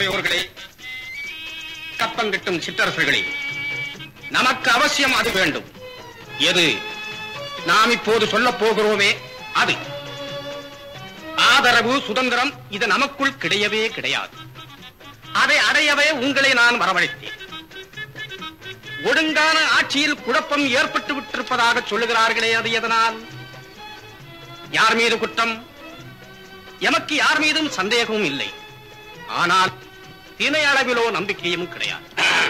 சபையோர்களே கப்பங்கிட்டும் சிற்றரசர்களே நமக்கு அவசியம் அது வேண்டும் எது நாம் இப்போது சொல்லப் போகிறோமே அது ஆதரவு சுதந்திரம் இது நமக்குள் கிடையவே கிடையாது அதை அடையவே உங்களை நான் வரவழைத்தேன் ஒழுங்கான ஆட்சியில் குழப்பம் ஏற்பட்டு விட்டிருப்பதாக சொல்லுகிறார்களே அது எதனால் யார் மீது குற்றம் எமக்கு யார் மீதும் சந்தேகமும் இல்லை ஆனால் தினை அளவிலோ நம்பிக்கையும் கிடையாது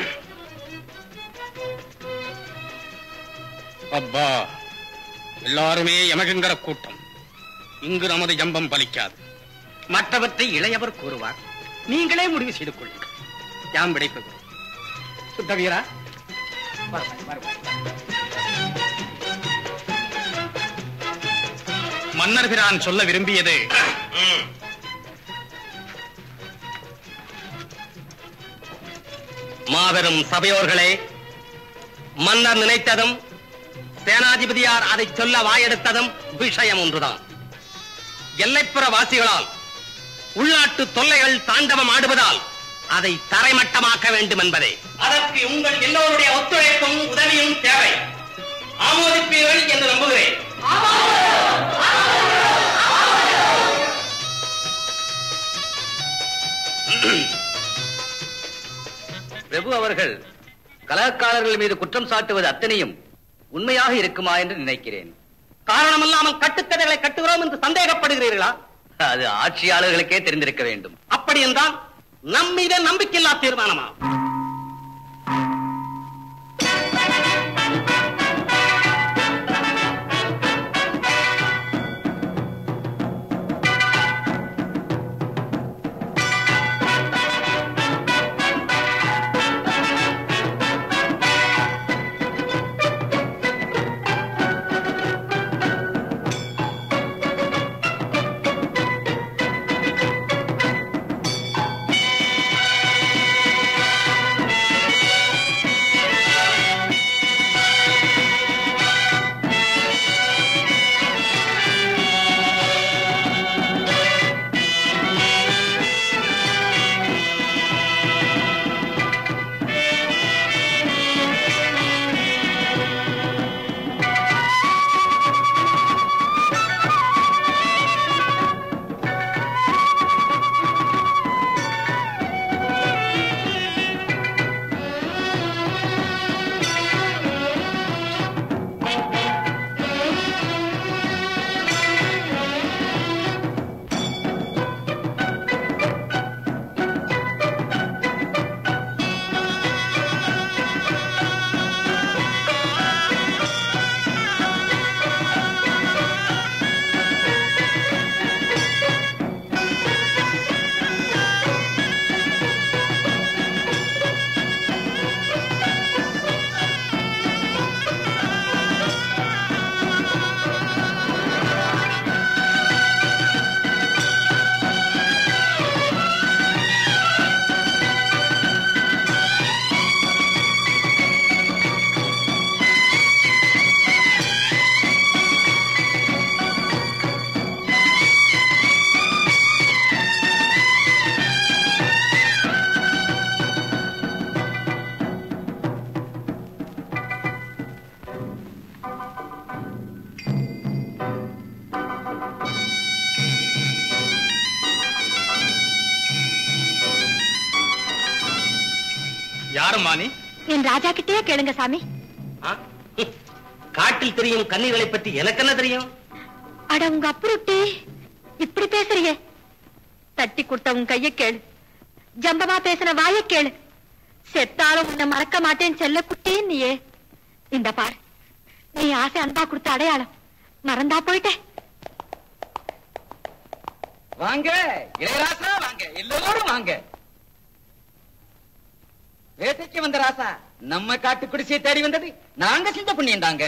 அப்பா எல்லாருமே எமகுங்கிற கூட்டம் இங்கு நமது ஜம்பம் பலிக்காது மற்றவற்றை இளையவர் கூறுவார் நீங்களே முடிவு செய்து கொள்ளுங்கள் யாம் விடைபெறுகிறோம் சுத்தவீரா வருவாய், வருவாய். மன்னர் பிரான் சொல்ல விரும்பியது மாபெரும் சபையோர்களே மன்னர் நினைத்ததும் சேனாதிபதியார் அதை சொல்ல வாயெடுத்ததும் விஷயம் ஒன்றுதான் எல்லைப்புற வாசிகளால் உள்நாட்டு தொல்லைகள் தாண்டவம் ஆடுவதால் அதை தரைமட்டமாக்க வேண்டும் என்பதே அதற்கு உங்கள் எல்லோருடைய ஒத்துழைப்பும் உதவியும் தேவை ஆமோதிப்பீர்கள் என்று நம்புகிறேன் பிரபு அவர்கள் கலகக்காரர்கள் மீது குற்றம் சாட்டுவது அத்தனையும் உண்மையாக இருக்குமா என்று நினைக்கிறேன் காரணமில்லாமல் கட்டுக்கதைகளை கட்டுகிறோம் என்று சந்தேகப்படுகிறீர்களா அது ஆட்சியாளர்களுக்கே தெரிந்திருக்க வேண்டும் அப்படி என்றால் நம்மீத நம்பிக்கையில்லா தீர்மானமா யாரும் மாணி என் ராஜா கிட்டே கேளுங்க சாமி காட்டில் தெரியும் கன்னிகளை பற்றி எனக்கு என்ன தெரியும் அட உங்க அப்புறட்டி இப்படி பேசுறியே தட்டி கொடுத்த உன் கைய கேளு ஜம்பமா பேசின வாய கேளு செத்தாலும் உன்னை மறக்க மாட்டேன் செல்ல குட்டி நீயே இந்த பார் நீ ஆசை அன்பா கொடுத்த அடையாளம் மறந்தா போயிட்டே வாங்க இளையராசா வாங்க எல்லோரும் வாங்க வேட்டைக்கு வந்த ராசா நம்ம காட்டு குடிசையை தேடி வந்தது நாங்க செஞ்ச புண்ணியம் தாங்க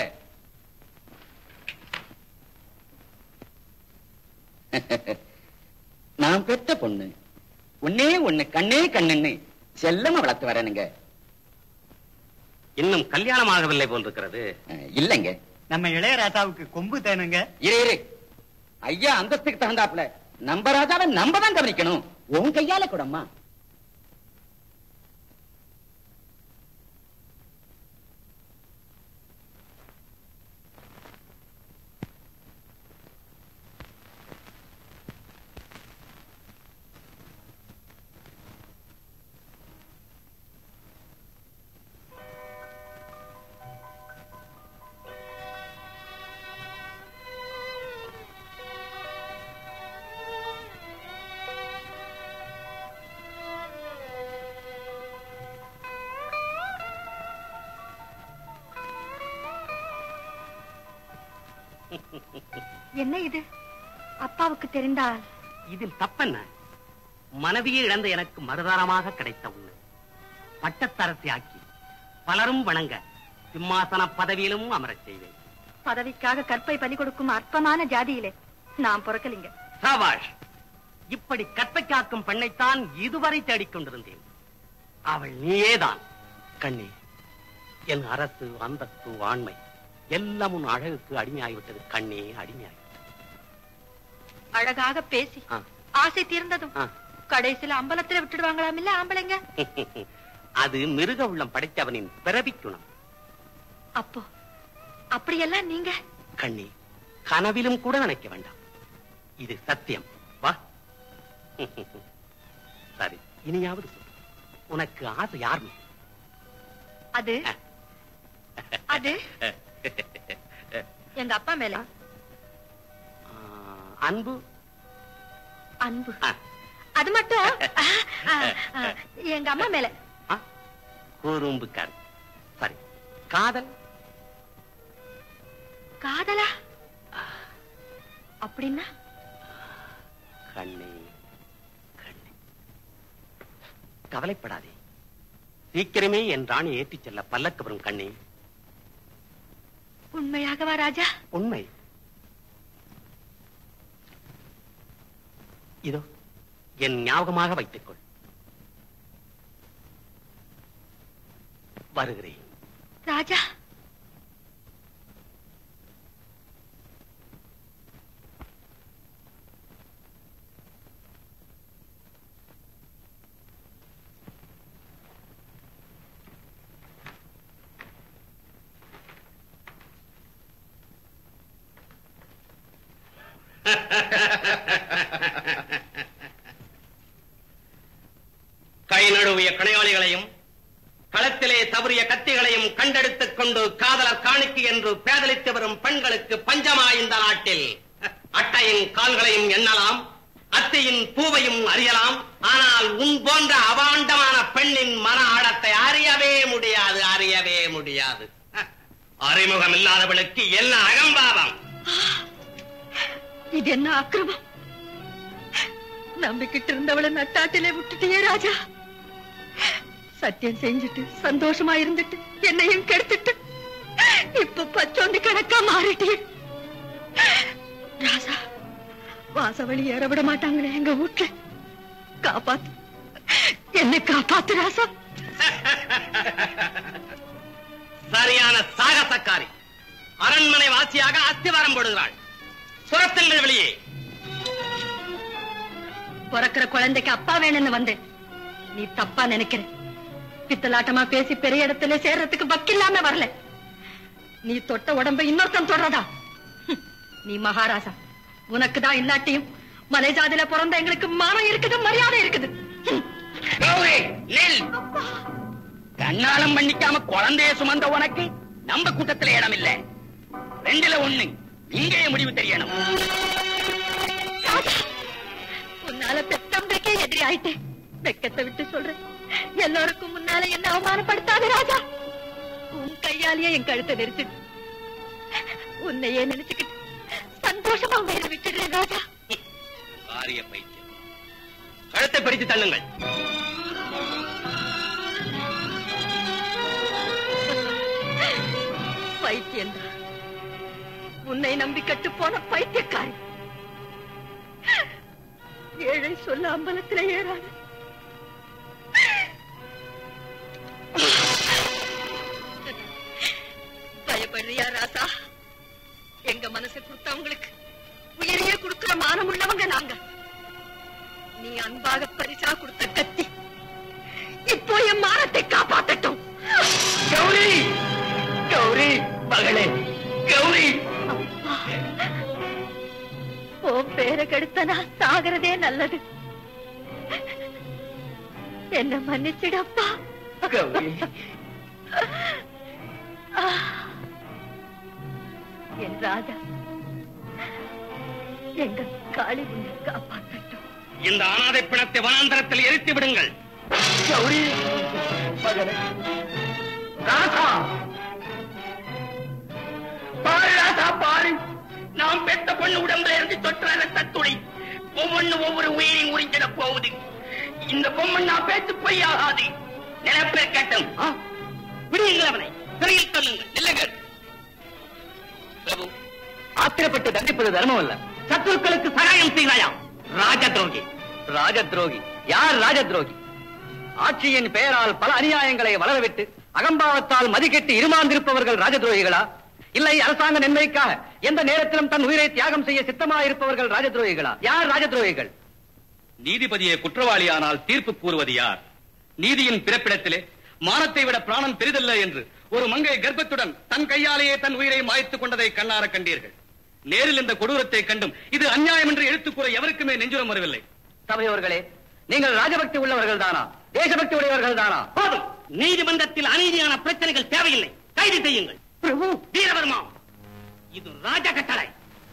நான் பெத்த பொண்ணு ஒன்னே ஒண்ணு கண்ணே கண்ணுன்னு செல்லமா வளர்த்து வரணுங்க இன்னும் கல்யாணம் ஆகவில்லை போன்றிருக்கிறது அஹ், இல்லைங்க நம்ம இளையராசாவுக்கு கொம்பு தேனுங்க இரு இரு ஐயா அந்தஸ்துக்கு தகுந்தாப்புல நம்ம ராஜாவை நம்ம தான் கவனிக்கணும் உன் கையால கூடம்மா என்ன இது அப்பாவுக்கு தெரிந்தால் இதில் தப்பென்ன மனைவியை இழந்த எனக்கு மறுதாரமாக கிடைத்த உண்மை பட்டத்தரசி ஆக்கி பலரும் வணங்க சிம்மாசன பதவியிலும் அமரச் செய்வேன் பதவிக்காக கற்பை பலி கொடுக்கும் அற்பமான ஜாதியிலே நாம் பிறக்கலிங்க சாபாஷ் இப்படி கற்பை காக்கும் பெண்ணைத்தான் இதுவரை தேடிக் கொண்டிருந்தேன் அவள் நீயேதான் கண்ணே என் அரசு அந்தஸ்து ஆண்மை எல்லாம் உன் அழகுக்கு அடிமையாகிவிட்டது கண்ணே அடிமையாகி அழகாக பேசி ஆ. ஆசை தீர்ந்ததும் ஆ. கடைசியில அம்பலத்துல விட்டுடுவாங்களாம் இல்ல ஆம்பளைங்க அது மிருக உள்ளம் படைத்தவனின் பிறவிக்குணம் அப்போ அப்படியெல்லாம் நீங்க கண்ணே கனவிலும் கூட நினைக்க வேண்டாம் இது சத்தியம் வா சரி இனியாவது சொல்லு உனக்கு ஆசை யார் மேல்? அது அது எங்க அப்பா மேல ஆ, அன்பு அன்பு ஆ, அது மட்டும் ஆ, ஆ, ஆ, எங்க அம்மா மேல ஆ, குறும்புக்காரி சரி காதல் காதலா அப்படின்னா கண்ணே கண்ணே கவலைப்படாதே சீக்கிரமே என் ராணி ஏற்றிச் செல்ல பல்லக்கு வரும் கண்ணே உண்மையாகவா ராஜா உண்மை இதோ என் ஞாபகமாக வைத்துக்கொள் வருகிறேன் ராஜா கை நழுவிய கணையாளிகளையும் களத்திலே தவறிய கத்திகளையும் கண்டெடுத்துக் கொண்டு காதலர் காணிக்கு என்று பேதலித்து வரும் பெண்களுக்கு பஞ்சமா இந்த நாட்டில் அட்டையின் கால்களையும் எண்ணலாம் அத்தையின் பூவையும் அறியலாம் ஆனால் உன் போன்ற அவாண்டமான பெண்ணின் மன ஆழத்தை அறியவே முடியாது அறியவே முடியாது அறிமுகம் இல்லாதவளுக்கு என்ன அகம்பாவம் இது என்ன அக்கிரமம் நம்பிக்கிட்டு இருந்தவளை நட்டாட்டிலே விட்டுட்டியே ராஜா சத்தியம் செஞ்சுட்டு சந்தோஷமா இருந்துட்டு என்னையும் கெடுத்துட்டு இப்ப பச்சோந்தி கணக்கா மாறிட்டியே ராசா வாசவழி ஏற விட மாட்டாங்களே எங்க வீட்டுல காப்பாத்து என்னை காப்பாத்து ராசா சரியான சாகசக்காரி அரண்மனை வாசியாக அஸ்திவாரம் போடுகிறாள் சுரத்தங்கள் வெளியே பிறக்கிற குழந்தைக்கு அப்பா வேணும்னு வந்தேன் நீ தப்பா நினைக்கிற பித்தலாட்டமா பேசி பெரிய இடத்துல சேர்றதுக்கு வக்கில்லாம வரல நீ தொட்ட உடம்ப இன்னொருத்தன் தொடரதா ஹம், நீ மகாராஜா உனக்கு தான் இல்லாட்டியும் மலைஜாதியில பிறந்த எங்களுக்கு மானம் இருக்குது மரியாதை இருக்குது ஹம். கௌரி நெல் கண்ணாலம் பண்ணிக்காம குழந்தைய சுமந்த உனக்கு நம்ம கூட்டத்துல இடம் இல்ல ரெண்டுல ஒண்ணு இங்கேயே முடிவு தெரியணும் ராஜா, உன்னால பெத்தம்பளுக்கே எதிரி ஆயிட்டேன் வெக்கத்தை விட்டு சொல்றேன் எல்லாருக்கும் முன்னால என்ன அவமானப்படுத்தாத ராஜா உன் கையாலேயே என் கழுத்தை நெரிச்சு உன்னையே நினைச்சுக்கிட்டு சந்தோஷமா உயிரை விட்டுடுறேன் ராஜா ஆரிய பைத்தியம் கழுத்தை பிடித்து தள்ளுங்கள் பைத்தியம்தான் உன்னை நம்பி கட்டு போன பைத்தியக்காரி ஏழை சொல்ல அம்பலத்துல ஏறாது பயப்படுறியா ராசா எங்க மனசை கொடுத்தவங்களுக்கு உயிரையே கொடுக்கிற மானம் உள்ளவங்க நாங்க நீ அன்பாக பரிசா கொடுத்த கத்தி இப்போ என் மானத்தை காப்பாத்தட்டும் கௌரி கௌரி மகளே கௌரி உன் பேரை கெடுத்த நான் சாகிறதே நல்லது என்ன மன்னிச்சிடப்பா கௌரி என் ராஜா எங்க காளி உன்னை காப்பாற்றட்டும் இந்த அனாதை பிணத்தை வனாந்தரத்தில் எரித்து விடுங்கள் கௌரி மகனே ராசா பாரு ராசா பாரு நாம் பெத்த பொண்ணு உடம்புல இருந்து தொற்ற ரத்த துளி ஒவ்வொன்னு ஒவ்வொரு உயிரையும் உறிஞ்சிட போகுது இந்த பொம்மன் நான் பேச்சு பொய்யாகாது நிலப்பெருக்கட்டும் விடுங்கள் அவனை சிறையில் சொல்லுங்கள் இல்லைங்கள் பிரபு ஆத்திரப்பட்டு தண்டிப்பது தர்மம் அல்ல சத்துருக்களுக்கு சகாயம் செய்வாயா ராஜ துரோகி ராஜ துரோகி யார் ராஜ துரோகி ஆட்சியின் பெயரால் பல அநியாயங்களை வளரவிட்டு அகம்பாவத்தால் மதிக்கெட்டு இருமாந்திருப்பவர்கள் ராஜ துரோகிகளா இல்லை அரசாங்க நன்மைக்காக எந்த நேரத்திலும் தன் உயிரை தியாகம் செய்ய சித்தமாயிருப்பவர்கள் ராஜ துரோகிகளா யார் ராஜ துரோகிகள் நீதிபதியை குற்றவாளியானால் தீர்ப்பு கூறுவது யார் நீதியின் பிறப்பிடத்திலே மானத்தை விட பிராணம் பெரிதல்ல என்று ஒரு மங்கை கர்ப்பத்துடன் தன் கையாலேயே தன் உயிரை மாய்த்துக் கொண்டதை கண்ணார கண்டீர்கள் நேரில் இந்த கொடூரத்தை கண்டும் இது அநியாயம் என்று எடுத்துக் கூற எவருக்குமே நெஞ்சுரம் வரவில்லை சபையோர்களே நீங்கள் ராஜபக்தி உள்ளவர்கள் தானா தேசபக்தி உடையவர்கள் தானா போதும் நீதிமன்றத்தில் அநீதியான பிரச்சனைகள் தேவையில்லை கைது செய்யுங்கள் பிரபு வீரவர்மா இது ராஜ கட்டளை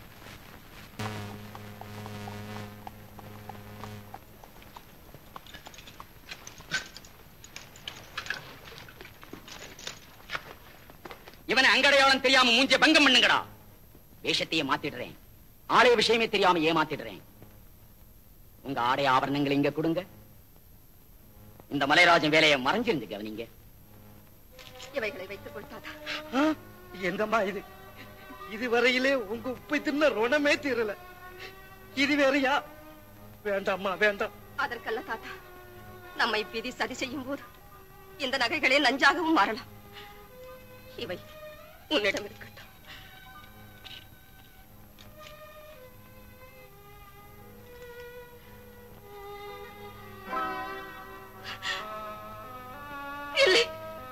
இவனை அங்கடையாளம் தெரியாம மூஞ்ச பங்கம் பண்ணுங்கடா வேஷத்தையே மாத்திடுறேன் ஆலய விஷயமே தெரியாம ஏமாத்திடுறேன் உங்க ஆடை ஆபரணங்களை இங்க கொடுங்க இந்த மலைராஜன் வேலையை மறைஞ்சிருந்து கவனிங்க இவைகளை வைத்துக் கொள்ளாதா என்னம்மா இது இதுவரையிலே உங்க உப்பை தின்ன ருணமே தீரல இது வேறயா வேண்டாம்மா வேண்டாம் அதற்கல்ல தாத்தா நம்மை பிதி சதி செய்யும் போது இந்த நகைகளே நஞ்சாகவும் மாறலாம் இவை உன்னிடம் இருக்கட்டும் இல்லை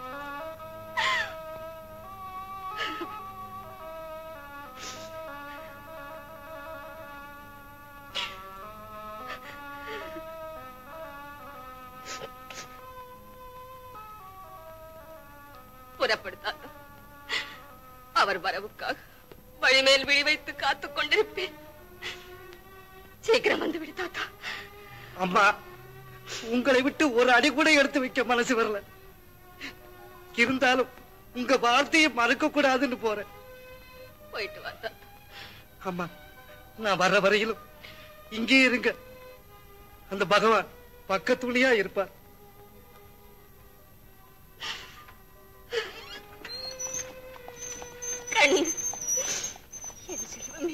புறப்படுத்தாத்தா அவர் வரவுக்காக வழிமேல் விழி வைத்து காத்துக் கொண்டிருப்பேன் சீக்கிரம் வந்து விடு தாத்தா அம்மா உங்களை விட்டு ஒரு அடி கூட எடுத்து வைக்க மனசு வரல இருந்தாலும் உங்க வார்த்தையை மறக்க கூடாதுன்னு போறேன் போயிட்டு வா தாத்தா அம்மா நான் வர்ற வரையிலும் இங்கே இருங்க அந்த பகவான் பக்கத்துணியா இருப்பார் கண்ணு என் செல்வமே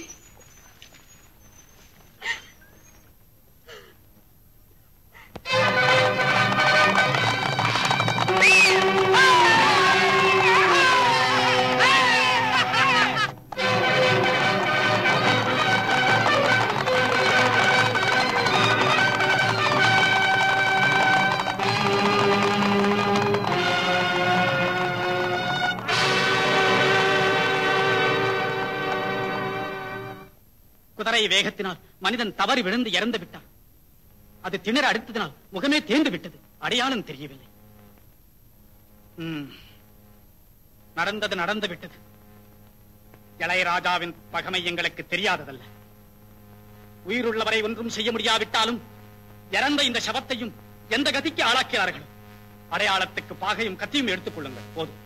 குதிரை வேகத்தினால் மனிதன் தவறி விழுந்து இறந்து விட்டான் அது திணற அடித்ததினால் முகமே தேர்ந்து விட்டது அடையாளம் தெரியவில்லை ம். நடந்தது நடந்து விட்டது இளையராஜாவின் பகமை எங்களுக்கு தெரியாததல்ல உயிருள்ளவரை ஒன்றும் செய்ய முடியாவிட்டாலும் இறந்த இந்த சவத்தையும் எந்த கதிக்கு ஆளாக்கிறார்கள் அடையாளத்துக்கு பாகையும் கத்தியும் எடுத்துக் கொள்ளுங்கள் போதும்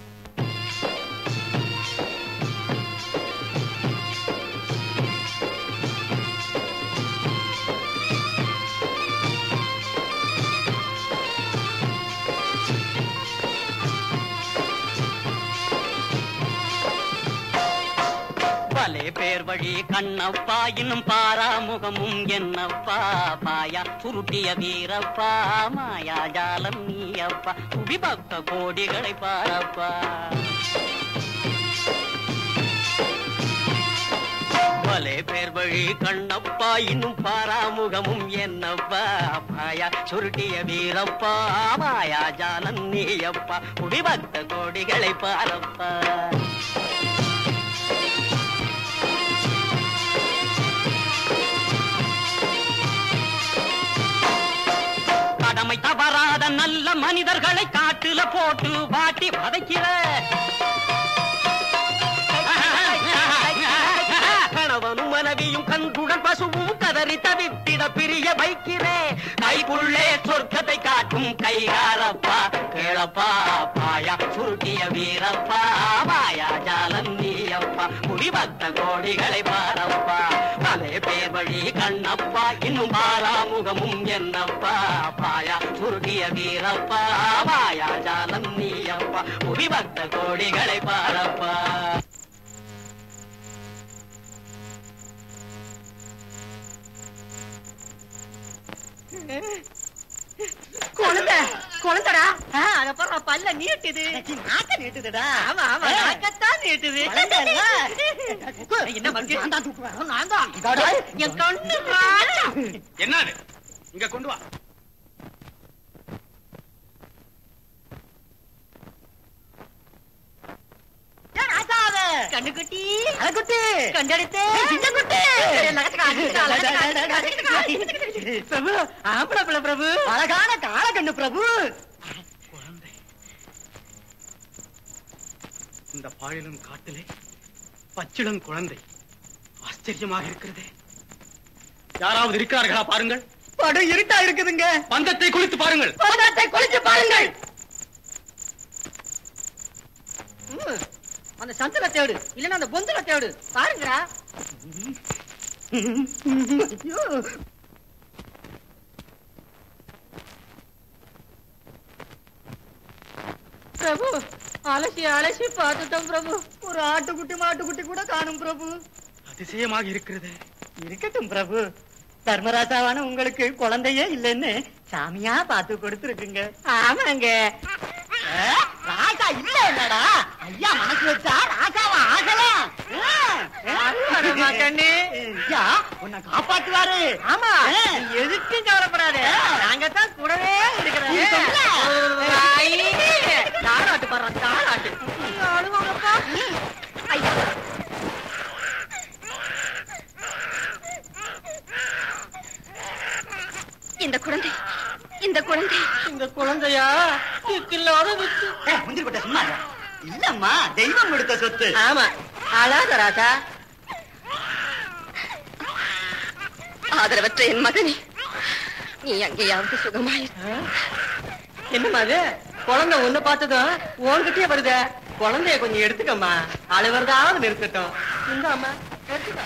பலே பேர் வழி கண்ணப்பா இன்னும் பாராமுகமும் என்னப்பா பாயா சுருட்டிய வீரப்பா மாயா ஜாலம் நீயப்பா குடிபக்த கோடிகளை பாரப்பா பலே பேர் வழி கண்ணப்பா இன்னும் பாராமுகமும் என்னப்பா பாயா சுருட்டிய வீரப்பா மாயா ஜாலம் நீயப்பா குடிபக்த கோடிகளை பாரப்பா கடமை தவறாத நல்ல மனிதர்களை காட்டுல போட்டு வாட்டி வதைக்கிற கணவனும் மனைவியும் கண்குடன் பசுவும் கதறி தவித்திட பிரிய வைக்கிறே கைக்குள்ளே சொர்க்கத்தை காட்டும் கைகாரப்பா கேளப்பா பாயா சுருட்டிய வீரப்பா மாயா ஜாலம் நீயப்பா புவி பக்த கோடிகளை பாரப்பா பலே பேர் வழி கண்ணப்பா இன்னும் பாராமுகமும் என்னப்பா பாயா சுருகிய வீரப்பா பாயா ஜாலம் நீயப்பா புவி பக்த கோடிகளை பாரப்பா குழந்தை குழந்தைடா அத பாரு பல்ல நீட்டுது நாக்க நீட்டுதுடா ஆமா ஆமா நாக்கத்தான் நீட்டுது என்ன மறுபடியும் நான் தான் தூக்குவேன் நான் தான் என் கண்ணு ராஜா. என்னது இங்க கொண்டு வா ஏன் ராஜாவே? கண்ணுக்குட்டி அழகுட்டி. கண்டெடுத்து சிங்கக்குட்டி. பிரபு ஆம்பளை பிள்ளை பிரபு அழகான காலக்கண்ணு பிரபு இந்த பாழிலும் காட்டிலே பச்சிளம் குழந்தை ஆச்சரியமாக இருக்கிறதே யாராவது இருக்கிறார்களா பாருங்கள் படம் இருட்டா இருக்குதுங்க பந்தத்தை குளித்து பாருங்கள் பதத்தை குளிச்சு பாருங்கள் ம், அந்த சந்தில தேடு இல்லன்னா அந்த பொந்துல தேடு பாருங்கடா ஐயோ. பிரபு அலசி அலசி பார்த்துட்டோம் பிரபு ஒரு ஆட்டுக்குட்டி மாட்டுக்குட்டி கூட காணும் பிரபு அதிசயமாக இருக்கிறது இருக்கட்டும் பிரபு தர்மராஜாவான உங்களுக்கு குழந்தையே இல்லைன்னு சாமியா பார்த்து கொடுத்துருக்குங்க ஆமாங்க ராஜா இல்ல என்னடா ஐயா மனசு வச்சா ராஜாவா ஆகலாம் கண்ணு ஐயா உன்னை காப்பாத்துவாரு ஆமா எதுக்கும் கவலைப்படாத நாங்க தான் கூடவே இருக்கிறோம் தாராட்டு பாடுறான் தாராட்டு அழுவாங்கப்பா ஐயா இந்த குழந்தை இந்த குழந்தை இந்த குழந்தையா இல்லாத வித்து முந்திரி கொட்ட சும்மா இரு. இல்லம்மா தெய்வம் கொடுத்த சொத்து ஆமா அழாத ராஜா ஆதரவற்ற என் மகனே நீ அங்கேயாவது சுகமாய் என்னம்மா அது குழந்தை ஒண்ணு பார்த்ததும் உன்கிட்டயே வருத குழந்தைய கொஞ்சம் எடுத்துக்கம்மா அழுவறதாவது நிறுத்தட்டும் இந்த அம்மா எடுத்துக்கோ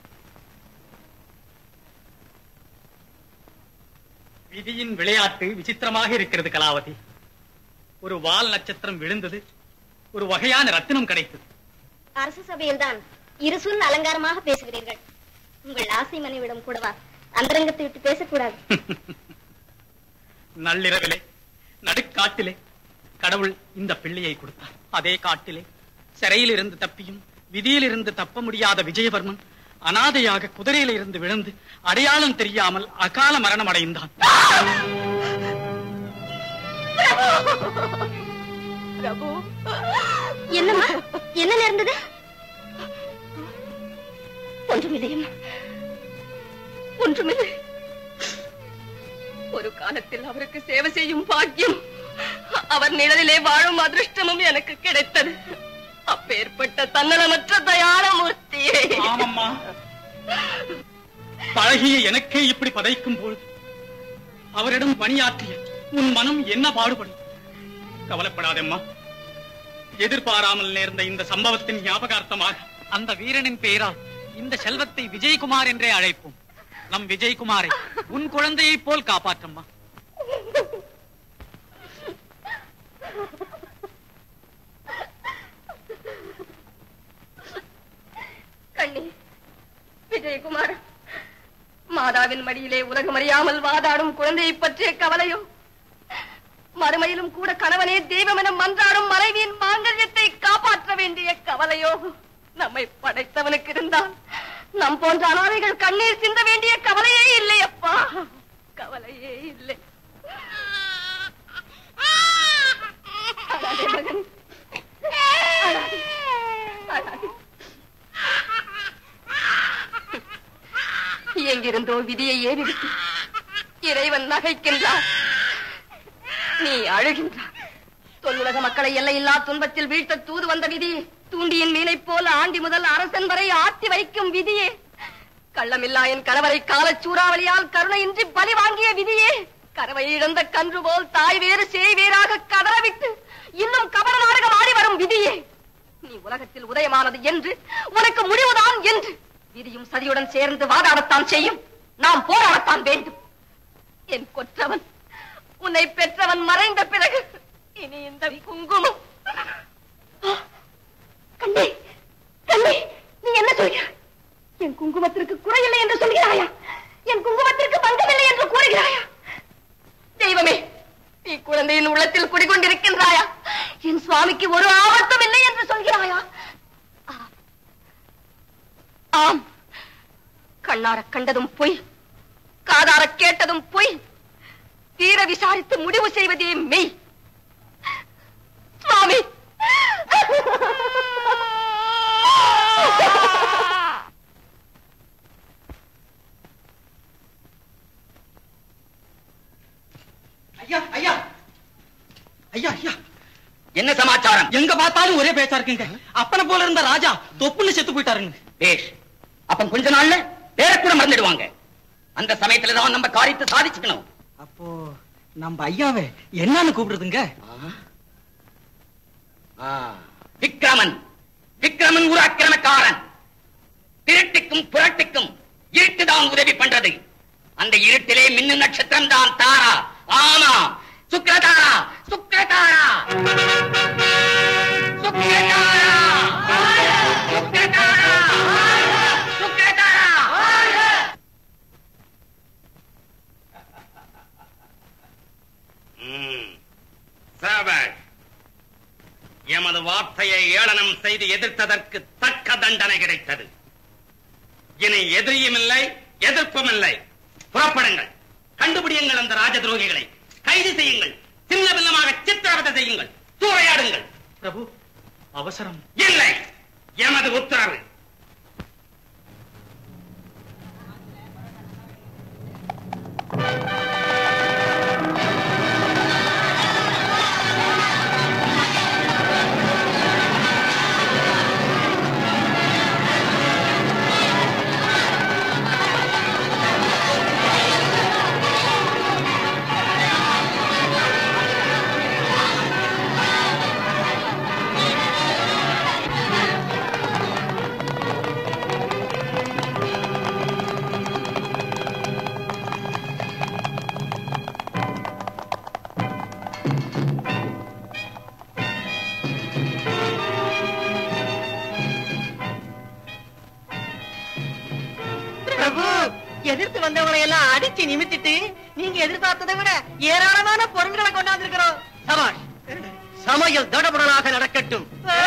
விதியின் விளையாட்டு விசித்திரமாக இருக்கிறது கலாவதி ஒரு வால் நட்சத்திரம் விழுந்தது ஒரு வகையான ரத்தினம் கிடைத்தது அரசு சபையில்தான் இருசுன் அலங்காரமாக பேசுகிறீர்கள் உங்கள் ஆசை மனைவிடம் கூடவா அந்தரங்கத்தை விட்டு பேசக்கூடாது நள்ளிரவிலே நடுக்காட்டிலே கடவுள் இந்த பிள்ளையை கொடுத்தார் அதே காட்டிலே சிறையில் இருந்து தப்பியும் விதியில் இருந்து தப்ப முடியாத விஜயவர்மன் அனாதையாக குதிரையில இருந்து விழுந்து அடையாளம் தெரியாமல் அகால மரணம் அடைந்தான் பிரபு என்னம்மா என்ன நேர்ந்தது ஒன்றுமில்லையம்மா ஒன்றுமில்லை ஒரு காலத்தில் அவருக்கு சேவை செய்யும் பாக்கியம் அவர் நிழலிலே வாழும் அதிர்ஷ்டமும் எனக்கு கிடைத்தது அப்பேற்பட்ட தன்னலமற்ற தயாளமூர்த்தியே ஆமம்மா பழகிய எனக்கே இப்படி பதைக்கும் பொழுது அவரிடம் பணியாற்றிய உன் மனம் என்ன பாடுபடும் கவலைப்படாதம்மா எதிர்பாராமல் நேர்ந்த இந்த சம்பவத்தின் ஞாபகார்த்தமாக அந்த வீரனின் பெயரால் இந்த செல்வத்தை விஜயகுமார் என்றே அழைப்போம் நம் விஜயகுமாரை உன் குழந்தையைப் போல் காப்பாற்றம்மா கண்ணி விஜயகுமார் மாதாவின் மடியிலே உலகம் அறியாமல் வாதாடும் குழந்தையை பற்றிய கவலையோ மறுமையிலும் கூட கணவனே தெய்வம் என மன்றாடும் மனைவியின் மாங்கல்யத்தை காப்பாற்ற வேண்டிய கவலையோ நம்மை படைத்தவனுக்கு இருந்தால் நம் போன்ற அனாதைகள் கண்ணீர் சிந்த வேண்டிய கவலையே இல்லை அப்பா கவலையே இல்லை அழாதே மகன். அழாதே. அழாதே. எங்கிருந்தோ விதியை ஏறிவிட்டு இறைவன் நகைக்கின்றார் நீ அழுகின்றார் தொல்லுலக மக்களை எல்லையில்லா துன்பத்தில் வீழ்த்த தூது வந்த விதியே தூண்டியின் மீனைப் போல ஆண்டி முதல் அரசன் வரை ஆட்டி வைக்கும் விதியே கள்ளமில்லா என் கணவரை காலச் சூறாவளியால் கருணையின்றி பலி வாங்கிய விதியே கறவை இழந்த கன்று போல் தாய் வேறு சேய் வேறாக கதறவிட்டு இன்னும் கபட நாடகம் ஆடி வரும் விதியே நீ உலகத்தில் உதயமானது என்று உனக்கு முடிவுதான் என்று விதியும் சதியுடன் சேர்ந்து வாதாடத்தான் செய்யும் நாம் போராடத்தான் வேண்டும் என் கொற்றவன் உன்னை பெற்றவன் மறைந்த பிறகு இனி இந்த குங்குமம் ஆ! கண்ணே கண்ணே நீ என்ன சொல்கிறாய் என் குங்குமத்திற்கு குறையில்லை என்று சொல்கிறாயா என் குங்குமத்திற்கு பங்கமில்லை என்று கூறுகிறாயா தெய்வமே நீ குழந்தையின் உள்ளத்தில் குடிகொண்டிருக்கின்றாயா என் சுவாமிக்கு ஒரு ஆபத்தும் இல்லை என்று சொல்கிறாயா ஆ. ஆம் கண்ணார கண்டதும் பொய் காதார கேட்டதும் பொய் தீர விசாரித்து முடிவு செய்வதே மெய் சுவாமி ஐயா ஐயா ஐயா ஐயா என்ன சமாச்சாரம் எங்க பார்த்தாலும் ஒரே பேச்சா இருக்குங்க அப்பனை போல இருந்த ராஜா தொப்புன்னு செத்து போயிட்டாருங்க பேஷ் அப்ப கொஞ்ச நாள்ல பேர கூட மறந்துடுவாங்க அந்த சமயத்துல தான் நம்ம காரியத்தை சாதிச்சுக்கணும் அப்போ நம்ம ஐயாவை என்னன்னு கூப்பிடுறதுங்க ஆ, விக்ரமன் விக்ரமன் ஒரு அக்கிரமக்காரன் திருட்டுக்கும் புரட்டுக்கும் இருட்டுதான் உதவி பண்றது அந்த இருட்டிலே மின்னும் நட்சத்திரம் தான் தாரா ஆமா சுக்கிரதாரா சுக்கிரதாரா சுக்கிரதாரா சுக்கிரதாரா சுக்கிரதாரா ம், சாபாஷ் எமது வார்த்தையை ஏளனம் செய்து எதிர்த்ததற்கு தக்க தண்டனை கிடைத்தது இனி எதிரியும் இல்லை எதிர்ப்பும் இல்லை புறப்படுங்கள் கண்டுபிடியுங்கள் அந்த ராஜ துரோகிகளை கைது செய்யுங்கள் சின்ன பின்னமாக சித்திரவதை செய்யுங்கள் சூறையாடுங்கள் பிரபு அவசரம் இல்லை எமது உத்தரவு பிரபு எதிர்த்து வந்தவங்களை எல்லாம் அடிச்சு நிமித்திட்டு நீங்க எதிர்பார்த்ததை விட ஏராளமான பொருட்களை கொண்டாந்துருக்கிறோம் சபாஷ் சமையல் தடபுடலாக நடக்கட்டும்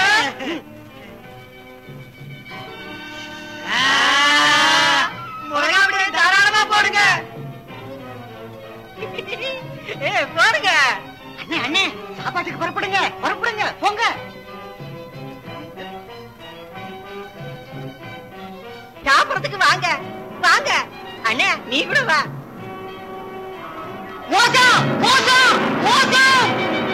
முருகா அப்படியே தாராளமா போடுங்க ஏ போடுங்க அண்ணே அண்ணே சாப்பாட்டுக்கு புறப்படுங்க புறப்படுங்க போங்க சாப்பிடறதுக்கு வாங்க வாங்க அண்ணே நீ கூட வா மோசம் மோசம் மோசம்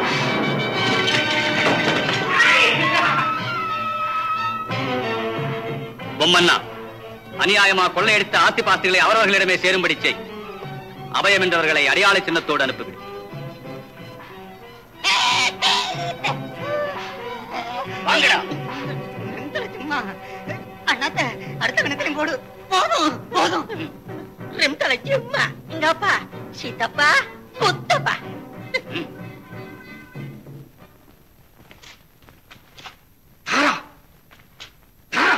பொம்மண்ணா அநியாயமா கொள்ளையடித்த ஆத்தி பாஸ்திகளை அவரவர்களிடமே சேரும்படி செய் அபயம் என்றவர்களை அடையாள சின்னத்தோடு அனுப்பிவிடு வாங்கடா நிறுத்தல சும்மா அண்ணாத்த அடுத்த கணக்கிலும் போடு போதும் போதும் ரெம்தல சும்மா இங்க அப்பா சீத்தப்பா புத்தப்பா தாரா தாரா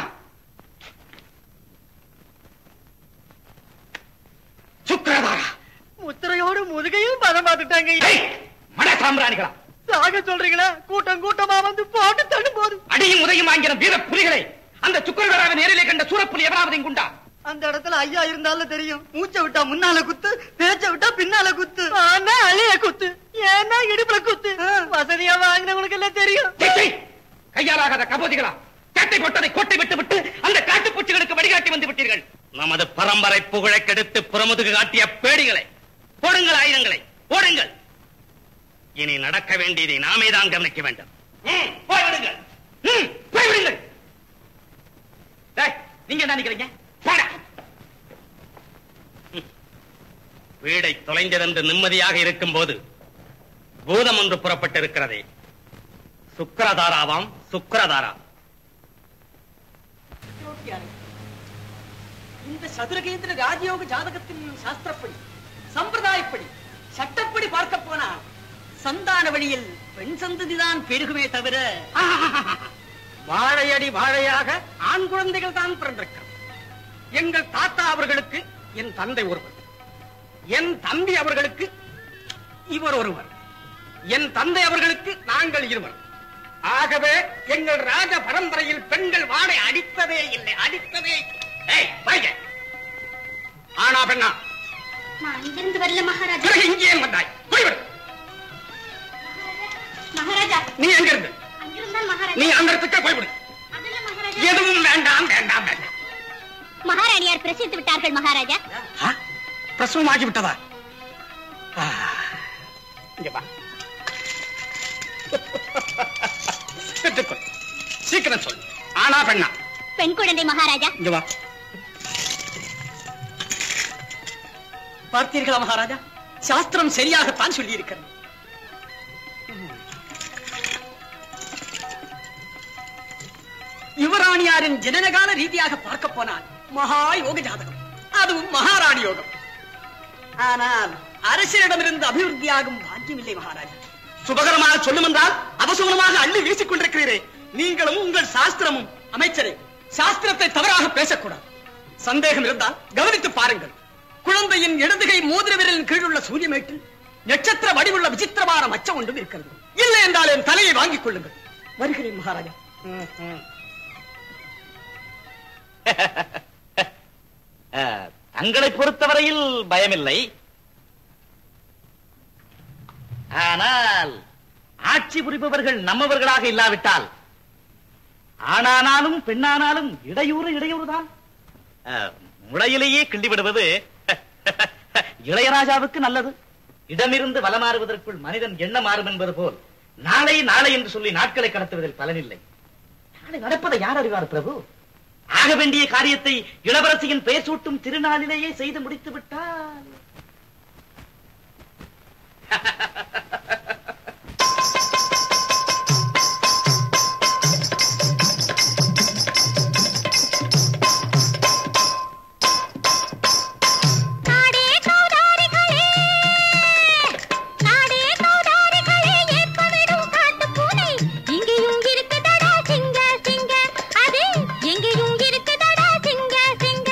சுக்கிரதாரா முத்திரையோடு முதுகையும் பதம் பார்த்துட்டாங்க ஏய், மட சாம்பிராணிகளா சாக சொல்றீங்களா கூட்டம் கூட்டமா வந்து போட்டு தள்ளும் போது அடியும் உதையும் வாங்கின வீர புலிகளை அந்த சுக்கிரதாராவை நேரிலே கண்ட சூரப்புலி எவனாவது இங்குண்டா அந்த இடத்துல ஐயா இருந்தாலும் தெரியும் மூச்சை விட்டா முன்னால குத்து பேச்ச விட்டா பின்னால குத்து ஆனா அழிய குத்து ஏன்னா இடுப்புல குத்து வசதியா வாங்கினவங்களுக்கு எல்லாம் தெரியும் சீ, சீ. கையாலாகாத கபோதிகளா கேட்டை போட்டதை கொட்டை விட்டு விட்டு அந்த காட்டுப்பூச்சிகளுக்கு வழிகாட்டி வந்து விட்டீர்கள் நமது பரம்பரை புகழை கெடுத்து புறமுதுகு காட்டிய பேடிகளை போடுங்கள் ஆயுதங்களை போடுங்கள் இனி நடக்க வேண்டியதை நாமே தான் கவனிக்க வேண்டும் ம், போய்விடுங்கள் ம், போய்விடுங்கள் டேய், நீங்க என்ன நினைக்கிறீங்க போடா. ம். வீடை தொலைந்ததென்று நிம்மதியாக இருக்கும் போது பூதம் ஒன்று புறப்பட்டிருக்கிறதே சுக்கரதாராவாம் சுக்கரதாரா மகாராணியாரே இந்த சதுரகேந்திர ராஜயோக ஜாதகத்தின் சாஸ்திரப்படி சம்பிரதாயப்படி சட்டப்படி பார்க்க போனா சந்தான வழியில் பெண் சந்ததிதான் பெருகுமே தவிர வாழையடி வாழையாக ஆண் குழந்தைகள் தான் பிறந்திருக்கிறது எங்கள் தாத்தா அவர்களுக்கு என் தந்தை ஒருவர் என் தம்பி அவர்களுக்கு இவர் ஒருவர் என் தந்தை அவர்களுக்கு நாங்கள் இருவர் ஆகவே எங்கள் ராஜ பரம்பரையில் பெண்கள் வாழை அடித்ததே இல்லை அடித்ததே இல்லை. ஏய், வைங்க. ஆனா பெண்ணா நான் அங்கிருந்து வரல மகாராஜா பிறகு இங்கே ஏன் வந்தாய் போய்விடு மகாராஜா நீ எங்க இருந்து அங்கிருந்தான் மகாராஜா நீ அந்த இடத்துக்கு போய்விடு அதல்ல மகாராஜா எதுவும் வேண்டாம் வேண்டாம் வேண்டாம் மகாராணியார் பிரசித்து விட்டார்கள் மகாராஜா ஆ? பிரசவமாகி விட்டதா ஆ, இங்க வா பெற்றுக்கொள் சீக்கிரம் சொல் ஆனா பெண்ணா பெண் குழந்தை மகாராஜா இங்க வா பார்த்தீர்களா மகாராஜா சாஸ்திரம் சரியாகத்தான் சொல்லி இருக்கிறது யுவராணியாரின் ஜனனகால ரீதியாக பார்க்க போனால் மகா யோக ஜாதகம் அதுவும் மகாராணி யோகம் ஆனால் அரசியலிடமிருந்து அபிவிருத்தியாகும் பாக்கியமில்லை மகாராஜா சுபகரமாக சொல்லும் என்றால் அவசரமாக அள்ளி வீசிக் கொண்டிருக்கிறீரே நீங்களும் உங்கள் சாஸ்திரமும் அமைச்சரே சாஸ்திரத்தை தவறாக பேசக்கூடாது சந்தேகம் இருந்தால் கவனித்து பாருங்கள் குழந்தையின் இடதுகை மோதிர விரலின் கீழ் உள்ள சூரியமேட்டில் நட்சத்திர வடிவுள்ள விசித்திரமான மச்சம் ஒன்றும் இருக்கிறது இல்லை என்றால் என் தலையை வாங்கிக் கொள்ளுங்கள் வருகிறேன் மகாராஜா அஹ், தங்களை பொறுத்தவரையில் பயமில்லை ஆனால் ஆட்சி புரிபவர்கள் நம்மவர்களாக இல்லாவிட்டால் ஆணானாலும் பெண்ணானாலும் இடையூறு இடையூறுதான் அஹ், முளையிலேயே கிள்ளிவிடுவது இளையராஜாவுக்கு நல்லது இடமிருந்து வலமாறுவதற்குள் மனிதன் எண்ணம் மாறும் என்பது போல் நாளை நாளை என்று சொல்லி நாட்களை கடத்துவதில் பலனில்லை நாளை நடப்பதை யார் அறிவார் பிரபு ஆக வேண்டிய காரியத்தை இளவரசியின் பெயர் சூட்டும் திருநாளிலேயே செய்து முடித்து விட்டால் நாடே கௌதாரிகளே நாடே கௌதாரிகளே ஏற்பவிடும் காட்டுப் பூனை இங்கேயும் இருக்குதடா சிங்க சிங்க அது எங்கேயும் இருக்குதடா சிங்க சிங்க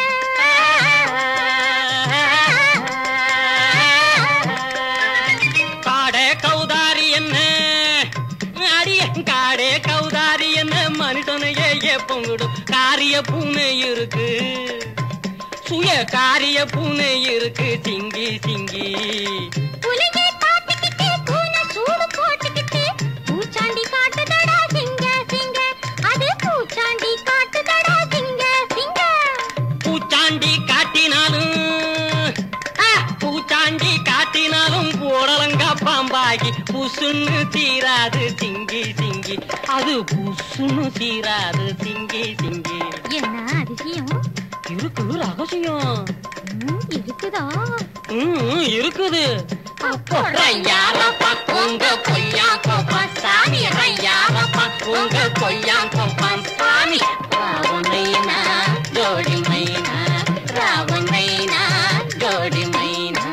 காடே கௌதாரி என்ன அடிய காடே கௌதாரி என்ன மனுஷனையே எப்பங்கிடும் காரிய பூனை இருக்கு சுய காரிய பூனை இருக்கு சிங்கி சிங்கி புலியை பார்த்துக்கிட்டு பூனை சூடு போட்டுக்கிட்டு பூச்சாண்டி காட்டுதடா சிங்க சிங்க அது பூச்சாண்டி காட்டுதடா சிங்க சிங்க பூச்சாண்டி காட்டினாலும் ஆ, பூச்சாண்டி காட்டினாலும் போடலங்கா பாம்பாகி புசுன்னு தீராது சிங்கி சிங்கி அது புசுன்னு தீராது சிங்கி சிங்கி என்ன அதிசயம் இருக்கு ரகசியம் ம், இருக்குதா ம், இருக்குது ரையாரப்பா, உங்க கொய்யா கோப்பம் சாமி, ரையாரப்பா, உங்க கொய்யா கோப்பம் சாமி. ராவணைனா, ஜோடி மைனா, ராவணைனா, ஜோடி மைனா.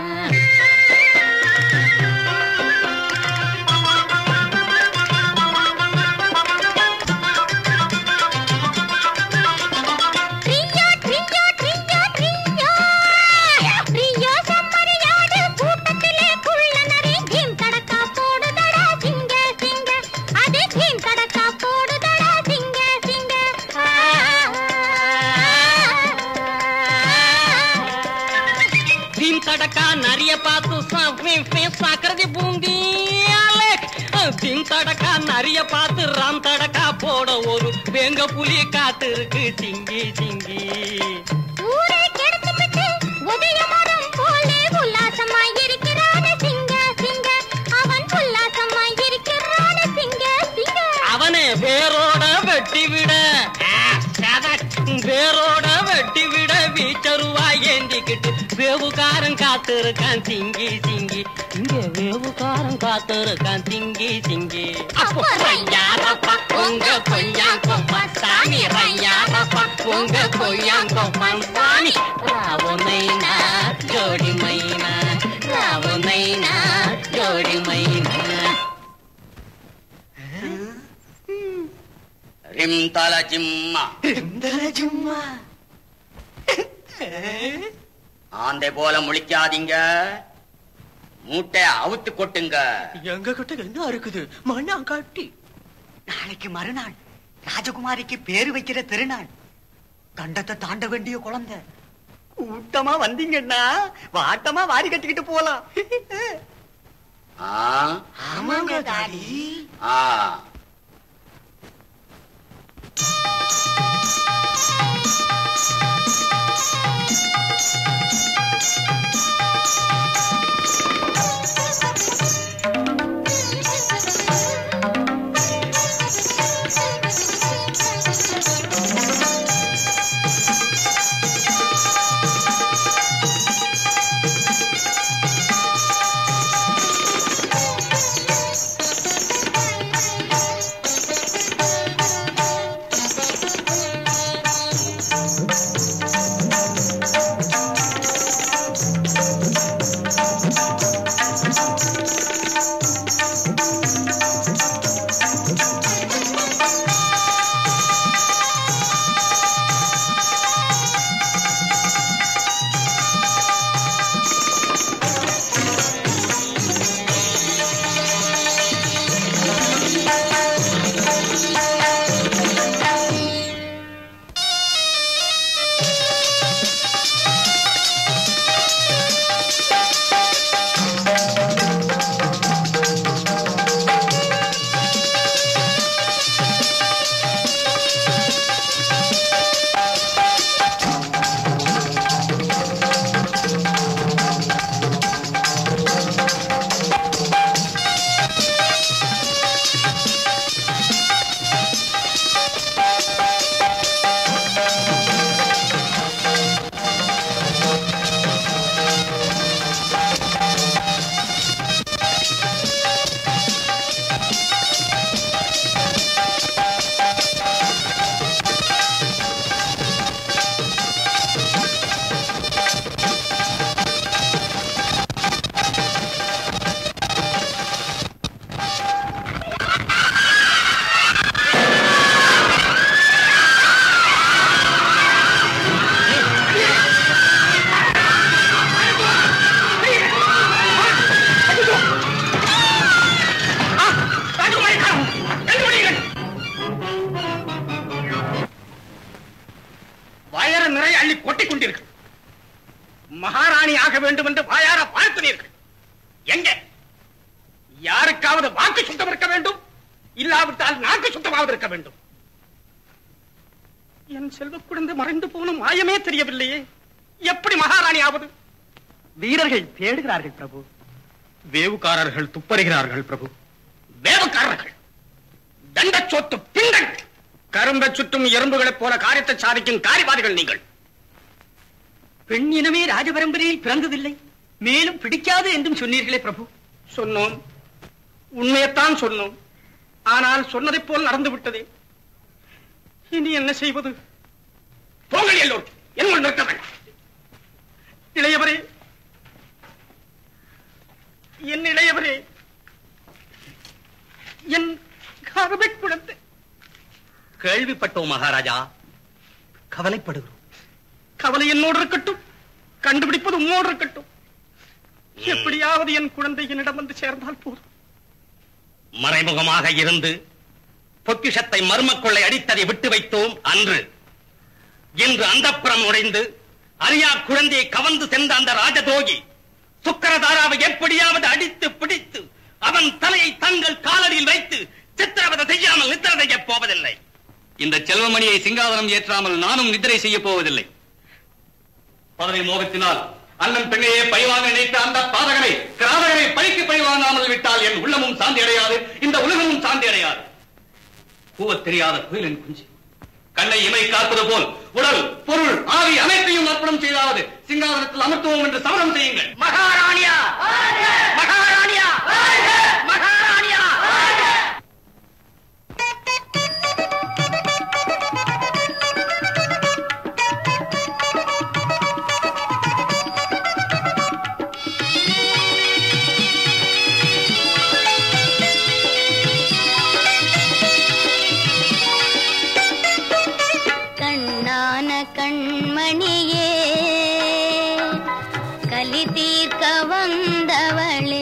ட்ரியோ, ட்ரியோ, ட்ரியோ, ட்ரியோ. ட்ரியோ செம்மறியாடு கூட்டத்திலே குள்ள நரி பீம் தடக்கா போடுதடா சிங்க, சிங்க. அது பீம் தடக்கா போடுதடா சிங்க, சிங்க. தீம் தடக்கா நிறைய பார்த்து சாக்கிறதி பூந்தி தீம் தடக்கா நிறைய பார்த்து ராம் தடக்கா போட ஒரு வேங்க புலி காத்து இருக்கு சிங்கி சிங்கி ஊரை கெடுத்துவிட்டு உதயமரம் போலே உல்லாசமாய் இருக்கிறானே சிங்க, சிங்க. அவன் உல்லாசமாய் இருக்கிறானே சிங்க, சிங்க. அவனை வேரோட வெட்டி விட ஆ, சதக். வேரோட வெட்டி விட வீச்சருவா ஏந்திக்கிட்டு வேவுகாரன் காத்திருக்கான் சிங்கி சிங்கி இங்க வேவுகாரன் காத்திருக்கான் சிங்கி சிங்கி அப்போ ரையாரப்பா, உங்க கொய்யா கோப்பா சாமி, ரையாரப்பா, పొంగ పొయ్యాంకో పంపాని రావునైనా జోడిమైనా రావునైనా జోడిమైనా ரிம்தல ஜிம்மா சும்மா ஆந்தை போல முழிக்காதீங்க மூட்டை அவுத்து கொட்டுங்க எங்க கிட்ட என்ன இருக்குது மண்ணாங்காட்டி நாளைக்கு மறுநாள் ராஜகுமாரிக்கு பேரு வைக்கிற திருநாள் கண்டத்தை தாண்ட வேண்டிய குழந்தை கூட்டமா வந்தீங்கன்னா வாட்டமா வாரி கட்டிக்கிட்டு போலாம் ஆ ஆமாங்க டாடி ஆ வயறு நிறைய அள்ளி கொட்டிக் கொண்டீர்கள் மகாராணி ஆக வேண்டும் என்று வாயார வாழ்த்தினீர்கள் எங்க யாருக்காவது வாக்கு சுத்தம் இருக்க வேண்டும் இல்லாவிட்டால் நாக்கு சுத்தமாவது இருக்க வேண்டும் என் செல்வ குழந்தை மறைந்து போன மாயமே தெரியவில்லையே எப்படி மகாராணி ஆவது வீரர்கள் தேடுகிறார்கள் பிரபு வேவுக்காரர்கள் துப்பறிகிறார்கள் பிரபு வேவுக்காரர்கள் தண்டச்சோத்து பிண்டங்கள் கரும்பை சுற்றும் எறும்புகளைப் போல காரியத்தை சாதிக்கும் காரிவாதிகள் நீங்கள் பெண் இனமே ராஜபரம்பரையில் பிறந்ததில்லை மேலும் பிடிக்காது என்றும் சொன்னீர்களே பிரபு சொன்னோம் உண்மையைத்தான் சொன்னோம் ஆனால் சொன்னதைப் போல் நடந்து விட்டதே இனி என்ன செய்வது போங்கள் எல்லோரும் என்னுள் நிறுத்த வேண்டாம் இளையவரே என் இளையவரே என் கருவை குழந்தை கேள்விப்பட்டோம் மகாராஜா கவலைப்படுகிறோம் கவலை என்னோடு இருக்கட்டும் கண்டுபிடிப்பது உம்மோடு இருக்கட்டும் எப்படியாவது என் குழந்தை என்னிடம் வந்து சேர்ந்தால் போதும் மறைமுகமாக இருந்து பொக்கிஷத்தை மர்மக்கொள்ளை அடித்ததை விட்டு வைத்தோம் அன்று இன்று அந்தப்புறம் நுழைந்து அரியா குழந்தையை கவர்ந்து சென்ற அந்த ராஜதோகி சுக்கரதாராவை எப்படியாவது அடித்து பிடித்து அவன் தலையை தங்கள் காலடியில் வைத்து சித்திரவதை செய்யாமல் நித்திர செய்யப் போவதில்லை இந்த செல்வமணியை சிங்காதனம் ஏற்றாமல் நானும் நித்திரை செய்ய போவதில்லை பதவி மோகத்தினால் அண்ணன் பெண்ணையே பழிவாங்க நினைத்த அந்த பாதகனை கிராதகனை பழிக்கு பழிவாங்காமல் விட்டால் என் உள்ளமும் சாந்தி அடையாது இந்த உலகமும் சாந்தி அடையாது கூவத் தெரியாத குயிலின் குஞ்சு கண்ணை இமை காப்பது போல் உடல் பொருள் ஆவி அனைத்தையும் அர்ப்பணம் செய்தாவது சிங்காதனத்தில் அமர்த்துவோம் என்று சமரம் செய்யுங்கள் மகாராணியா மகாராணியா மகாராணியா கண்ணான கண்மணியே கலி தீர்க்க வந்தவளே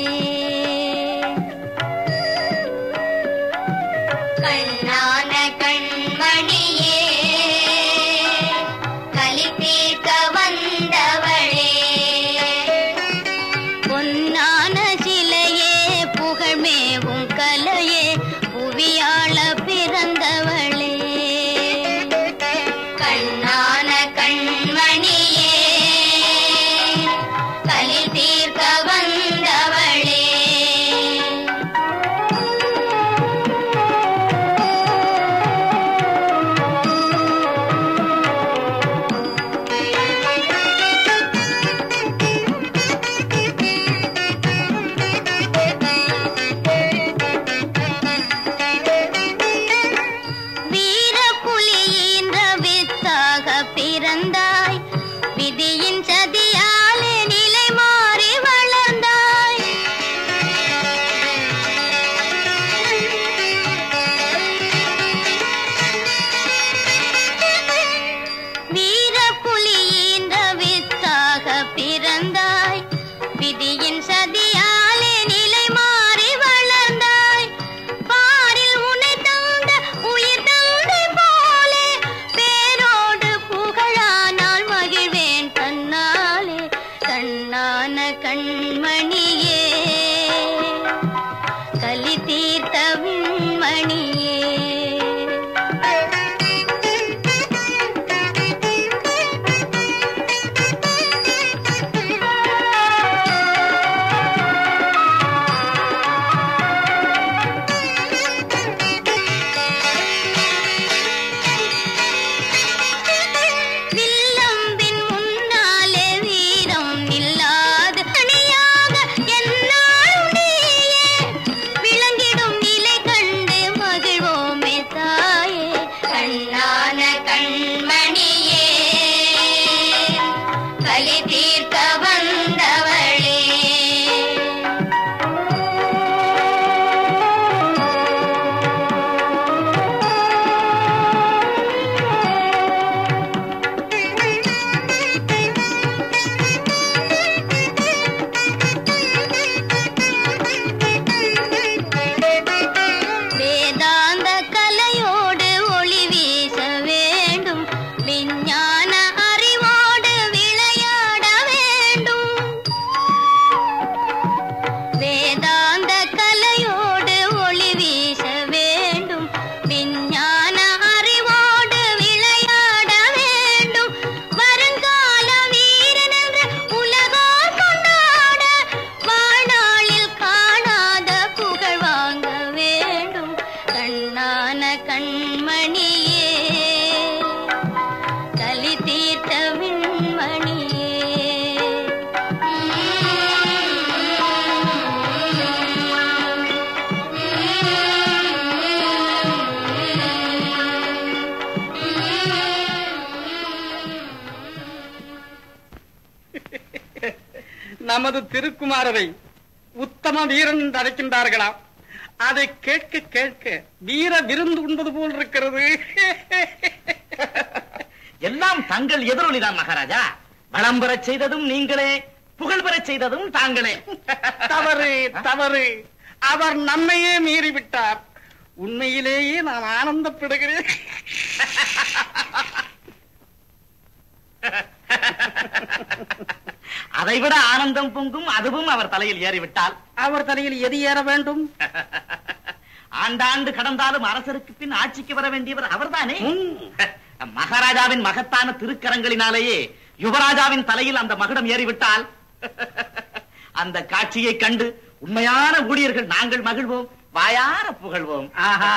கண்ணான கண்மணியே கலி தீர்க்க வந்தவளே பொன்னான சிலையே புகழ்மேவும் கலையே புவியாள பிறந்தவளே கண்ணான கண்மணியே கலி தீர்க்க வந்தவளே வீர புலியின்ற வித்தாக பிறந்தாய் விதியின் சதியாலே நிலை மாறி வளர்ந்தாய் வீர புலியின்ற வித்தாக பிறந்தாய் விதியின் சதியாலே நிலை மாறி வளர்ந்தாய் பாரில் உன்னை தந்த உயிர் தந்தை போலே பேரோடு புகழானால் மகிழ்வேன் தன்னாலே கண்ணான கண்மணியே கலி தீர்த்த விண்மணியே வில்லம்பின் முன்னாலே வீரம் இல்லாத அணியாக என்னாலும் நீயே விளங்கிடும் நிலை கண்டு மகிழ்வோமே தாயே கண்ணான கண்மணியே கலி தீர்க்க வந்தவளே வேதாந்த கலையோடு ஒளி வீச வேண்டும் விஞ்ஞான அறிவோடு விளையாட வேண்டும் வேதாந்த கலையோடு ஒளி வீச வேண்டும் விஞ்ஞான அறிவோடு விளையாட வேண்டும் வருங்கால வீரன் என்று உலகோர் கொண்டாட வாழ்நாளில் காணாத புகழ் வாங்க வேண்டும் கண்ணான கண்மணியே கலி தீர்த்த விண்மணியே நமது திருக்குமாரரை உத்தம வீரன் என்று அழைக்கின்றார்களாம் அதை கேட்க கேட்க வீர விருந்து உண்பது போல் இருக்கிறது எல்லாம் தங்கள் எதிரொலிதான் மகாராஜா வளம் பெறச் செய்ததும் நீங்களே புகழ் பெறச் செய்ததும் தாங்களே தவறு தவறு அவர் நம்மையே மீறிவிட்டார் உண்மையிலேயே நான் ஆனந்தப்படுகிறேன் அதைவிட ஆனந்தம் பொங்கும் அதுவும் அவர் தலையில் ஏறிவிட்டால் அவர் தலையில் எது ஏற வேண்டும் ஆண்டாண்டு கடந்தாலும் அரசருக்கு பின் ஆட்சிக்கு வர வேண்டியவர் அவர்தானே ம். மகாராஜாவின் மகத்தான திருக்கரங்களினாலேயே யுவராஜாவின் தலையில் அந்த மகுடம் ஏறிவிட்டால் அந்த காட்சியை கண்டு உண்மையான ஊழியர்கள் நாங்கள் மகிழ்வோம் வாயார புகழ்வோம்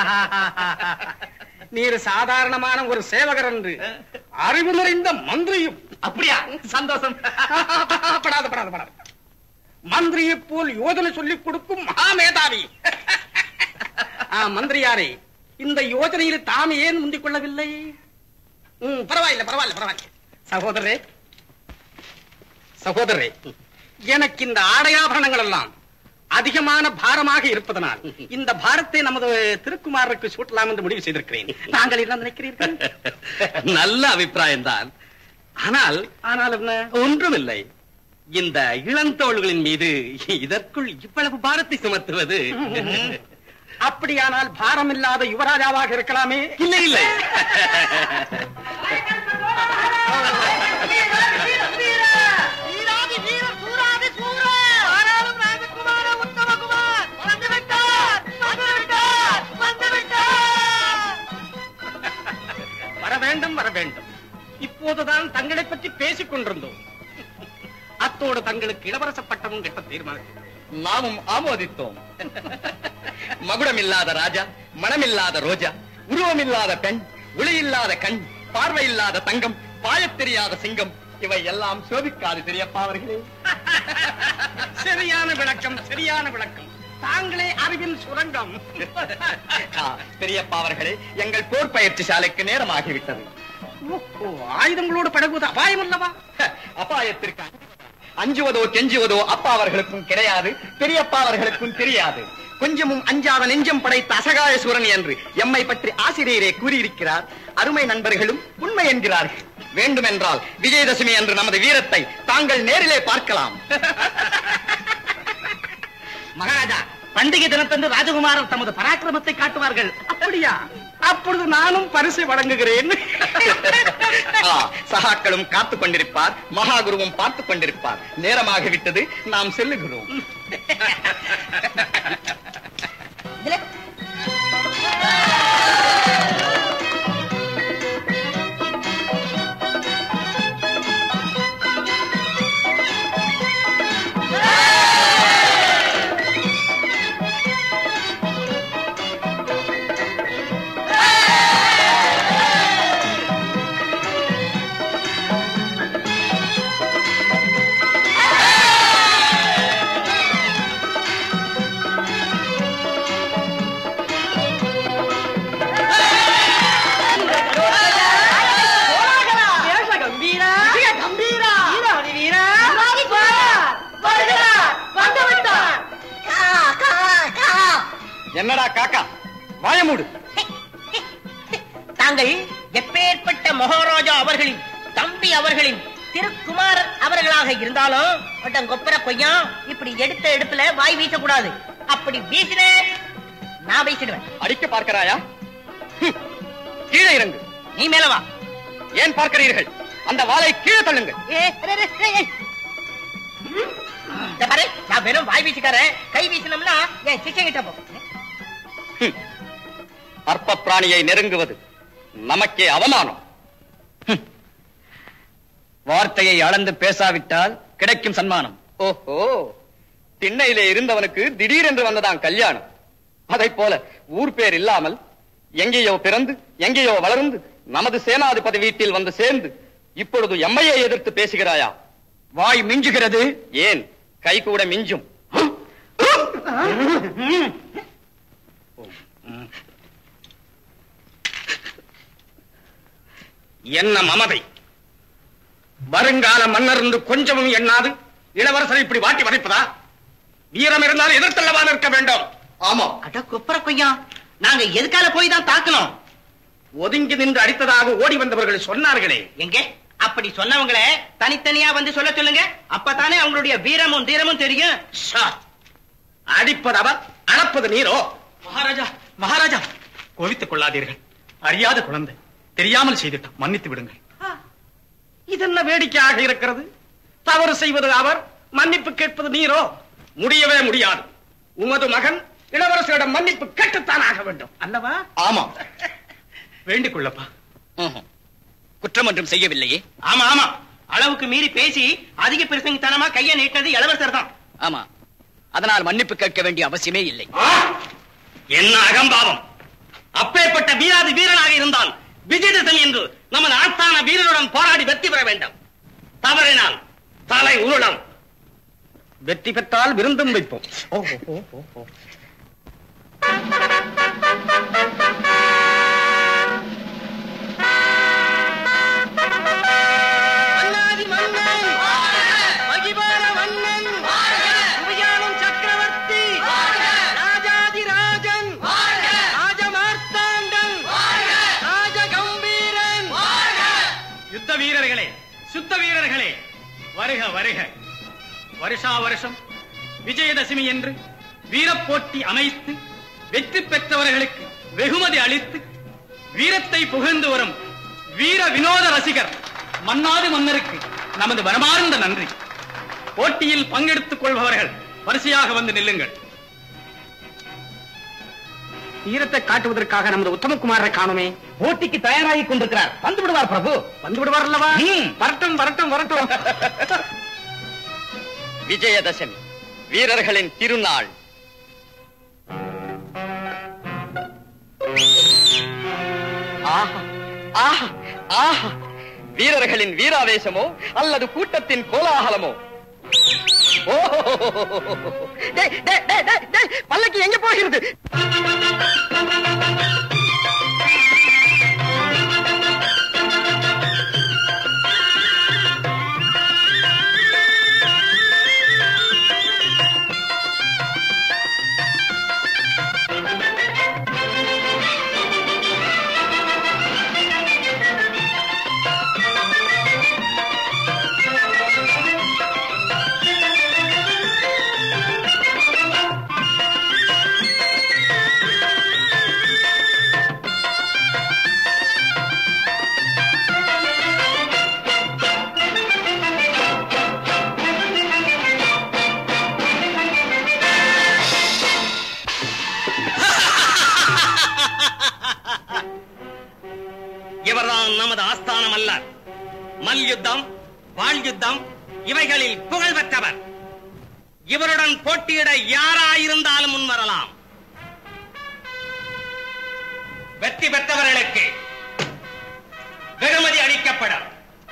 நீர் சாதாரணமான ஒரு சேவகர் என்று அறிவு நிறைந்த மந்திரியும் அப்படியா சந்தோஷம் படாத படாத படாத மந்திரியை போல் யோஜனை சொல்லிக் கொடுக்கும் மகாமேதாவி ஆ, மந்திரியாரே இந்த யோஜனையில் தாம் ஏன் முந்திக் கொள்ளவில்லை ம், பரவாயில்லை பரவாயில்லை பரவாயில்லை சகோதரரே சகோதரரே எனக்கு இந்த ஆடையாபரணங்கள் எல்லாம் அதிகமான பாரமாக இருப்பதனால் இந்த பாரத்தை நமது திருக்குமாரருக்கு சூட்டலாம் என்று முடிவு செய்திருக்கிறேன் தாங்கள் என்ன நினைக்கிறீர்கள் நல்ல அபிப்பிராயம்தான் ஆனால் ஆனால் என்ன ஒன்றுமில்லை இந்த இளந்தோள்களின் மீது இதற்குள் இவ்வளவு பாரத்தை சுமத்துவது அப்படியானால் பாரம் இல்லாத யுவராஜாவாக இருக்கலாமே இல்லை இல்லை வீராதி வீரர் சூராதி சூரா ஆனாலும் ராஜகுமார உத்தமகுமார் வந்து விட்டார் வந்து விட்டார் வந்து விட்டார் வர வேண்டும் வர வேண்டும் இப்போதுதான் தங்களை பற்றி பேசிக் கொண்டிருந்தோம் அத்தோடு தங்களுக்கு இளவரச பட்டமும் கிட்ட தீர்மானித்தோம் நாமும் ஆமோதித்தோம் மகுடமில்லாத ராஜா மனமில்லாத ரோஜா உருவமில்லாத பெண் ஒளி இல்லாத கண் பார்வை இல்லாத தங்கம் பாயத் தெரியாத சிங்கம் இவை எல்லாம் சோபிக்காது தெரியப்பா அவர்களே சரியான விளக்கம் சரியான விளக்கம் தாங்களே அறிவின் சுரங்கம் ஆ, பெரியப்பா அவர்களே எங்கள் போர் பயிற்சி சாலைக்கு நேரமாகிவிட்டது ஓ, ஆயுதங்களோடு பழகுவது அபாயம் அல்லவா அபாயத்திற்கு அஞ்சுவதோ கெஞ்சுவதோ அப்பா அவர்களுக்கும் கிடையாது பெரியப்பா அவர்களுக்கும் தெரியாது கொஞ்சமும் அஞ்சாத நெஞ்சம் படைத்த அசகாய சூரன் என்று எம்மை பற்றி ஆசிரியரே கூறியிருக்கிறார் அருமை நண்பர்களும் உண்மை என்கிறார்கள் வேண்டுமென்றால் விஜயதசமி என்று நமது வீரத்தை தாங்கள் நேரிலே பார்க்கலாம் மகாராஜா பண்டிகை தினத்தன்று ராஜகுமாரர் தமது பராக்கிரமத்தை காட்டுவார்கள் அப்படியா அப்பொழுது நானும் பரிசை வழங்குகிறேன் ஆ, சகாக்களும் காத்துக் கொண்டிருப்பார் மகாகுருவும் பார்த்துக் கொண்டிருப்பார் நேரமாகிவிட்டது நாம் செல்லுகிறோம் வேஷ கம்பீரா விஜய கம்பீரா வீராதி வீரா வருகிறார் வந்து விட்டார் கா கா கா என்னடா காக்கா வாயமூடு தாங்கள் எப்பேற்பட்ட மகாராஜா அவர்களின் தம்பி அவர்களின் திருக்குமாரர் அவர்களாக இருந்தாலும் ஒட்டம் கொப்பர கொய்யா இப்படி எடுத்த எடுப்புல வாய் வீசக்கூடாது அப்படி வீசின நான் வீசிடுவேன் அடிக்க பார்க்கிறாயா ஹம். கீழே இறங்கு நீ மேல வா ஏன் பார்க்கிறீர்கள் அந்த வாளை கீழே தள்ளுங்கள் ஏ, அரே, அரே, ஏய், ஏய். இந்த பாரு நான் வெறும் வாய் வீசிக்காரன் கை வீசினோம்னா என் சிச்சை கிட்ட போ ஹம். அற்ப பிராணியை நெருங்குவது நமக்கே அவமானம் ஹம். வார்த்தையை அளந்து பேசாவிட்டால் கிடைக்கும் சன்மானம் ஓஹோ திண்ணையிலே இருந்தவனுக்கு திடீரென்று வந்ததாம் கல்யாணம் அதைப் போல ஊர் பேர் இல்லாமல் எங்கேயோ பிறந்து எங்கேயோ வளர்ந்து நமது சேனாதிபதி வீட்டில் வந்து சேர்ந்து இப்பொழுது எம்மையை எதிர்த்து பேசுகிறாயா வாய் மிஞ்சுகிறது ஏன் கை கூட மிஞ்சும் என்ன மமதை வருங்கால மன்னர் என்று கொஞ்சமும் எண்ணாது இளவரசரை இப்படி வாட்டி வதைப்பதா வீரம் இருந்தால் எதிர்த்தல்லவா நிற்க வேண்டும் ஆமா அட கொப்பர கொய்யா நாங்க எதுக்கால போய் தான் தாக்கணும் ஒதுங்கி நின்று அடித்ததாக ஓடி வந்தவர்கள் சொன்னார்களே எங்க அப்படி சொன்னவங்களே தனித்தனியா வந்து சொல்ல சொல்லுங்க அப்பதானே அவங்களுடைய வீரமும் தீரமும் தெரியும் ஷா. அடிப்பது அவர் அளப்பது நீரோ மகாராஜா மகாராஜா கோவித்துக் கொள்ளாதீர்கள் அறியாத குழந்தை தெரியாமல் செய்துட்டோம் மன்னித்து விடுங்கள் இதென்ன வேடிக்கையாக இருக்கிறது தவறு செய்வது அவர் மன்னிப்பு கேட்பது நீரோ முடியவே முடியாது உமது மகன் இளவரசரிடம் மன்னிப்பு கேட்டுத்தான் ஆக வேண்டும் அல்லவா ஆமா வேண்டிக் கொள்ளப்பா ம்ஹும். குற்றம் ஒன்றும் செய்யவில்லையே ஆமா ஆமா அளவுக்கு மீறி பேசி அதிக பிரசங்கித்தனமா கைய நீட்டினது இளவரசர் தான் ஆமா அதனால் மன்னிப்பு கேட்க வேண்டிய அவசியமே இல்லை ஆ! என்ன அகம்பாவம் அப்பேற்பட்ட வீராதி வீரனாக இருந்தால் விஜயதசமி என்று நமது ஆஸ்தான வீரருடன் போராடி வெற்றி பெற வேண்டும் தவறினால் தலை உருளம் வெற்றி பெற்றால் விருந்தும் வைப்போம் மன்னாதி மன்னன் மகிபால மன்னன் சுவியானம் சக்கரவர்த்தி வீரர்களே சுத்த வீரர்களே வருக வருக வருஷா வருஷம் விஜயதசமி என்று வீரப்போட்டி அமைத்து வெற்றி பெற்றவர்களுக்கு வெகுமதி அளித்து வீரத்தை புகழ்ந்து வரும் வீர வினோத ரசிகர் மன்னாது மன்னருக்கு நமது மனமார்ந்த நன்றி போட்டியில் பங்கெடுத்துக் கொள்பவர்கள் வரிசையாக வந்து நில்லுங்கள் வீரத்தை காட்டுவதற்காக நமது உத்தமகுமாரரை காணுமே போட்டிக்கு தயாராகி கொண்டிருக்கிறார் வந்து விடுவார் பிரபு வந்து விடுவார் அல்லவா ம். வரட்டும் வரட்டும் வரட்டும் விஜயதசமி வீரர்களின் திருநாள் ஆஹா ஆஹா ஆஹா வீரர்களின் வீராவேசமோ அல்லது கூட்டத்தின் கோலாகலமோ ஓஹோ டேய், டேய், டேய், டேய், டேய், பல்லக்கு எங்க போகிறது இவர்தான் நமது ஆஸ்தானம் அல்ல மல்யுத்தம் வாழ்யுத்தம் இவைகளில் புகழ் பெற்றவர் இவருடன் போட்டியிட யாராயிருந்தாலும் முன்வரலாம் வெற்றி பெற்றவர்களுக்கு வெகுமதி அளிக்கப்படும்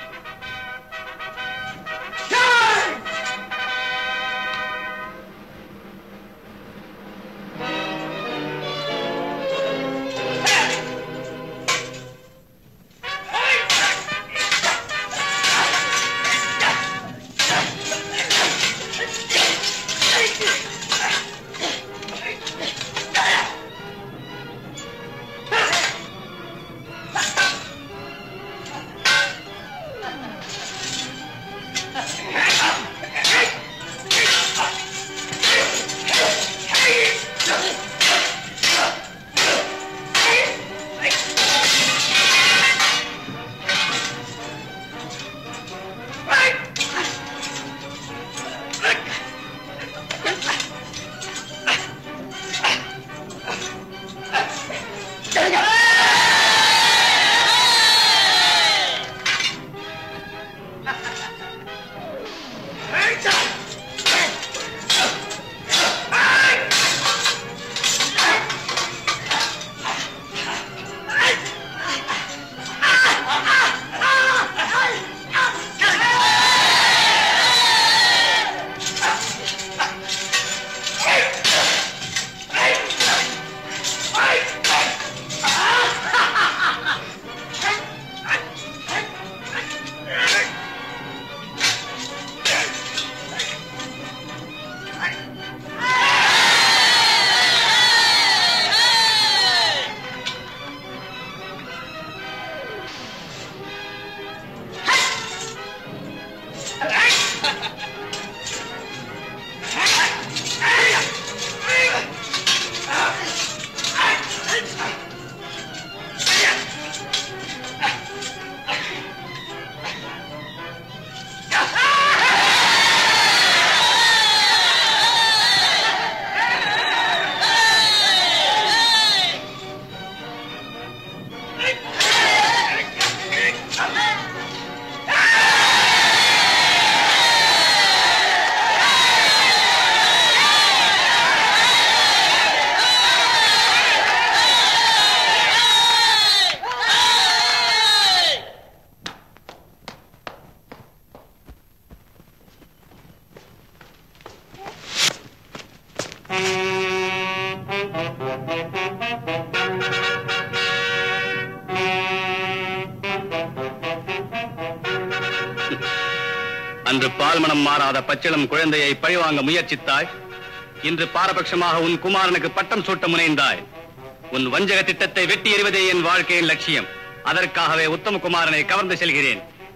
அன்று பால்மனம் மாறாத பச்சிளம் குழந்தையை பழிவாங்க முயற்சித்தாய் இன்று பாரபட்சமாக உன் குமாரனுக்கு பட்டம் சூட்ட முனைந்தாய் உன் வஞ்சக திட்டத்தை வெட்டி எறிவதே என் வாழ்க்கையின் லட்சியம் அதற்காகவே உத்தமகுமாரனை கவர்ந்து செல்கிறேன்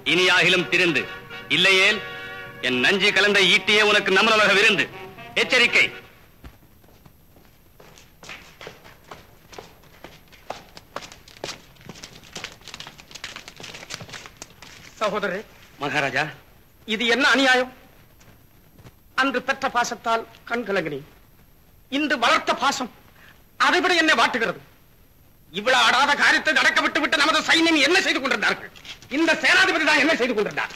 இனியாகிலும் திருந்து இல்லையேல் என் நஞ்சு கலந்த ஈட்டியே உனக்கு நம்மளுலக விருந்து எச்சரிக்கை சகோதரரே மகாராஜா இது என்ன அநியாயம் அன்று பெற்ற பாசத்தால் கண் கலங்கினேன் இன்று வளர்த்த பாசம் அதைவிட என்னை வாட்டுகிறது இவ்வளவு அடாத காரியத்தை நடக்க விட்டு விட்டு நமது சைன்யம் என்ன செய்து கொண்டிருந்தார்கள் இந்த சேனாதிபதி தான் என்ன செய்து கொண்டிருந்தார்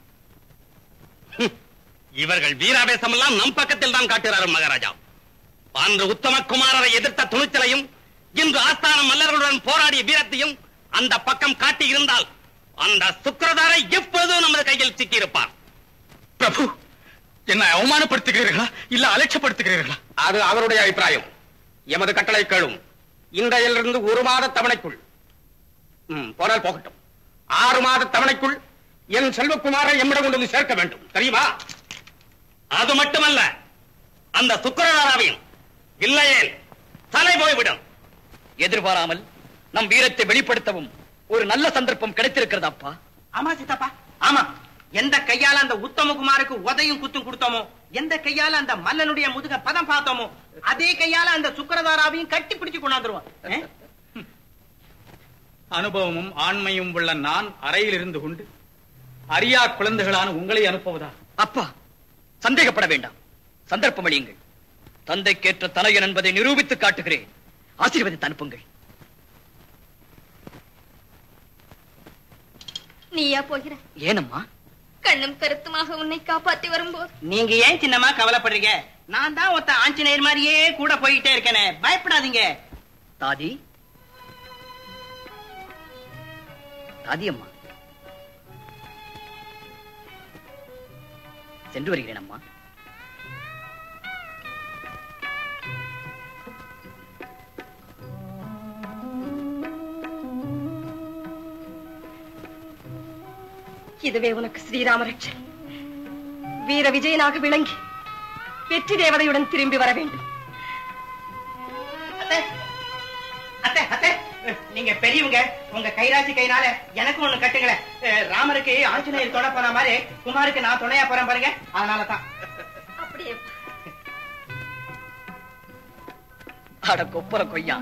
இவர்கள் வீராவேசம் எல்லாம் நம் பக்கத்தில் தான் காட்டுகிறார்கள் மகாராஜா அன்று உத்தமகுமாரரை எதிர்த்த துணிச்சலையும் இன்று ஆஸ்தான மல்லர்களுடன் போராடிய வீரத்தையும் அந்த பக்கம் காட்டி இருந்தால் அந்த சுக்கிரதாரை எப்பொழுதும் நமது கையில் சிக்கியிருப்பார் பிரபு என்னை அவமானப்படுத்துகிறீர்களா இல்ல அலட்சப்படுத்துகிறீர்களா அது அவருடைய அபிப்பிராயம் எமது கட்டளை கேளும் இன்றையிலிருந்து ஒரு மாத தவணைக்குள் ம், போனால் போகட்டும் ஆறு மாத தவணைக்குள் என் செல்வகுமாரை எம்மிடம் கொண்டு வந்து சேர்க்க வேண்டும் தெரியுமா அது மட்டுமல்ல அந்த சுக்கிரதாராவையும் இல்லையேல் தலை போய்விடும் எதிர்பாராமல் நம் வீரத்தை வெளிப்படுத்தவும் ஒரு நல்ல சந்தர்ப்பம் கிடைத்திருக்கிறது அப்பா ஆமா சித்தப்பா ஆமா எந்த கையால அந்த உத்தமகுமாருக்கு உதையும் குத்தும் கொடுத்தோமோ எந்த கையால அந்த மல்லனுடைய முதுக பதம் பார்த்தோமோ அதே கையால அந்த சுக்கரதாராவையும் கட்டி பிடிச்சு கொண்டாந்துருவோம் அஹ்? அனுபவமும் ஆண்மையும் உள்ள நான் அறையில் இருந்து கொண்டு அரியா குழந்தைகளான உங்களை அனுப்புவதா அப்பா சந்தேகப்பட வேண்டாம் சந்தர்ப்பம் அளியுங்கள் தந்தைக்கேற்ற தனையன் என்பதை நிரூபித்து காட்டுகிறேன் ஆசீர்வதித்து அனுப்புங்கள் நீயா போகிற ஏனம்மா கண்ணும் கருத்துமாக உன்னை காப்பாற்றி வரும்போது நீங்க ஏன் சின்னமா கவலைப்படுறீங்க நான் தான் ஒருத்த ஆஞ்சநேயர் மாதிரியே கூட போயிட்டே இருக்கேனே பயப்படாதீங்க தாதி தாதி அம்மா சென்று வருகிறேன் அம்மா இதுவே உனக்கு ஸ்ரீராம ரட்சை வீர விஜயனாக விளங்கி வெற்றி தேவதையுடன் திரும்பி வர வேண்டும் அத்தை அத்தை அத்தை நீங்க பெரியவங்க உங்க கைராசி கைனால எனக்கு ஒண்ணு கட்டுங்களேன் அஹ், ராமருக்கு ஆஞ்சநேயர் துணை போன மாதிரி குமாருக்கு நான் துணையா போறேன் பாருங்க அதனாலதான் அப்படியே அட கொப்பர கொய்யா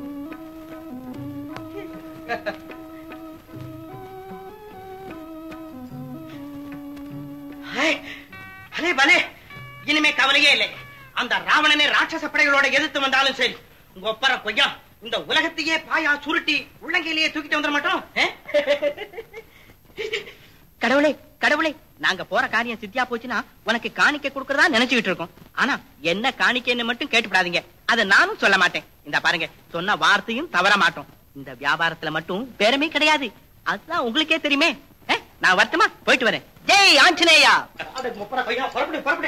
ஹே, பலே பலே இனிமே கவலையே இல்லை அந்த ராவணனை ராட்சச படைகளோட எதிர்த்து வந்தாலும் சரி உங்க ஒப்பர கொய்யா இந்த உலகத்தையே பாயா சுருட்டி உள்ளங்கையிலேயே தூக்கிட்டு வந்துட மாட்டோம் ஆ? கடவுளே கடவுளே நாங்க போற காரியம் சித்தியா போச்சுன்னா உனக்கு காணிக்கை கொடுக்கறதா நினைச்சுக்கிட்டு இருக்கோம் ஆனா என்ன காணிக்கைன்னு மட்டும் கேட்டுப்படாதீங்க அதை நானும் சொல்ல மாட்டேன் இந்த பாருங்க சொன்ன வார்த்தையும் தவற மாட்டோம் இந்த வியாபாரத்துல மட்டும் பேரமே கிடையாது அதுதான் உங்களுக்கே தெரியுமே ஆ? நான் வரட்டுமா போயிட்டு வரேன் ஜெய் ஆஞ்சநேயா புறப்படு புறப்படு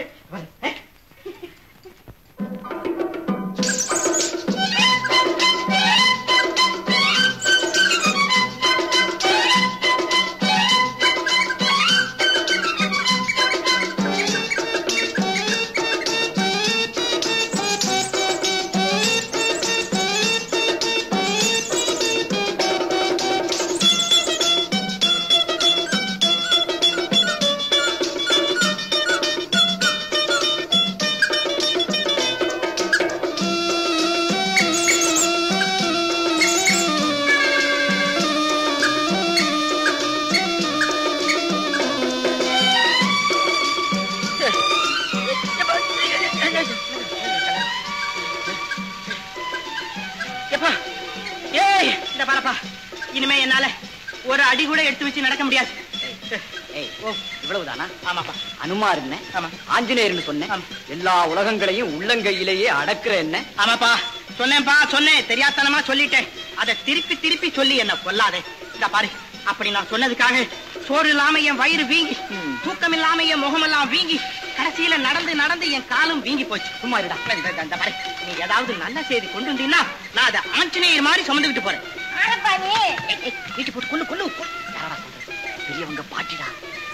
எப்பா ஏய் இந்த பாரப்பா இனிமே என்னால ஒரு அடி கூட எடுத்து வச்சு நடக்க முடியாது ஏய் ஓ இவ்வளவுதானா ஆமாப்பா அனுமார் என்ன ஆமா. ஆஞ்சநேயர்னு சொன்னேன் ஆமா. எல்லா உலகங்களையும் உள்ளங்கையிலேயே அடக்குற என்ன ஆமாப்பா சொன்னேன்ப்பா சொன்னேன் தெரியாத்தனமா சொல்லிட்டேன் அதை திருப்பி திருப்பி சொல்லி என்ன கொல்லாதே இந்த பாரு அப்படி நான் சொன்னதுக்காக சோறு இல்லாம என் வயிறு வீங்கி தூக்கம் இல்லாம என் முகமெல்லாம் வீங்கி கடைசியில நடந்து நடந்து என் காலும் வீங்கி போச்சு சும்மா இருடா இந்த- இந்த- இந்த பாரு நீ ஏதாவது நல்ல செய்தி கொண்டு வந்தீங்கன்னா நான் அதை ஆஞ்சநேயர் மாதிரி சுமந்துக்கிட்டு போறேன் ஏய், ஏய், வீட்டு போட்டு கொள்ளு கொள்ளு கொள்ளு. யாரடா சொல்றது? பெரியவங்க பாட்டிடா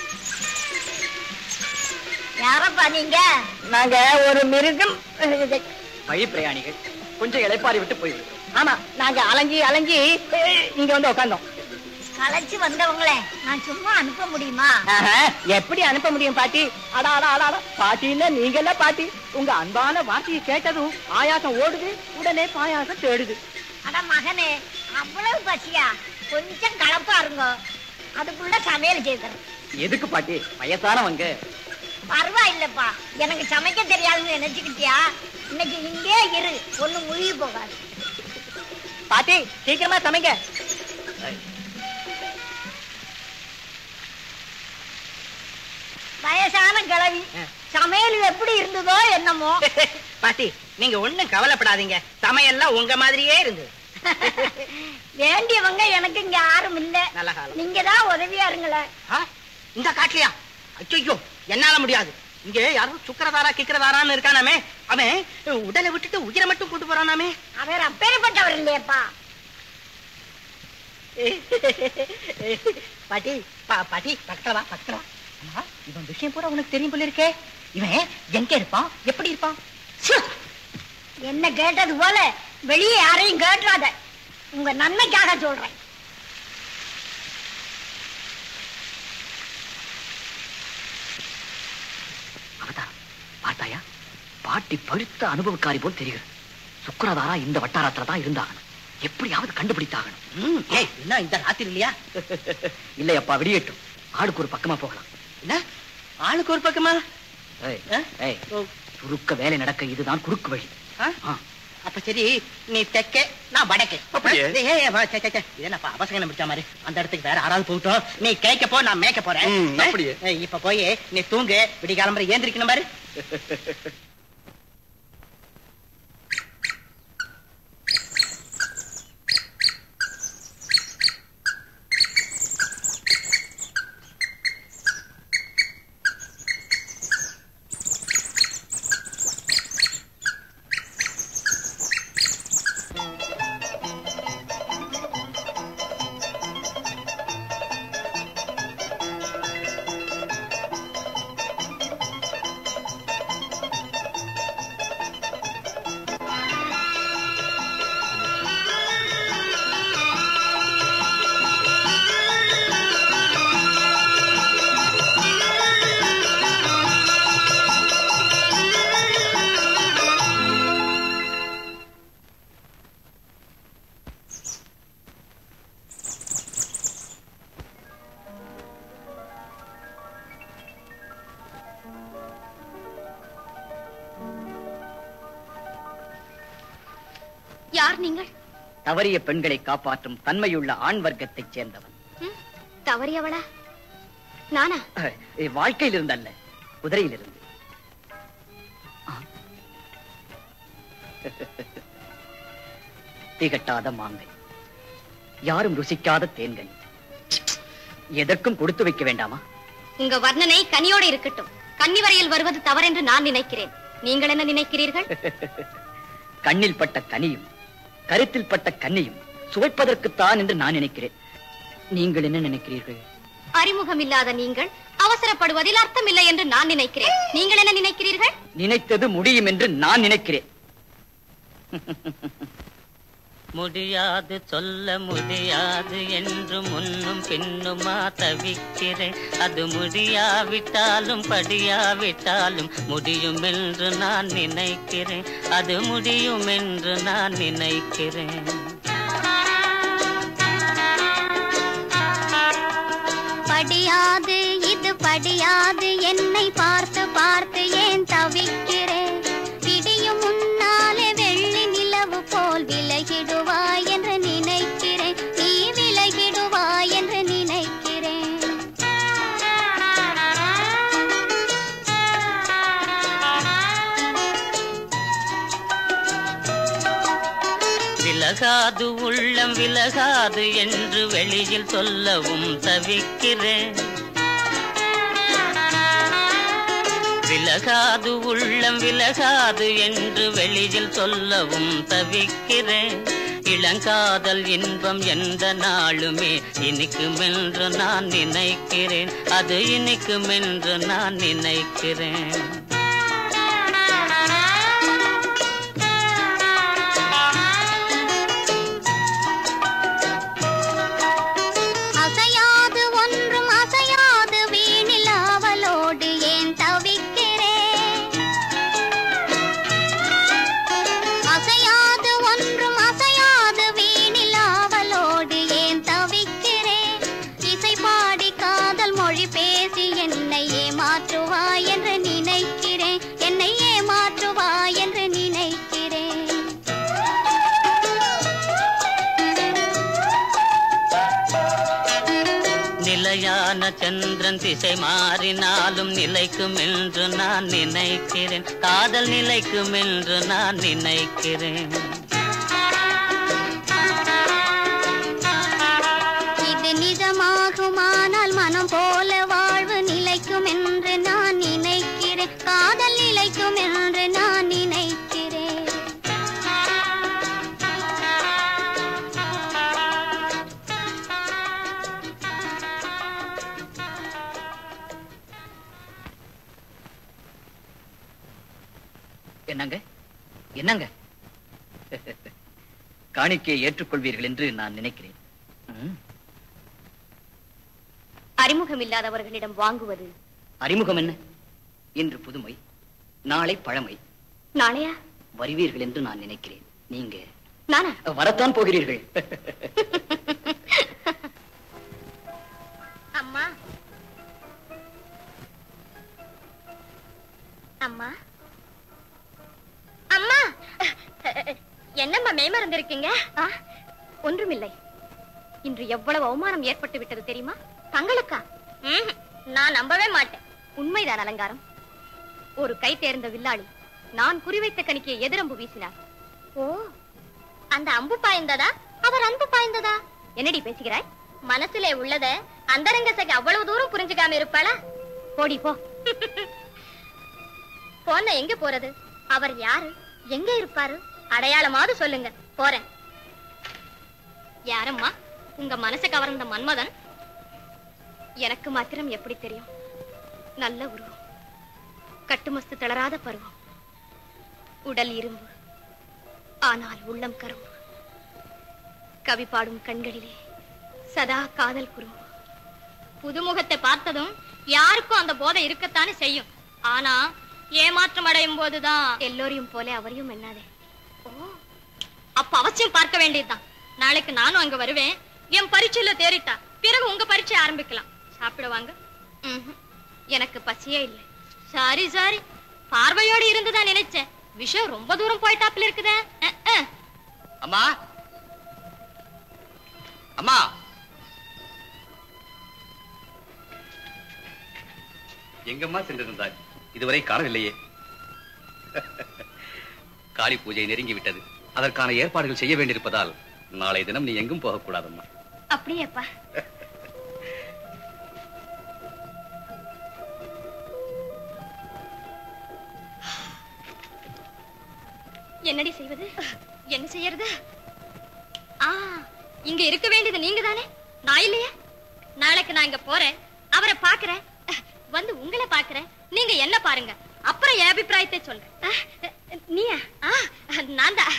யாரப்பா நீங்க நாங்க ஒரு மிருகம் வழி பிரயாணிகள் கொஞ்சம் இளைப்பாரி விட்டு போய்விடுகிறோம் ஆமா நாங்க அலைஞ்சி அலைஞ்சி இங்க வந்து உட்கார்ந்தோம் களைச்சு வந்தவங்களே நான் சும்மா அனுப்ப முடியுமா ஆஹா, எப்படி அனுப்ப முடியும் பாட்டி அடா அடா அடா அடா. பாட்டின்னா நீங்க எல்லாம் பாட்டி உங்க அன்பான வார்த்தையை கேட்டதும் ஆயாசம் ஓடுது உடனே பாயாசம் தேடுது அட மகனே அவ்வளவு பசியா கொஞ்சம் கலப்பா இருங்க அதுக்குள்ள சமையல் செய்தேன் எதுக்கு பாட்டி வயசானவங்க பரவாயில்லப்பா எனக்கு சமைக்க தெரியாதுன்னு நினைச்சுக்கிட்டியா இன்னைக்கு இங்கே இரு ஒண்ணு முழுகி போகாது பாட்டி சீக்கிரமா சமைங்க வயசான கிழவி சமையல் எப்படி இருந்ததோ என்னமோ பாட்டி நீங்க ஒண்ணும் கவலைப்படாதீங்க சமையல்லாம் உங்க மாதிரியே இருந்தது வேண்டியவங்க எனக்கு இங்க யாரும் இல்ல நல்ல காலம் நீங்க தான் உதவியா இருங்களேன் ஆ, இந்த காட்டுலயா ஐயோ என்னால முடியாது இங்க யாரும் சுக்கரதாரா கிக்கரதாரான்னு இருக்கானாமே அவன் உடலை விட்டுட்டு உயிரை மட்டும் கூட்டு போறானாமே அவர் அப்பேற்பட்டவர் இல்லையப்பா பாட்டி பா- பாட்டி பக்கத்துல வா பக்கத்துல வா அம்மா, இவன் விஷயம் பூரா உனக்கு தெரியும் போல இருக்கே இவன் எங்க இருப்பான் எப்படி இருப்பான் ச்சே! என்ன கேட்டது போல வெளியே யாரையும் கேட்டுறாத உங்க நன்மைக்காக சொல்றேன் அவதாரம் பார்த்தாயா பாட்டி பழுத்த அனுபவக்காரி போல் தெரிகிறது சுக்கரதாரா இந்த வட்டாரத்துல தான் இருந்தாகணும் எப்படியாவது கண்டுபிடித்தாகணும் ம், ஏய் என்ன இந்த ராத்திரி இல்லையா இல்லையப்பா விடியட்டும் ஆளுக்கு ஒரு பக்கமா போகலாம் என்ன ஆளுக்கு ஒரு பக்கமா ஏய், ஆ? ஏய், ஓ, சுருக்க வேலை நடக்க இதுதான் குறுக்கு வழி ஆ? ஆ. அப்ப சரி நீ தெக்க நான் வடக்கே அப்படியே? ஏய், ஏய், வா, சே, சே, சே. இது என்னப்பா அவசரம் பிடிச்ச மாதிரி அந்த இடத்துக்கு வேற யாராவது போகட்டும் நீ கேட்க போ நான் மேய்க்க போறேன் ம், அப்படியே? ஏய், இப்ப போய் நீ தூங்கு விடி கிளம்புற ஏந்திரிக்கணும் பாரு யார் நீங்கள் தவறிய பெண்களை காப்பாற்றும் தன்மையுள்ள ஆண் வர்க்கத்தைச் சேர்ந்தவன் ம்? தவறியவளா நானா அஹ், வாழ்க்கையில் இருந்தல்ல குதிரையில் இருந்து ஆ. திகட்டாத மாங்கை யாரும் ருசிக்காத தேன்கள் எதற்கும் கொடுத்து வைக்க வேண்டாமா உங்க வர்ணனை கனியோடு இருக்கட்டும் கன்னி வரையில் வருவது தவறென்று நான் நினைக்கிறேன் நீங்கள் என்ன நினைக்கிறீர்கள் கண்ணில் பட்ட கனியும் கருத்தில் பட்ட கன்னியும் சுவைப்பதற்குத்தான் என்று நான் நினைக்கிறேன் நீங்கள் என்ன நினைக்கிறீர்கள் அறிமுகம் இல்லாத நீங்கள் அவசரப்படுவதில் அர்த்தமில்லை என்று நான் நினைக்கிறேன் நீங்கள் என்ன நினைக்கிறீர்கள் நினைத்தது முடியும் என்று நான் நினைக்கிறேன் முடியாது சொல்ல முடியாது என்று முன்னும் பின்னுமா தவிக்கிறேன் அது முடியாவிட்டாலும் படியாவிட்டாலும் முடியும் என்று நான் நினைக்கிறேன் அது முடியும் என்று நான் நினைக்கிறேன் படியாது இது படியாது என்னை பார்த்து பார்த்து ஏன் தவிக்கிறேன் பிடியும் முன்னாலே வெள்ளி நிலவு போல் விலகிடுவாய் என்று நினைக்கிறேன் நீ விலகிடுவாய் என்று நினைக்கிறேன் விலகாது உள்ளம் விலகாது என்று வெளியில் சொல்லவும் தவிக்கிறேன் விலகாது உள்ளம் விலகாது என்று வெளியில் சொல்லவும் தவிக்கிறேன் இளங்காதல் இன்பம் எந்த நாளுமே இனிக்குமென்று நான் நினைக்கிறேன் அது இனிக்குமென்று நான் நினைக்கிறேன் அசை பேசி என்னை ஏமாற்றுவாய் என்று நினைக்கிறேன் என்னை ஏமாற்றுவாய் என்று நினைக்கிறேன் நிலையான சந்திரன் திசை மாறினாலும் நிலைக்கும் என்று நான் நினைக்கிறேன் காதல் நிலைக்கும் என்று நான் நினைக்கிறேன் இது நிஜமாகுமானால் மனம் போல வாழ்வு நிலைக்கும் என்று நான் நினைக்கிறேன் காதல் நிலைக்கும் என்று நான் நினைக்கிறேன் என்னங்க என்னங்க காணிக்கையை ஏற்றுக்கொள்வீர்கள் என்று நான் நினைக்கிறேன் ம், அறிமுகம் இல்லாதவர்களிடம் வாங்குவது அறிமுகம் என்ன இன்று புதுமை நாளை பழமை நாளையா வருவீர்கள் என்று நான் நினைக்கிறேன் நீங்க நானா வரத்தான் போகிறீர்கள் அம்மா அம்மா அம்மா என்னம்மா மேமறந்திருக்கீங்க ஒன்றுமில்லை இன்று எவ்வளவு அவமானம் ஏற்பட்டு விட்டது தெரியுமா தங்களுக்கா ம்ஹும். நான் நம்பவே மாட்டேன் உண்மைதான் அலங்காரம் ஒரு கை தேர்ந்த வில்லாளி நான் குறிவைத்த கணிக்கையை எதிரம்பு வீசினார் ஓ அந்த அம்பு பாய்ந்ததா அவர் அன்பு பாய்ந்ததா என்னடி பேசுகிறாய் மனசுல உள்ளத அந்தரங்க சகி அவ்வளவு தூரம் புரிஞ்சுக்காம இருப்பாளா போடி போ போன எங்க போறது அவர் யாரு எங்க இருப்பாரு அடையாளமாவது சொல்லுங்க போறேன் யாரம்மா உங்க மனசை கவர்ந்த மன்மதன் எனக்கு மாத்திரம் எப்படி தெரியும் நல்ல உருவம் கட்டுமஸ்து தளராத பருவம் உடல் இரும்பு ஆனால் உள்ளம் கரும்பு கவி பாடும் கண்களிலே சதா காதல் குறும்பு புதுமுகத்தை பார்த்ததும் யாருக்கும் அந்த போதை இருக்கத்தானே செய்யும் ஆனா ஏமாற்றம் அடையும் போதுதான் எல்லோரையும் போல அவரையும் எண்ணாதே ஓ அப்ப அவசியம் பார்க்க வேண்டியதுதான் நாளைக்கு நானும் அங்க வருவேன் என் பரீட்சையில தேறிட்டா பிறகு உங்க பரீட்சை ஆரம்பிக்கலாம் சாப்பிட வாங்க ம்ஹும். எனக்கு பசியே இல்லை சாரி சாரி பார்வையோடு இருந்துதான் நினைச்சேன் விஷயம் ரொம்ப தூரம் போயிட்டாப்ல இருக்குதே அஹ், அஹ். அம்மா அம்மா எங்கம்மா சென்றிருந்தாய் இதுவரை காணவில்லையே காளி பூஜை நெருங்கி விட்டது அதற்கான ஏற்பாடுகள் செய்ய வேண்டியிருப்பதால் நாளை தினம் நீ எங்கும் போகக்கூடாதம்மா அப்படியேப்பா என்னடி செய்வது என்ன செய்யறது ஆ இங்க இருக்க வேண்டியது நீங்க தானே நான் இல்லையே நாளைக்கு நான் இங்க போறேன் அவரை பாக்குறேன் வந்து உங்களை பாக்குறேன் நீங்க என்ன பாருங்க அப்புறம் என் அபிப்பிராயத்தை சொல்றேன் ஆ, நீயா ஆ நான் தான்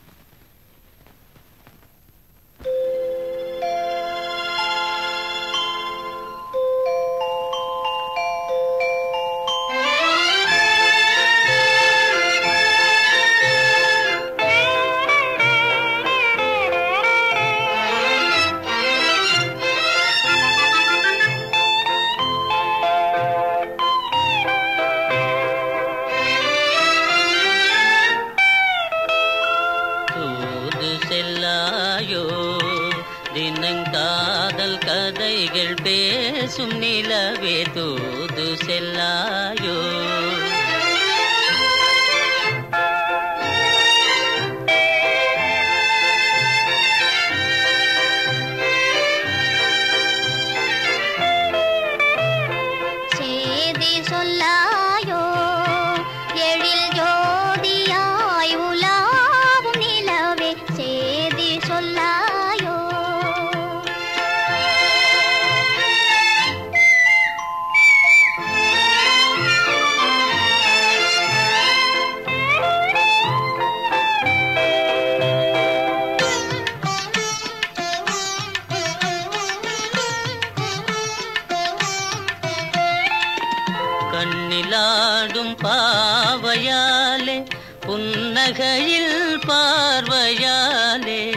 தூது செல்லாயோ தினங்காதல் கதைகள் பேசும் நிலவே தூது செல்லாயோ சேதி சொல்லாயோ எழில் ஜோதியாய் உலாவும் நிலவே சேதி சொல்லாயோ கண்ணிலாடும் பாவையாலே புன்னகையில் பார்வையாலே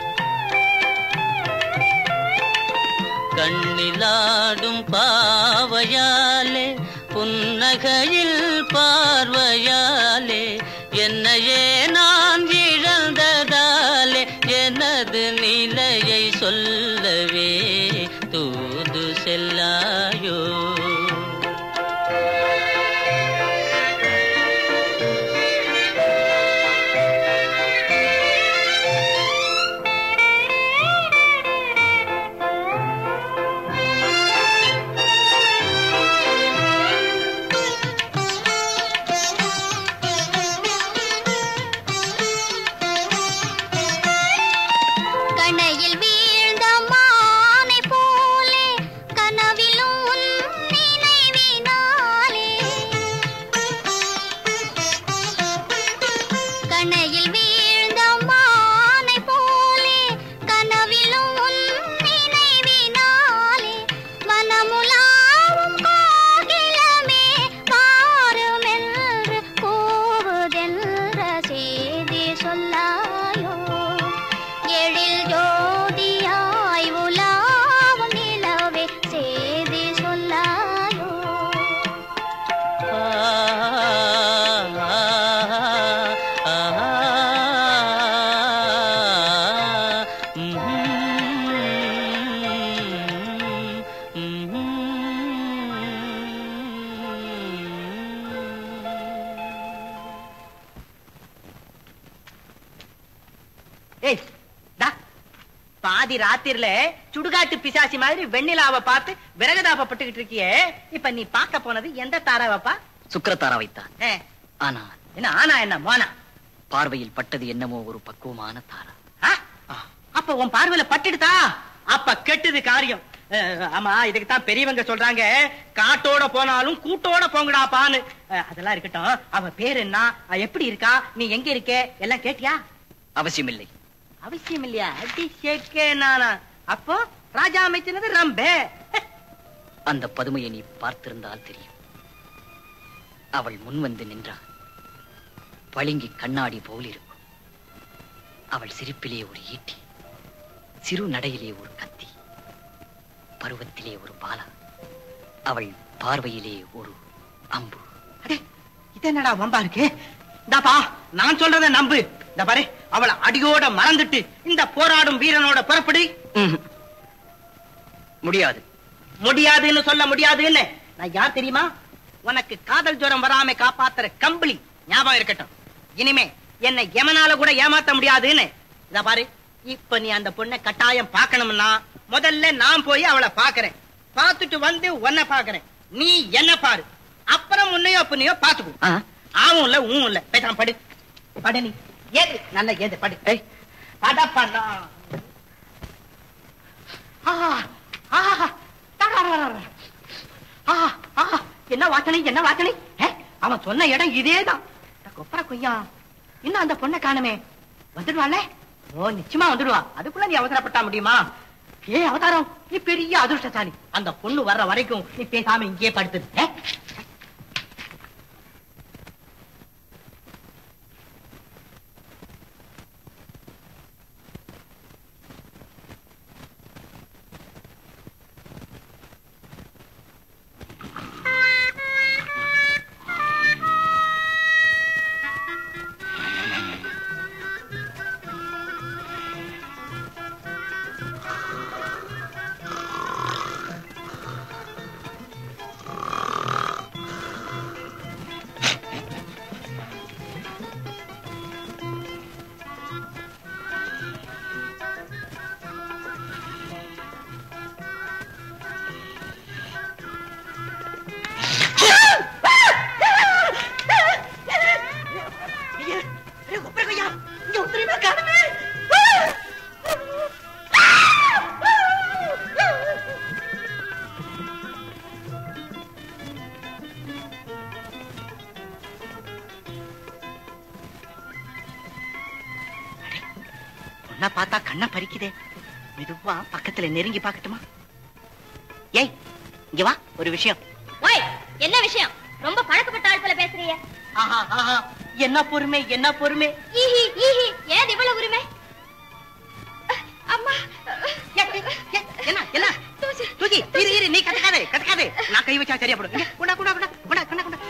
கண்ணிலாடும் பாவையாலே பார்வையாலே புன்னகையில் பார்வையாலே என்னையே நான் இழந்ததாலே எனது நிலையை சொல்லவே தூது செல்லாயோ கணையில் வீழ்ந்த மானை போலே கனவிலும் உன் நினைவினாலே கணையில் வீழ்ந்த மானை போலே கனவிலும் உன் நினைவினாலே மனமுலாவும் கோகிலமே வாருமென்று கூவுதென்ற செய்தி சொல்லாயோ எழில் ஜோதியாய் உலாவும் நிலவே செய்தி சொல்லாயோ ஏய் டா பாதி ராத்திரில சுடுகாட்டு பிசாசி மாதிரி வெண்ணிலாவை பார்த்து விறகுதாபப்பட்டுக்கிட்டு இருக்கியே இப்ப நீ பார்க்க போனது எந்த தாராவப்பா சுக்கரத்தாரா வைத்தான் ஏ, ஆனால் என்ன ஆனா என்ன மோனா பார்வையில் பட்டது என்னமோ ஒரு பக்குவமான தாரா ஆ? அப்ப உன் பார்வையில பட்டுடுதா அப்ப கெட்டுது காரியம் அஹ், ஆமா இதுக்கு தான் பெரியவங்க சொல்றாங்க காட்டோட போனாலும் கூட்டோட போங்கடாப்பான்னு அஹ், அதெல்லாம் இருக்கட்டும் அவ பேர் என்ன அவ எப்படி இருக்கா நீ எங்க இருக்க எல்லாம் கேட்டியா அவசியமில்லை அவசியம் இல்லையா அடி சேக்கே நானா அப்போ ராஜா அமைச்சினது ரம்பே அந்த பதுமையை நீ பார்த்திருந்தால் தெரியும் அவள் முன் வந்து நின்றாள் பளிங்கி கண்ணாடி போல் இருக்கும் அவள் சிரிப்பிலே ஒரு ஈட்டி சிறு நடையிலே ஒரு கத்தி பருவத்திலே ஒரு பாலா அவள் பார்வையிலே ஒரு அம்பு அடே இது என்னடா வம்பா இருக்கு இந்தாப்பா நான் சொல்றத நம்பு இந்த பாரு அவளை அடியோட மறந்துட்டு இந்த போராடும் வீரனோட புறப்படு ம்ஹும். முடியாது முடியாதுன்னு சொல்ல முடியாதுன்னு நான் யார் தெரியுமா உனக்கு காதல் ஜுரம் வராம காப்பாத்துற கம்பளி ஞாபகம் இருக்கட்டும் இனிமே என்னை எமனால கூட ஏமாத்த முடியாதுன்னு இத பாரு இப்ப நீ அந்த பொண்ணை கட்டாயம் பார்க்கணும்னா முதல்ல நான் போய் அவளை பாக்குறேன் பார்த்துட்டு வந்து உன்னை பாக்குறேன் நீ என்ன பாரு அப்புறம் உன்னையோ பொண்ணையோ பாத்துக்கோ ஆ, ஆவும் இல்ல ஊம் இல்ல பேசாம படு படு நீ ஏது நல்ல ஏது படு ஏய், பட பண்ணா ஆஹா, ஆஹா, டடடடடட. ஆஹா, ஆஹா, என்ன வாசனை என்ன வாசனை ஏ, அவன் சொன்ன இடம் இதேதான் அட கொப்பர கொய்யா இன்னும் அந்த பொண்ணை காணுமே வந்துடுவாள்ல ஓ நிச்சயமா வந்துடுவா அதுக்குள்ள நீ அவசரப்பட்டா முடியுமா ஏ அவதாரம் நீ பெரிய அதிர்ஷ்டசாலி அந்த பொண்ணு வர்ற வரைக்கும் நீ பேசாம இங்கேயே படுத்துரு ஏ? ஐயா, ஐயா, கொப்பர கொய்யா, இங்க ஒருத்தரையுமே காணுமே. பொண்ணை பார்த்தா கண்ணை பறிக்குதே மெதுவா பக்கத்துல நெருங்கி பார்க்கட்டுமா ஏய் இங்க வா ஒரு விஷயம் ஓய் என்ன விஷயம் ரொம்ப பழக்கப்பட்ட ஆள் போல பேசுறீங்க ஆஹா ஆஹா என்ன பொறுமை என்ன பொறுமை ஈஹி ஈஹி ஏது இவ்வளவு உரிமை அம்மா என்ன என்ன தூக்கி இரு இரு நீ கத்துக்காதே கத்துக்காதே நான் கை வச்சா சரியா போடும் இங்க, குண்டா குண்டா குண்டா குண்டா குண்டா குண்டா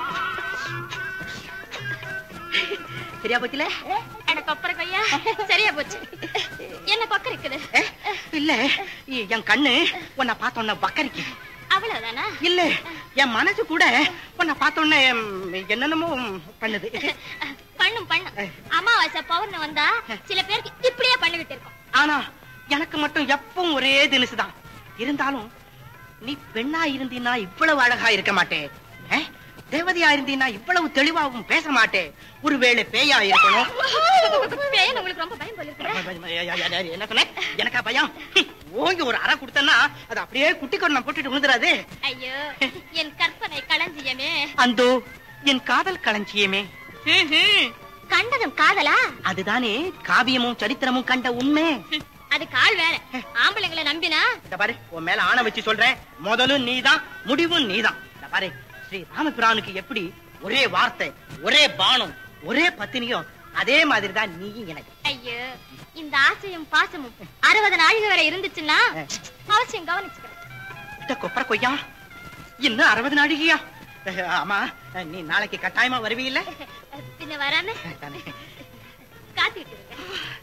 சரியா போச்சுல எனக்கு அப்புறம் கையா சரியா போச்சு என்ன பக்கம் இருக்குது இல்ல இ- என் கண்ணு உன்னை பார்த்தோன்ன வக்கரிக்கு அவ்வளவுதானா இல்ல என் மனசு கூட உன்னை பார்த்தோன்ன ம், என்னென்னமோ பண்ணுது பண்ணும் பண்ணும் அமாவாசை பௌர்ணமி வந்தா சில பேருக்கு இப்படியே பண்ணிக்கிட்டு இருக்கோம் ஆனா எனக்கு மட்டும் எப்பவும் ஒரே தினுசுதான் இருந்தாலும் நீ பெண்ணா இருந்தீன்னா இவ்வளவு அழகா இருக்க மாட்டேன் அஹ்? தேவதையா இருந்தீன்னா இவ்வளவு தெளிவாகவும் பேச மாட்டேன் ஒருவேளை பேயா இருக்கணும் பேயன் உங்களுக்கு ரொம்ப பயம் போல இருக்குதே. என்ன சொன்ன எனக்கா பயம் ஹம், ஓங்கி ஒரு அறை கொடுத்தேன்னா அது அப்படியே குட்டி கொண்டு போட்டுட்டு விழுந்துடாது ஐயோ என் கற்பனை களஞ்சியமே அந்தோ என் காதல் களஞ்சியமே ம்ஹும். கண்டதும் காதலா அதுதானே காவியமும் சரித்திரமும் கண்ட உண்மை ஹம், அது கால் வேற ஆம்பளைங்களை நம்பினா இந்த பாரு உன் மேல ஆணை வச்சு சொல்றேன் முதலும் நீதான் முடிவும் நீதான் இந்த பாரு ஸ்ரீ ராமபிரானுக்கு எப்படி ஒரே வார்த்தை ஒரே பானம் ஒரே பத்தினியும் அதே மாதிரி தான் நீயும் எனக்கு ஐயோ இந்த ஆசையும் பாசமும் அறுபது நாழிகை வரை இருந்துச்சுன்னா அவசியம் கவனிச்சுக்கிறேன் இந்த கொப்பர கொய்யா இன்னும் அறுபது நாழிகையா அஹ், ஆமா நீ நாளைக்கு கட்டாயமா வருவீல்ல பின்ன வராம தானே. காத்துக்கிட்டு இருக்கேன்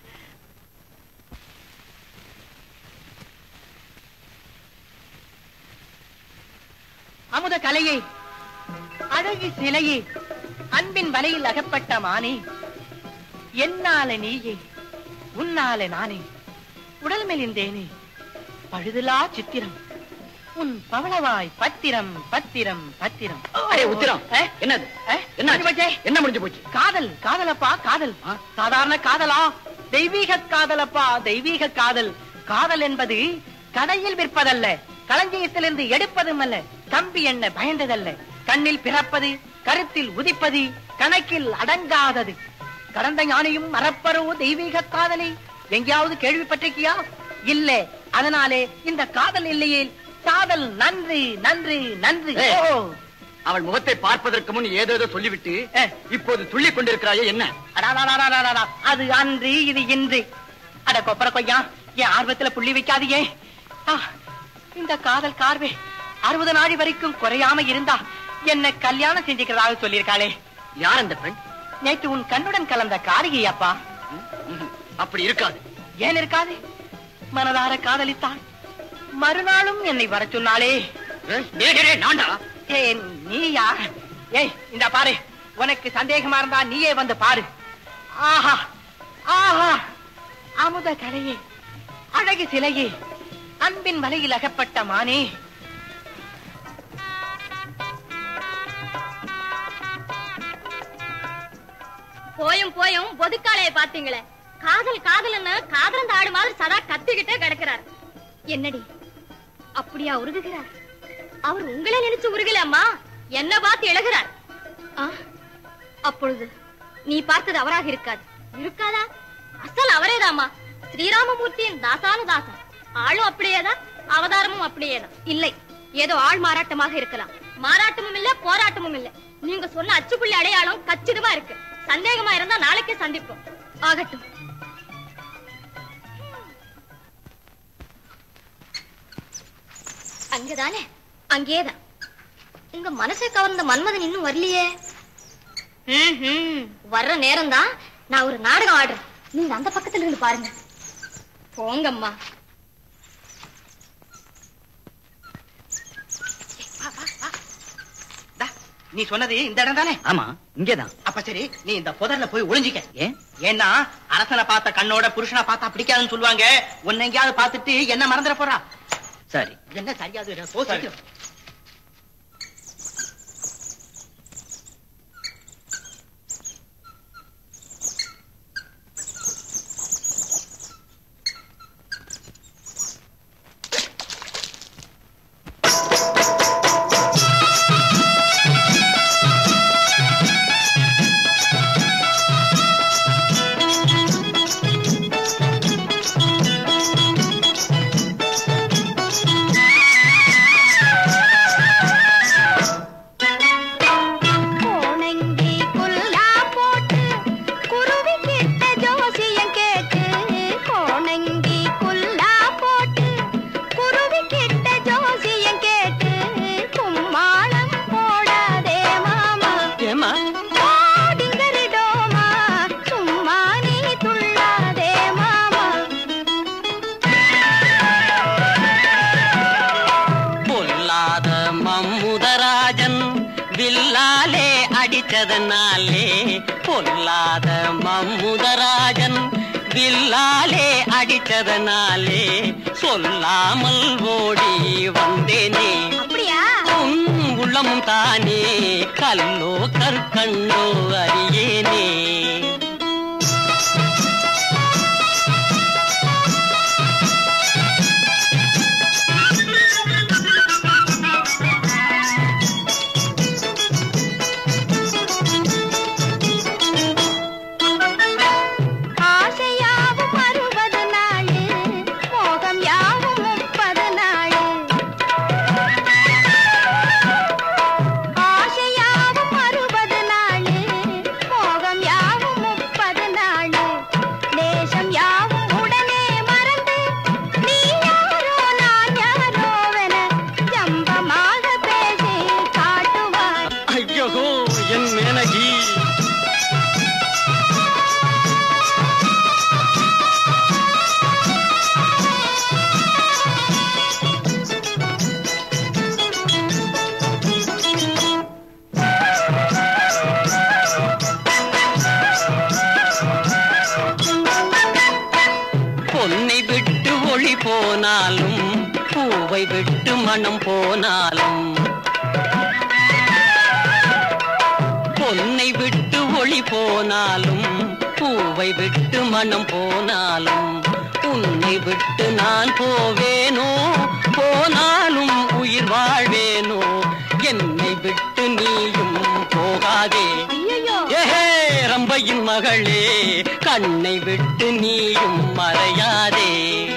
அமுத கலையை அழகு சிலையே அன்பின் வலையில் அகப்பட்ட மானே என்னால நீயே உன்னால நானே உடல் மெலிந்தேனே பழுதுலா சித்திரம் உன் பவளவாய் பத்திரம் பத்திரம் பத்திரம் அரே உத்திரம் அஹ், என்னது அஹ், என்ன முடிஞ்சு போச்சே? என்ன முடிஞ்சு போச்சு காதல் காதலப்பா காதல் சாதாரண காதலா தெய்வீக காதலப்பா தெய்வீக காதல் காதல் என்பது கடையில் விற்பதல்ல களஞ்சியத்திலிருந்து எடுப்பதும் அல்ல தம்பி என்ன பயந்ததல்ல கண்ணில் பிறப்பது கருத்தில் உதிப்பது கணக்கில் அடங்காதது கடந்த ஞானியும் மறப்பரோ தெய்வீக காதலை எங்கேயாவது கேள்விப்பட்டிருக்கியா இல்ல அதனாலே இந்த காதல் இல்லையே காதல் நன்று நன்று நன்று ஏய். ஓ அவள் முகத்தை பார்ப்பதற்கு முன் ஏதேதோ சொல்லிவிட்டு அஹ். இப்போது துள்ளிக் கொண்டிருக்கிறாயே என்ன அடாடாடாடாடாடா, அது அன்று இது இன்று அட கொப்பர கொய்யா என் ஆர்வத்துல புள்ளி வைக்காதீங்க ஆ, இந்த காதல் கார்வே அறுபது நாள் வரைக்கும் குறையாம இருந்தா என்ன கல்யாணம் செஞ்சுக்கிறதாக சொல்லியிருக்காளே யார் அந்த பெண் நேற்று உன் கண்ணுடன் கலந்த காரிகை அப்பா ம்ஹும். அப்படி இருக்காது ஏன் இருக்காது மனதார காதலித்தாள் மறுநாளும் என்னை வர சொன்னாளே ஏய், டேய், டேய், டேய், நான்டா ஏய் நீயா ஏய் இந்த பாரு உனக்கு சந்தேகமா இருந்தா நீயே வந்து பாரு ஆஹா ஆஹா அமுத கலையே அழகு சிலையே அன்பின் வலையில் அகப்பட்ட மானே போயும் போயும் பொதுக்காளைய பாத்தீங்களே காதல் காதல்னு காதலந்த ஆடு மாதிரி சதா கத்திக்கிட்டே கிடக்கிறார் என்னடி அப்படியா உருகுகிறார் அவர் உங்களை நினைச்சு உருகலம்மா என்ன பார்த்து எழுகிறார் ஆ, அப்பொழுது நீ பார்த்தது அவராக இருக்காது இருக்காதா அசல் அவரேதாம்மா ஸ்ரீராமமூர்த்தியின் தாசானு தாசன் ஆளும் அப்படியேதான் அவதாரமும் அப்படியேதான் இல்லை ஏதோ ஆள் மாறாட்டமாக இருக்கலாம் மாறாட்டமும் இல்ல போராட்டமும் இல்ல நீங்க சொன்ன அச்சுப்புள்ளி அடையாளம் கச்சிதமா இருக்கு சந்தேகமா இருந்தா நாளைக்கே சந்திப்போம் ஆகட்டும் அங்கதானே அங்கேதான் உங்க மனசை கவர்ந்த மன்மதன் இன்னும் வரலையே ம்ஹும். வர்ற நேரம் தான் நான் ஒரு நாடகம் ஆடுறேன் நீங்க அந்த பக்கத்துல இருந்து பாருங்க போங்கம்மா தா, நீ சொன்னது இந்த இடம் தானே ஆமா இங்கேதான் அப்ப சரி நீ இந்த புதர்ல போய் ஒளிஞ்சிக்க ஏன் ஏன்னா அரசனை பார்த்த கண்ணோட புருஷனை பார்த்தா பிடிக்காதுன்னு சொல்லுவாங்க உன்னை எங்கேயாவது பார்த்துட்டு என்ன மறந்துட போறா சரி என்ன சரியாது போ சீக்கிரம். ஆ மம்முதராஜன் வில்லாலே அடித்ததனாலே பொல்லாத மம்முதராஜன் வில்லாலே அடித்ததனாலே சொல்லாமல் ஓடி வந்தேனே அப்படியா உன் உள்ளமும் தானே கல்லோ கற்கண்டோ அறியேனே ஆசையாவும் அறுபது நாள் மோகம் யாவும் முப்பது நாள் ஆசையாவும் அறுபது நாள் மோகம் யாவும் முப்பது நாள் நேசம் யாவும் உடனே மறந்து நீ யாரோ நான் யாரோவென ஜம்பமாக பேசி காட்டுவார் ஐயோ என் மேனகி பொன்னை விட்டு ஒளி போனாலும் பூவை விட்டு மனம் போனாலும் பொன்னை விட்டு ஒளி போனாலும் பூவை விட்டு மனம் போனாலும் உன்னை விட்டு நான் போவேனோ போனாலும் உயிர் வாழ்வேனோ என்னை விட்டு நீயும் போகாதே ஐயோ ஏஹே ரம்பையின் மகளே கண்ணை விட்டு நீயும் மறையாதே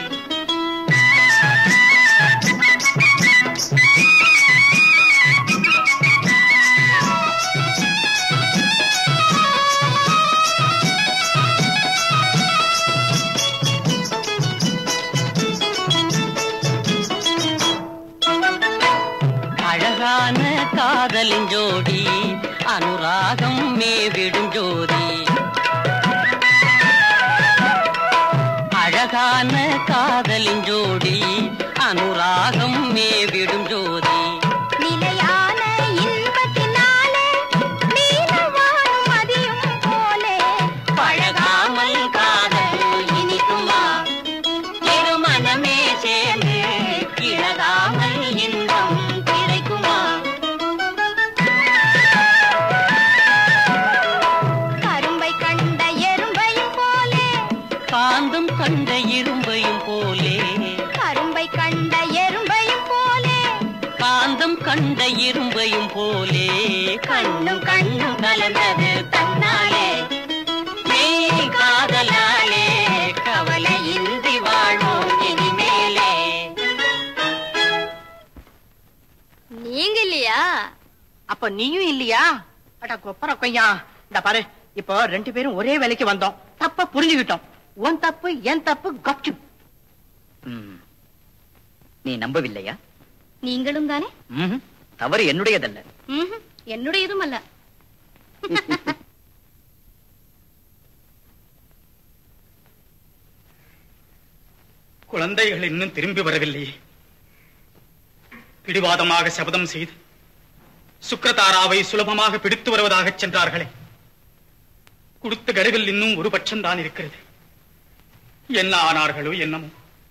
அழகான காதலின் ஜோடி அனுராகம் மேவிடும் ஜோதி அழகான காதலின் ஜோடி அனுராகம் மேவிடும் ஜோதி நிலையான இன்பத்தினாலே நீலவானும் மதியும் போலே பழகாமல் காதல் இனிக்குமா திருமணமே சேர்ந்து இழகாமல் இன்பம் கிடைக்குமா கரும்பை கண்ட எறும்பையும் போலே காந்தம் கண்ட இரும்பையும் போலே கரும்பை கண்ட எறும்பையும் போலே காந்தம் கண்ட இரும்பையும் போலே கண்ணும் கண்ணும் கலந்தது தன்னாலே நீ காதலாலே கவலையின்றி வாழ்வோம் இனிமேலே நீங்க இல்லையா அப்ப நீயும் இல்லையா அட கொப்பர கொய்யா இந்த பாரு இப்போ ரெண்டு பேரும் ஒரே வேலைக்கு வந்தோம் தப்ப புரிஞ்சுக்கிட்டோம் உன் தப்பு என் தப்பு கப்சு ம். நீ நம்பவில்லையா நீங்களும் தானே ம்ஹும். தவறு என்னுடையதல்ல ம்ஹும். என்னுடையதும் அல்ல குழந்தைகள் இன்னும் திரும்பி வரவில்லையே பிடிவாதமாக சபதம் செய்து சுக்ரதாராவை சுலபமாக பிடித்து வருவதாகச் சென்றார்களே கொடுத்த கருவில் இன்னும் ஒரு பட்சம்தான் இருக்கிறது என்ன ஆனார்களோ என்னமோ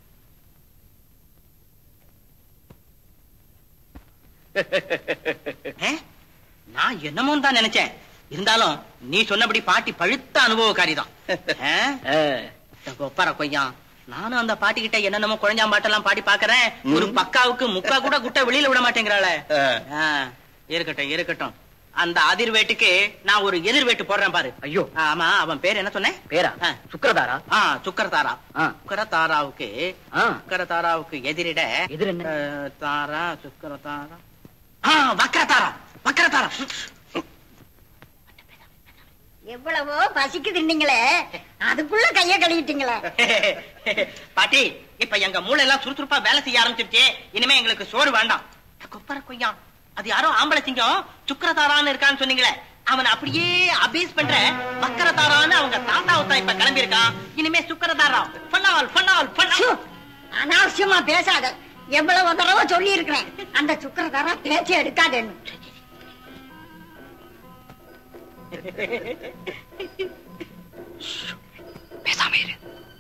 ஏ? நான் என்னமோ தான் நினைச்சேன் இருந்தாலும் நீ சொன்னபடி பாட்டி பழுத்த அனுபவக்காரி தான் ஆ, கொப்பர கொய்யா நானும் அந்த பாட்டி கிட்ட என்னென்னமோ குழஞ்சாம்பாட்டெல்லாம் பாடி பாக்குறேன் ஒரு பக்காவுக்கு முக்கா கூட குட்டை வெளியில விட மாட்டேங்கிறாளே ஆ, இருக்கட்டும் இருக்கட்டும் அந்த அதிர்வேட்டுக்கு நான் ஒரு எதிர்வேட்டு போடுறேன் பாரு ஐயோ ஆமா அவன் பேர் என்ன சொன்னேன் பேரா ஆ. சுக்கரதாரா ஆ சுக்கரதாரா ஆ. சுக்கரதாராவுக்கு ஆ. சுக்கரதாராவுக்கு எதிரிட எதிர் என்ன? அஹ், தாரா சுக்கரதாரா ஆ வக்கரதாரா வக்கரதாரா எவ்வளவோ பசிக்குது நீங்களே அதுக்குள்ள கைய கழுவிட்டீங்களே பாட்டி இப்ப எங்க மூளை எல்லாம் சுறுசுறுப்பா வேலை செய்ய ஆரம்பிச்சிருச்சு இனிமே எங்களுக்கு சோறு வேண்டாம் கொப்பர கொய்யா அது யாரோ ஆம்பளை சிங்கம் சுக்கரதாரான்னு இருக்கான்னு சொன்னீங்களே அவன் அப்படியே அபீஸ் பண்ற வக்கரதாரான்னு அவங்க தாத்தாவுத்தா இப்ப கிளம்பி இருக்கான் இனிமே சுக்கரதாரா ஃபன்னாவல் ஃபன்னாவல் ச்சூ, ஃபன்னாவல் அனாவசியமா பேசாத எவ்வளவு தடவை சொல்லி இருக்கிறேன் அந்த சுக்கரதாரா பேச்சு எடுக்காதேன்னு பேசாம இரு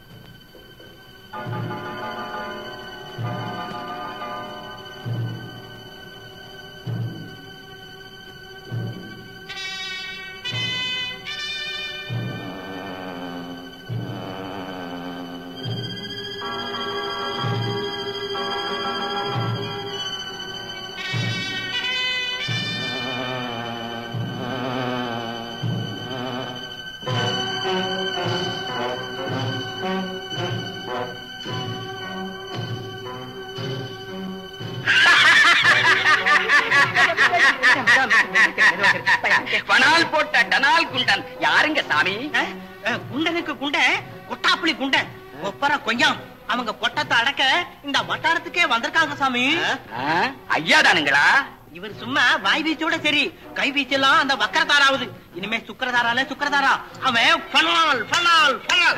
பனால் போட்ட டனால் குண்டன் யாருங்க சாமி குண்டனுக்கு குண்டன் கொட்டாப்புளி குண்டன் ஒப்பர கொய்யாம் அவங்க கொட்டத்தை அடக்க இந்த வட்டாரத்துக்கே வந்திருக்காங்க சாமி ஐயா தானுங்களா இவர் சும்மா வாய் வீச்சோட சரி கை வீச்செல்லாம் அந்த வக்கரதாராவது இனிமே சுக்கரதாரால சுக்கரதாரா அவன் ஃபனால் ஃபனால் ஃபனால்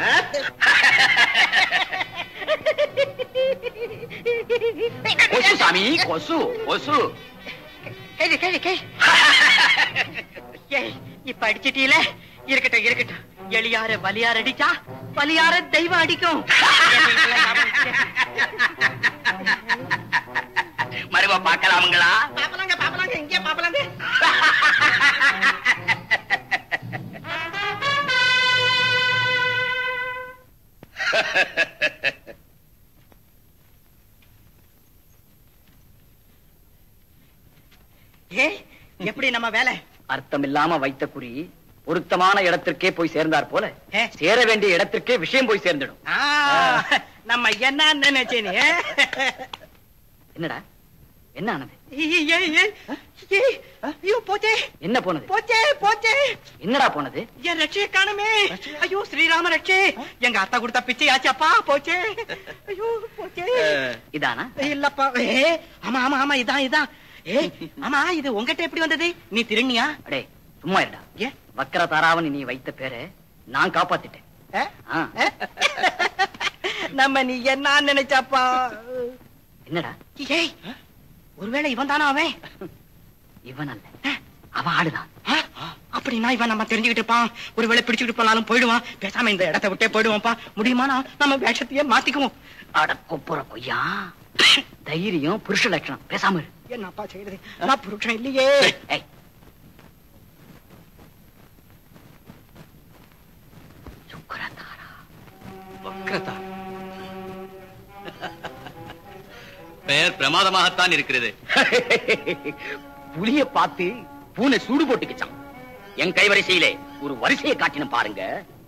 கொசு சாமி கொசு கொசு கேளு கேளு கேளு ஏய் இப்ப அடிச்சிட்டீல இருக்கட்டும் இருக்கட்டும் எளியார வலியார் அடிச்சா வலியார தெய்வம் அடிக்கும் மறுவ பார்க்கலாமுங்களா பாப்பலாங்க பாப்பலாங்க இங்கே பாப்பலாங்க ஏய் எப்படி நம்ம வேலை அர்த்தமில்லாம வைத்த குறி பொருத்தமான இடத்திற்கே போய் சேர்ந்தார் போல ஏ. சேர வேண்டிய இடத்திற்கே விஷயம் போய் சேர்ந்துடும் ஆ, நம்ம என்ன நினைச்சேனே என்னடா என்ன ஆனது ஏய், ஏய், ஏய், ஏய், ஐயோ போச்சே என்ன போனது போச்சே போச்சே என்னடா போனது என் ரட்சையை காணுமே ஐயோ ஸ்ரீராம ரட்சே எங்க அத்தா கொடுத்த பிச்சை ஆச்சப்பா போச்சே ஐயோ போச்சே இதானா இல்லப்பா ஏ ஆமா ஆமா ஆமா இதான் இதான் ஏ ஆமா இது உங்ககிட்ட எப்படி வந்தது நீ திருநியா அடே சும்மா இருடா ஏ வக்கர தாராவன் நீ வைத்த பேரை நான் காப்பாத்திட்டேன் ஆ? ஆ, நம்ம நீ என்ன நினைச்சாப்பா என்னடா ஏய் ஒருவேளை இவன் தானா அவன் இவன் அல்ல அவன் ஆடுதான் ஆ? அப்படின்னா இவன் நம்ம தெரிஞ்சுக்கிட்டு இருப்பான் ஒருவேளை பிடிச்சுக்கிட்டு போனாலும் போயிடுவான் பேசாம இந்த இடத்தை விட்டே போயிடுவான்ப்பா முடியுமானா நம்ம வேஷத்தையே மாத்திக்குவோம் அட கொப்புற கொய்யா தைரியம் புருஷ லட்சணம் பேசாம இரு என்னப்பா செய்யறது நான் புருஷன் இல்லையே ஏய். சுக்கரதாரா வக்ரதா பெயர் பிரமாதமாகத்தான் இருக்கிறது புலிய பார்த்து பூனை சூடு போட்டுக்கிச்சான் என் கைவரிசையிலே ஒரு வரிசையை காட்டின பாருங்க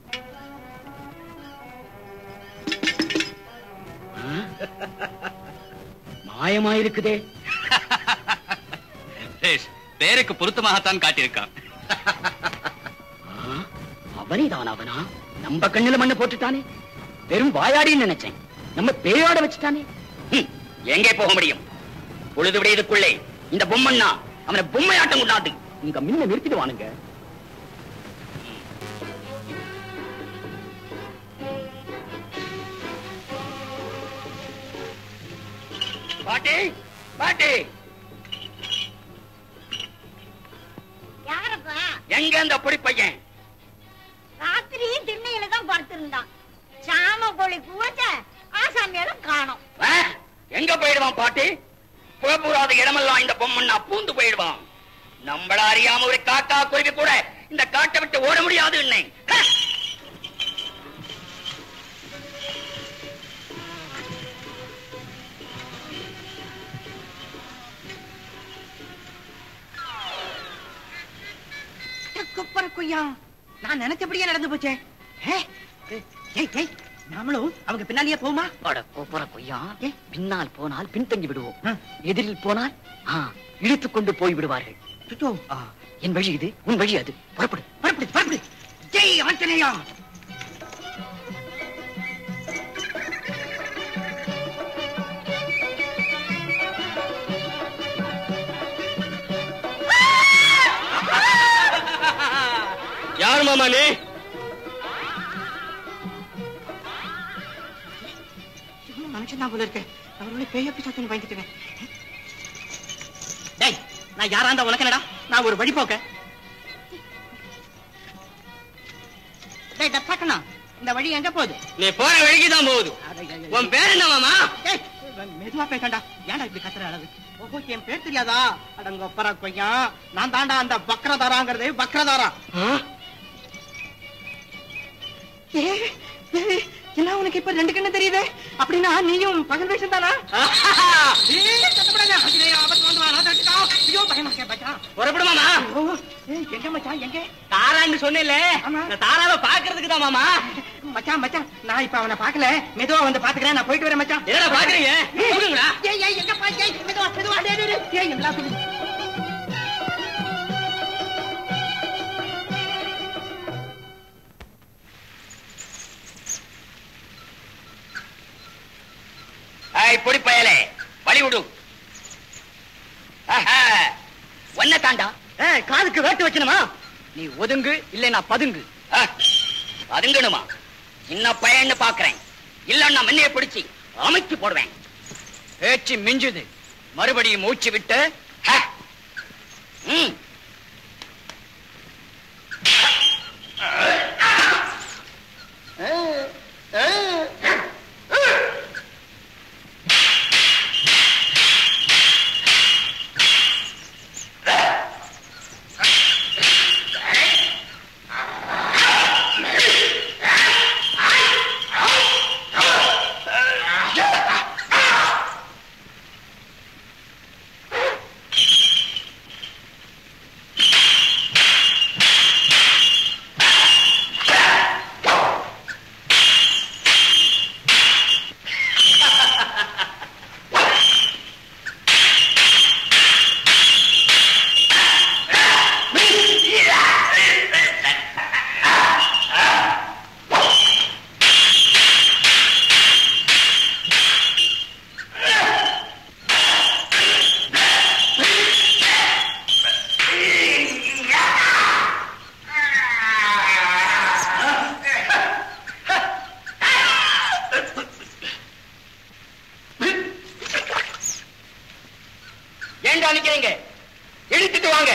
ஆ? மாயமாயிருக்குதே பேஷ், பெயருக்கு பொருத்தமாகத்தான் காட்டியிருக்கான் ஆ? அவனேதான் அவனா நம்ம கண்ணுல மண்ணு போட்டுட்டானே வெறும் வாயாடின்னு நினைச்சேன் நம்ம பேயாட வச்சுட்டானே ஹம், எங்கே போக முடியும் பொழுது விடையதுக்குள்ளே இந்த பொம்மண்ணா அவனை பொம்மையாட்டம் கொண்டாந்து இங்க மின்ன நிறுத்திடுவானுங்க பாட்டி பாட்டி யாரப்பா எங்க அந்த பொடி பையன் ராத்திரி திண்ணையில தான் படுத்திருந்தான் சாம கோழி கூச்ச ஆசாமியால காணோம் ஆ? எங்க போயிடுவான் பாட்டி புறப்பூராத இடமெல்லாம் இந்த பொம்மண்ணா பூந்து போயிடுவான் நம்மள அறியாம ஒரு காக்கா குருவி கூட இந்த காட்டை விட்டு ஓட முடியாது என்னை குப்பர கொய்யா நான் நினைச்சபடியே நடந்து போச்சே ஏ, ஏய் ஏய் நாமளும் அவங்க பின்னாலேயே போமா அட கொப்புற கொய்யா ஏ? பின்னால் போனால் பின்தங்கி விடுவோம் ஆ. எதிரில் போனால் ஆ, இழுத்துக் கொண்டு போய் விடுவார்கள் சுச்சோ ஆ, என் வழி இது உன் வழி அது புறப்படு பரப்பிடு பரப்பிடு ஜெய் ஆஞ்சநேயா யார் மாமா நீ இவனும் மனுஷன் தான் போல இருக்கு அவரோட பேய பிசாச்சுன்னு பயந்துட்டேன் டேய் நான் யாரா இருந்தா உனக்கு என்னடா நான் ஒரு வழிபோக்க டேய் டப்பாக்கண்ணா இந்த வழி எங்க போகுது நீ போற வழிக்கு தான் போகுது உன் பேர் என்ன மாமா டேய், மெதுவா பேசண்டா ஏன்டா இப்படி கத்துற அளவு ஓஹோ என் பேர் தெரியாதா அடங்க ஒப்பரா கொய்யா நான் தாண்டா அந்த வக்ரதாராங்கிறது வக்ரதாரா ஏ, ஏ, என்ன உனக்கு இப்ப ரெண்டு கண்ணு தெரியுது அப்படின்னா நீயும் பகல் வேஷம் தானா ஏய், கத்தப்படாத. அகிலே, ஆபத்து வந்து வா, நான் தடுத்துட்டா. ஐயோ, பயமா இருக்கே, மச்சான். புறப்படு மாமா ஓ, ஏய், எங்க மச்சான் எங்க தாரான்னு சொன்னேன்ல ஆமா. இந்த தாராவை பாக்குறதுக்கு தான் மாமா மச்சான் மச்சான் நான் இப்ப அவனை பார்க்கல மெதுவா வந்து பாத்துக்கிறேன் நான் போயிட்டு வரேன் மச்சான் என்னடா பாக்குறீங்க போகுங்களா ஏய் ஏய் எங்க பா ஏய் மெதுவா மெதுவா டேய் டேய், டேய் ஏய் எல்லாம் சொல்லு ஐய் பொடி பயலே வழி விடு ஆஹா, ஒன்ன தாண்டா ஏய் காதுக்கு வேட்டு வச்சணுமா நீ ஒதுங்கு இல்லை நான் பதுங்கு ஆ, அதுங்கணுமா சின்ன பையன்னு பாக்குறேன் இல்லன்னா மண்ணைய பிடிச்சி அமைச்சு போடுவேன் பேச்சு மிஞ்சுது மறுபடியும் மூச்சு விட்டு ஹ. ம். ஏன்டா நிக்கிறீங்க இழுத்துட்டு வாங்க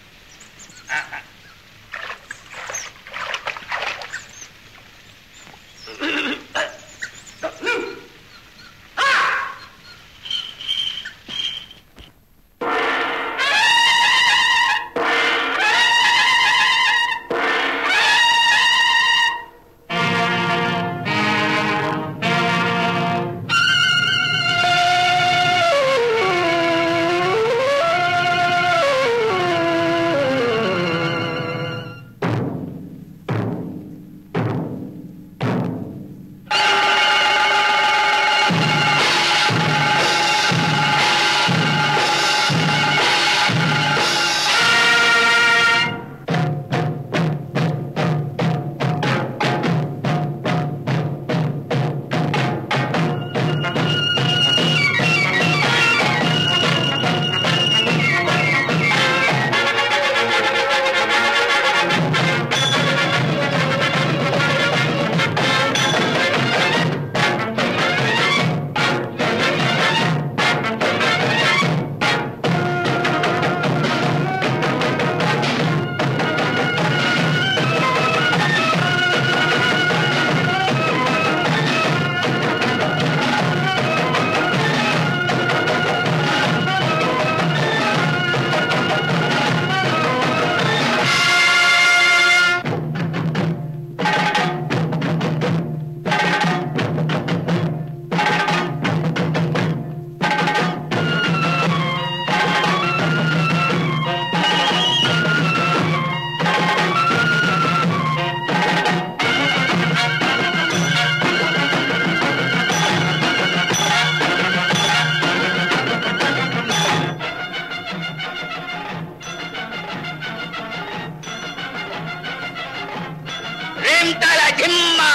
ரேம் தல ஜிம்மா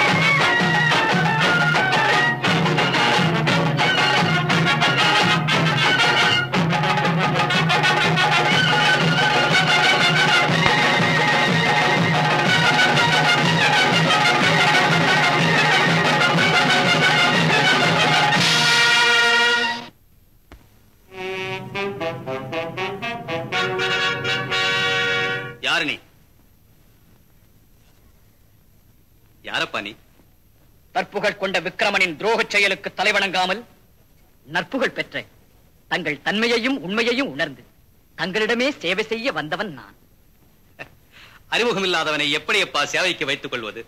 ஆ யாரு நீ யாரப்பா நீ தற்புகழ் கொண்ட விக்கிரமனின் துரோகச் செயலுக்கு தலைவணங்காமல் நற்புகழ் பெற்ற தங்கள் தன்மையையும் உண்மையையும் உணர்ந்து தங்களிடமே சேவை செய்ய வந்தவன் நான் அறிமுகம் இல்லாதவனை எப்படி அப்பா சேவைக்கு வைத்துக் கொள்வது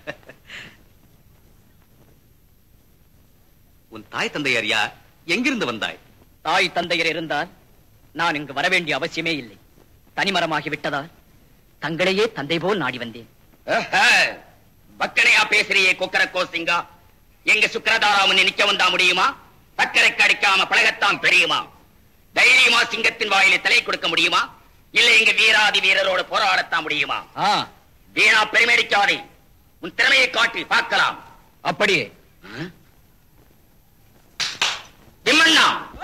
உன் தாய் தந்தையர் யார் எங்கிருந்து வந்தாய் தாய் தந்தையர் இருந்தால் நான் இங்கு வரவேண்டிய அவசியமே இல்லை தனிமரமாகி விட்டதால் தங்களையே தந்தை போல் நாடி வந்தேன் பக்கனையா பேசுறியே கொக்கர கோசிங்கா எங்க சுக்கரதாராமன் நிக்க வந்தா முடியுமா சக்கரைக்கு அடிக்காம பழகத்தான் பெரியுமா தைரியமா சிங்கத்தின் வாயில தலை கொடுக்க முடியுமா இல்ல எங்க வீராதி வீரரோட போராடத்தான் முடியுமா ஆ வீணா பெருமையடிக்காதே உன் திறமையை காட்டி பார்க்கலாம் அப்படியே திம்மண்ணா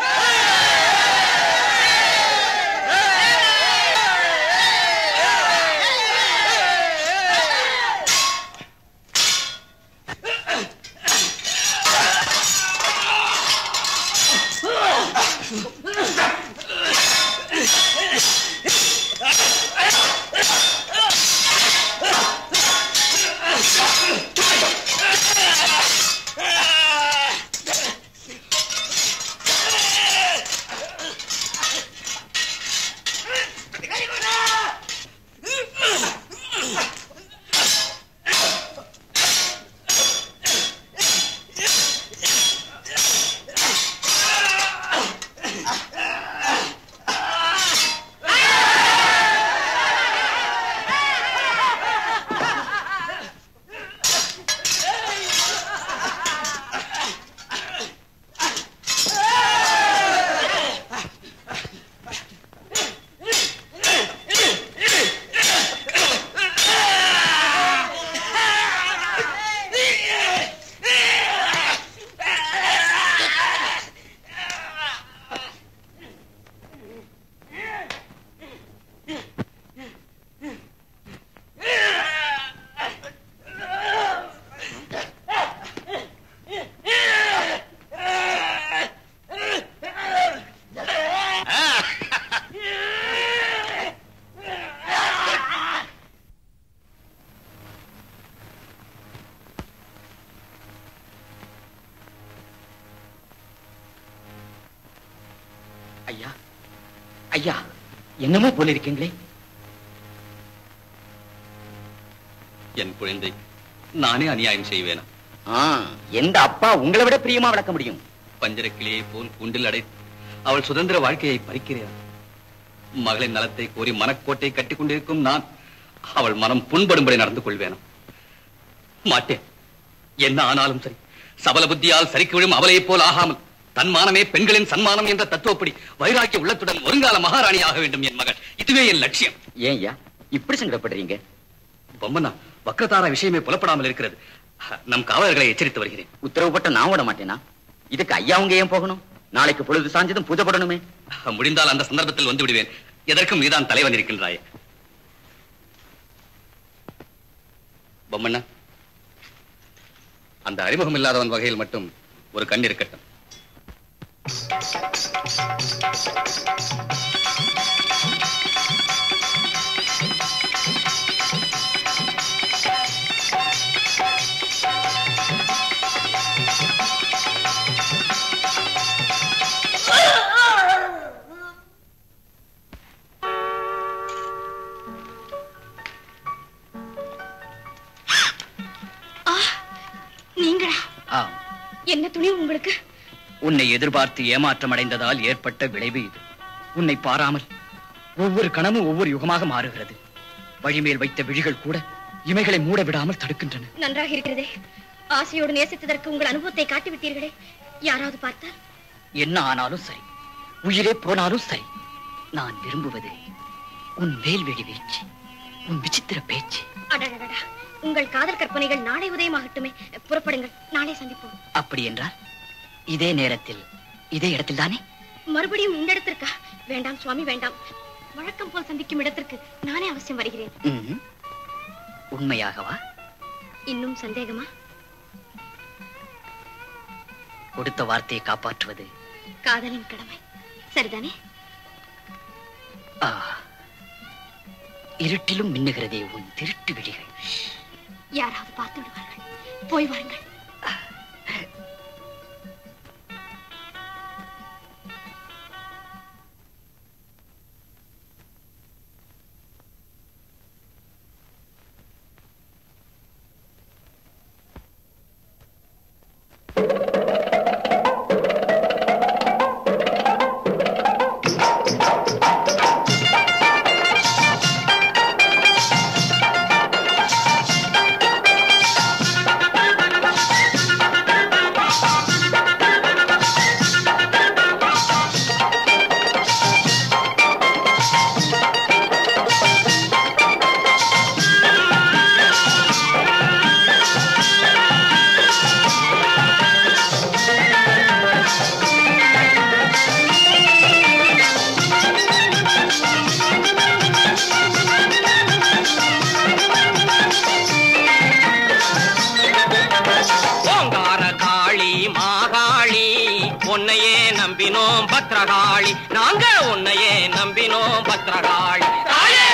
ஐயா ஐயா என்னமோ போல இருக்கீங்களே என் குழந்தை நானே அநியாயம் செய்வேனா ஆ, எந்த அப்பா உங்களை விட பிரியமா வளர்க்க முடியும் பஞ்சரக்கிளியை போல் கூண்டில் அடைத்து அவள் சுதந்திர வாழ்க்கையை பறிக்கிறாள் மகளின் நலத்தை கோரி மனக்கோட்டை கட்டிக் கொண்டிருக்கும் நான் அவள் மனம் புண்படும்படி நடந்து கொள்வேனா மாட்டேன் என்ன ஆனாலும் சரி சபல புத்தியால் சரிக்கு விழும் அவளைப் போல் ஆகாமல் தன் மானமே பெண்களின் சன்மானம் என்ற தத்துவப்படி வைராக்கிய உள்ளத்துடன் வருங்கால மகாராணி ஆக வேண்டும் என் மகள் இதுவே என் லட்சியம் ஏன் ஐயா இப்படி சங்கடப்படுறீங்க பொம்மனா வக்கத்தாரா விஷயமே புலப்படாமல் இருக்கிறது நம் காவலர்களை எச்சரித்து வருகிறேன் உத்தரவு போட்ட நான் விட மாட்டேனா இதுக்கு ஐயா அவங்க ஏன் போகணும் நாளைக்கு பொழுது சாஞ்சதும் பூஜை போடணுமே முடிந்தால் அந்த சந்தர்ப்பத்தில் வந்து விடுவேன் எதற்கும் நீதான் தலைவன் இருக்கின்றாய் பொம்மண்ணா அந்த அறிமுகம் இல்லாதவன் வகையில் மட்டும் ஒரு கண் இருக்கட்டும் நீங்களா ஆம் என்ன துணி உங்களுக்கு உன்னை எதிர்பார்த்து ஏமாற்றம் அடைந்ததால் ஏற்பட்ட விளைவு இது உன்னை பாராமல் ஒவ்வொரு கணமும் ஒவ்வொரு யுகமாக மாறுகிறது வழிமேல் வைத்த விழிகள் கூட இமைகளை மூட விடாமல் தடுக்கின்றன நன்றாக இருக்கிறதே ஆசையோடு நேசித்ததற்கு உங்கள் அனுபவத்தை காட்டிவிட்டீர்களே யாராவது பார்த்தால் என்ன ஆனாலும் சரி உயிரே போனாலும் சரி நான் விரும்புவது உன் வேல்வெளி வீச்சு உன் விசித்திர பேச்சு அடடடடா உங்கள் காதல் கற்பனைகள் நாளை உதயமாகட்டுமே புறப்படுங்கள் நாளை சந்திப்போம் அப்படி என்றால் இதே நேரத்தில் இதே இடத்தில் தானே மறுபடியும் இந்த இடத்திற்கா வேண்டாம் சுவாமி வேண்டாம் வழக்கம் போல் சந்திக்கும் இடத்திற்கு நானே அவசியம் வருகிறேன் ம்ம். உண்மையாகவா இன்னும் சந்தேகமா கொடுத்த வார்த்தையை காப்பாற்றுவது காதலின் கடமை சரிதானே ஆ, இருட்டிலும் மின்னுகிறதே உன் திருட்டு விழிகள் யாராவது பார்த்து விடுவார்கள் போய் வாருங்கள் ஓங்கார காளி மாகாளி உன்னையே நம்பினோம் பத்ரகாளி நாங்க உன்னையே நம்பினோம் பத்ரகாளி தாயே!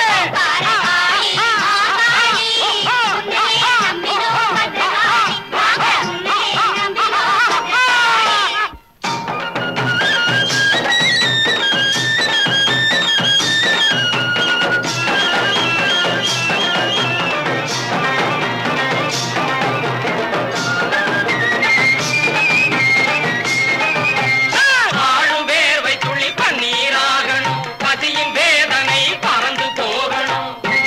ஆளும் வேர்வை துளி பன்னீராகணும் பசியின் வேதனை பறந்து போகணும்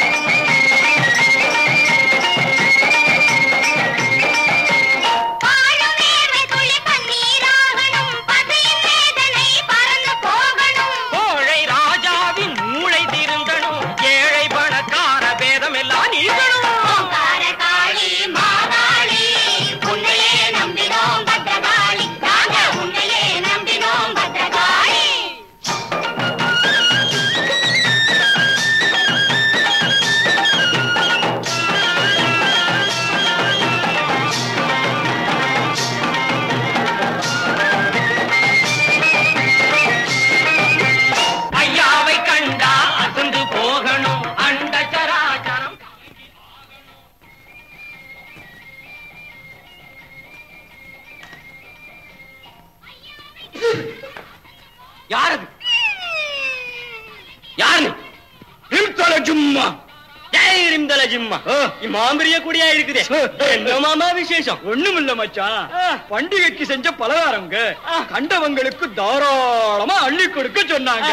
கோழை ராஜாவின் மூளை திருந்தணும் ஏழை பணக்கார பேதம் எல்லாம் நீங்கணும் உன்னையே நம்பினோம் பத்ரகாளி நாங்க உன்னையே நம்பினோம் பத்ரகாளி ஐயாவை கண்டா அசந்து போகணும் அண்ட சராச்சரம் யாரது யாரு ரிம்தல ஜும்மா ஜெய் ரிம்தல ஜும்மா மாம்பரிய கூடியா இருக்குதே என்ன மாமா விசேஷம் ஒண்ணும் இல்ல மச்சான் பண்டிகைக்கு செஞ்ச பலகாரங்க கண்டவங்களுக்கு தாராளமா அள்ளி கொடுக்க சொன்னாங்க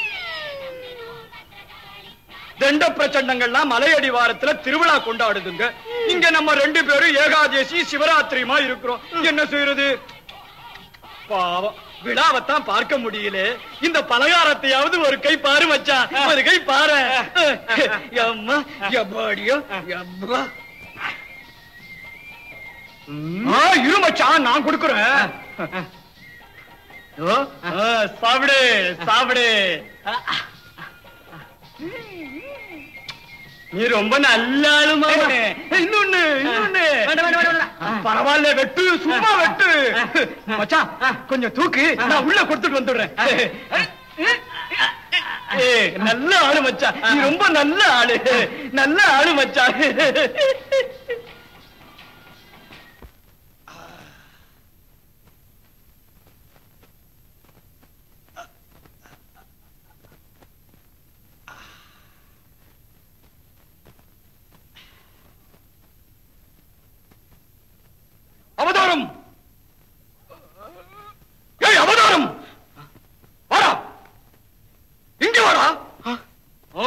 தண்ட பிரச்சண்டங்கள்லாம் மலையடி வாரத்துல திருவிழா கொண்டாடுதுங்க இங்க நம்ம ரெண்டு பேரும் ஏகாதேசி சிவராத்திரியுமா இருக்கிறோம் என்ன செய்யறது பாவம் விழாவைத்தான் பார்க்க முடியல இந்த பலகாரத்தையாவது ஒரு கை பாரு மச்சான் ஒரு கை பாரு அம்மா எப்பாடியோ எப்பா ஆ, இரு மச்சான் நான் கொடுக்குறேன் ஓ, ஆ, சாப்பிடு சாப்பிடு நீ ரொம்ப நல்ல ஆளுமா இன்னொன்னு இன்னொன்னு பரவாயில்ல வெட்டு சும்மா வெட்டு மச்சான் கொஞ்சம் தூக்கு நான் உள்ள கொடுத்துட்டு வந்துடுறேன் ஏய், நல்ல ஆளு மச்சான் நீ ரொம்ப நல்ல ஆளு நல்ல ஆளு மச்சான் அவதாரம் ஏய் அவதாரம் வாடா இங்க வாடா ஓ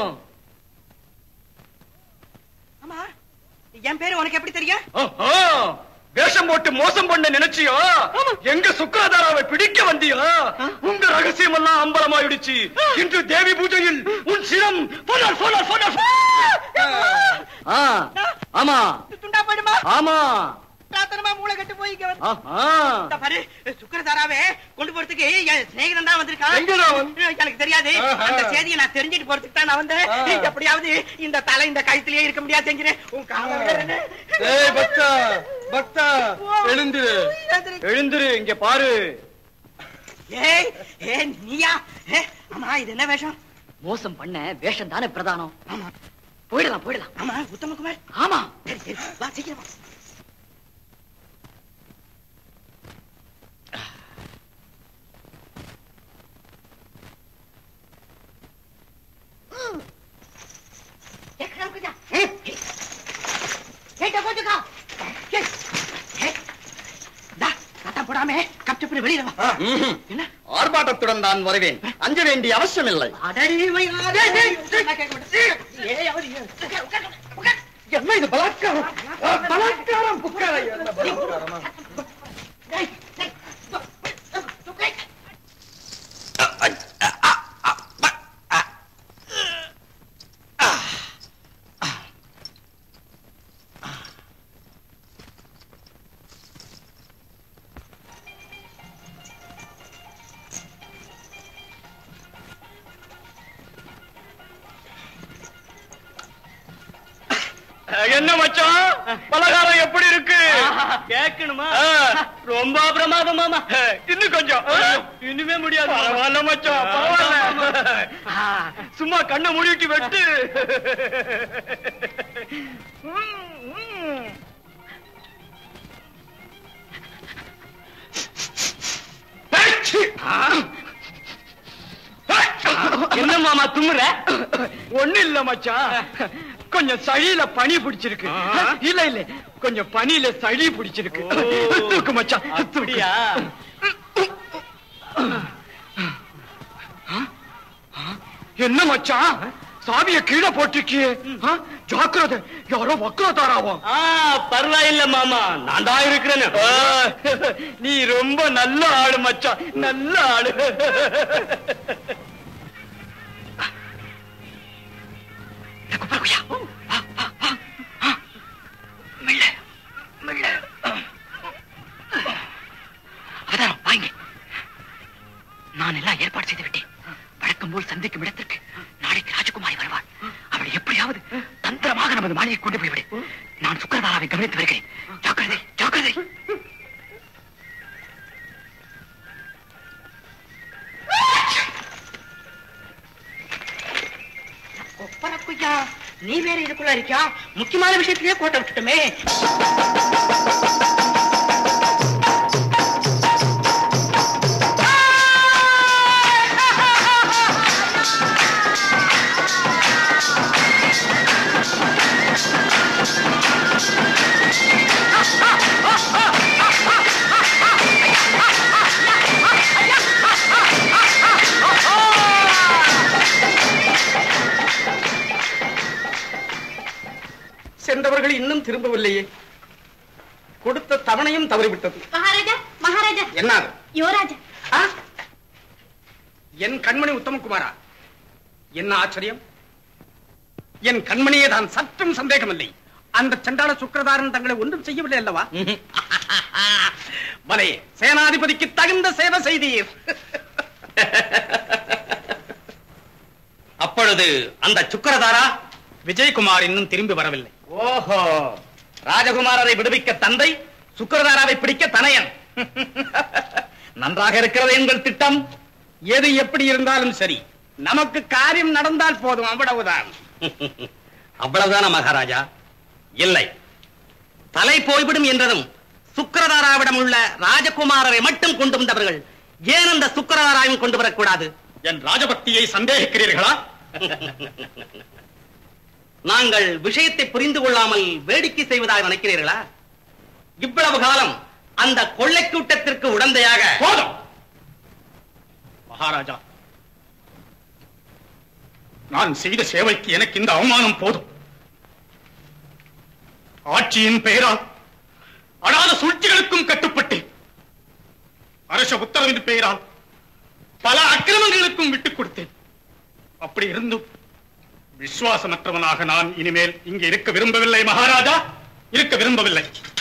ஆமா என் பேரு உனக்கு எப்படி தெரியும் ஓஹோ, வேஷம் போட்டு மோசம் பண்ண நினைச்சியோ எங்க சுக்கரதாராவை பிடிக்க வந்தியோ உங்க ரகசியம் எல்லாம் அம்பலமாயிடுச்சு இன்று தேவி பூஜையில் உன் சிரம் போனார் போனார் போனார் ஆ, ஆமா துண்டா போயிடுமா ஆமா பிரார்த்தனமா மூளை கட்டு போய் இங்க வந்து ஆஹா. இந்த பாரு சுக்கரதாராவே கொண்டு போறதுக்கு என் சிநேகிதன் தான் வந்திருக்கான் எங்கடா வந்து? எனக்கு தெரியாது ஆஹா. அந்த செய்தியை நான் தெரிஞ்சுட்டு போறதுக்கு தான் நான் வந்தேன் ஆ. எப்படியாவது இந்த தலை இந்த கழுத்திலேயே இருக்க முடியாது செஞ்சினேன் உன் காலை விடுறேன்னு. ஏய் பக்தா பக்தா எழுந்துரு எழுந்துரு இங்க பாரு ஏய் ஏய் நீயா ஏ, அம்மா இது என்ன வேஷம் மோசம் பண்ண வேஷம் தானே பிரதானம் போயிடலாம் போயிடலாம் ஆமா உத்தமகுமார் ஆமா சரி சரி வா சீக்கிரம் வா போடாம கப்டப்படி வெளியில வா என்ன ஆர்ப்பாட்டத்துடன் நான் வருவேன் அஞ்ச வேண்டிய அவசியம் இல்லை அடடிமை டேய், டேய், டேய். ஏய், அவரு ஏன்? என்ன இது பலாத்காரம் பலாத்காரம் புக்கார என்ன பலாத்காரமா என்ன மச்சான் பலகாரம் எப்படி இருக்கு கேட்கணுமா ரொம்ப பிரமாதம் மாமா இன்னும் கொஞ்சம் இனிமே முடியாது பரவாயில்ல மச்சான் பரவாயில்ல சும்மா கண்ணை மூடிட்டு வெட்டு என்ன மாமா தும்முற ஒண்ணு இல்ல மச்சான் கொஞ்சம் சளியில பனி பிடிச்சிருக்கு இல்ல இல்ல கொஞ்சம் பனியில சளி பிடிச்சிருக்கு தூக்கு மச்சான் அப்படியா என்ன மச்சான் சாவிய கீழே போட்டிருக்கியே ஆ? ஜாக்கிரதை யாரோ வக்ரதாராவும் பரவாயில்ல மாமா நான் தான் இருக்கிறேன்னு நீ ரொம்ப நல்ல ஆளு மச்சான் நல்ல ஆளு அவதாரம் வாங்க நான் எல்லாம் ஏற்பாடு செய்து விட்டேன் வழக்கம் போல் சந்திக்கும் இடத்திற்கு நாளைக்கு ராஜகுமாரி வருவாள் அவளை எப்படியாவது தந்திரமாக நமது மாளிகை கொண்டு போய்விடு நான் சுக்கரதாராவை கவனித்து வருகிறேன் ஜாக்கிரதை ஜாக்கிரதை கொப்பரக்குய்யா நீ வேற இதுக்குள்ள இருக்கியா முக்கியமான விஷயத்திலேயே கோட்டை விட்டுட்டுமே சென்றவர்கள் இன்னும் திரும்பவில்லையே கொடுத்த தவணையும் தவறிவிட்டது மகாராஜா மகாராஜா என்ன அது? யுவராஜா ஆ? என் கண்மணி உத்தமகுமாரா என்ன ஆச்சரியம் என் கண்மணியே தான் சற்றும் சந்தேகமில்லை அந்த சண்டாள சுக்கிரதாரன் தங்களை ஒன்றும் செய்யவில்லை அல்லவா பலே சேனாதிபதிக்கு தகுந்த சேவை செய்தீர் அப்பொழுது அந்த சுக்கிரதாரா விஜயகுமார் இன்னும் திரும்பி வரவில்லை ஓஹோ ராஜகுமாரரை விடுவிக்க தந்தை சுக்கிரதாராவை பிடிக்க தனையன் நன்றாக இருக்கிறது எங்கள் திட்டம் எது எப்படி இருந்தாலும் சரி நமக்கு காரியம் நடந்தால் போதும் அவ்வளவுதான் அவ்வளவுதான மகாராஜா இல்லை தலை போய்விடும் என்றதும் சுக்கிரதாராவிடம் உள்ள ராஜகுமாரரை மட்டும் கொண்டு வந்தவர்கள் ஏன் அந்த சுக்கிரதாராவையும் கொண்டு வரக்கூடாது என் ராஜபக்தியை சந்தேகிக்கிறீர்களா நாங்கள் விஷயத்தை புரிந்து கொள்ளாமல் வேடிக்கை செய்வதாக நினைக்கிறீர்களா இவ்வளவு காலம் அந்த கொள்ளை கூட்டத்திற்கு உடந்தையாக போதும் மகாராஜா நான் செய்த சேவைக்கு எனக்கு இந்த அவமானம் போதும் ஆட்சியின் பெயரால் அடாத சூழ்ச்சிகளுக்கும் கட்டுப்பட்டு அரச உத்தரவின் பெயரால் பல அக்கிரமங்களுக்கும் விட்டுக் கொடுத்தேன் அப்படி இருந்தும் விசுவாசமற்றவனாக நான் இனிமேல் இங்கே இருக்க விரும்பவில்லை மகாராஜா இருக்க விரும்பவில்லை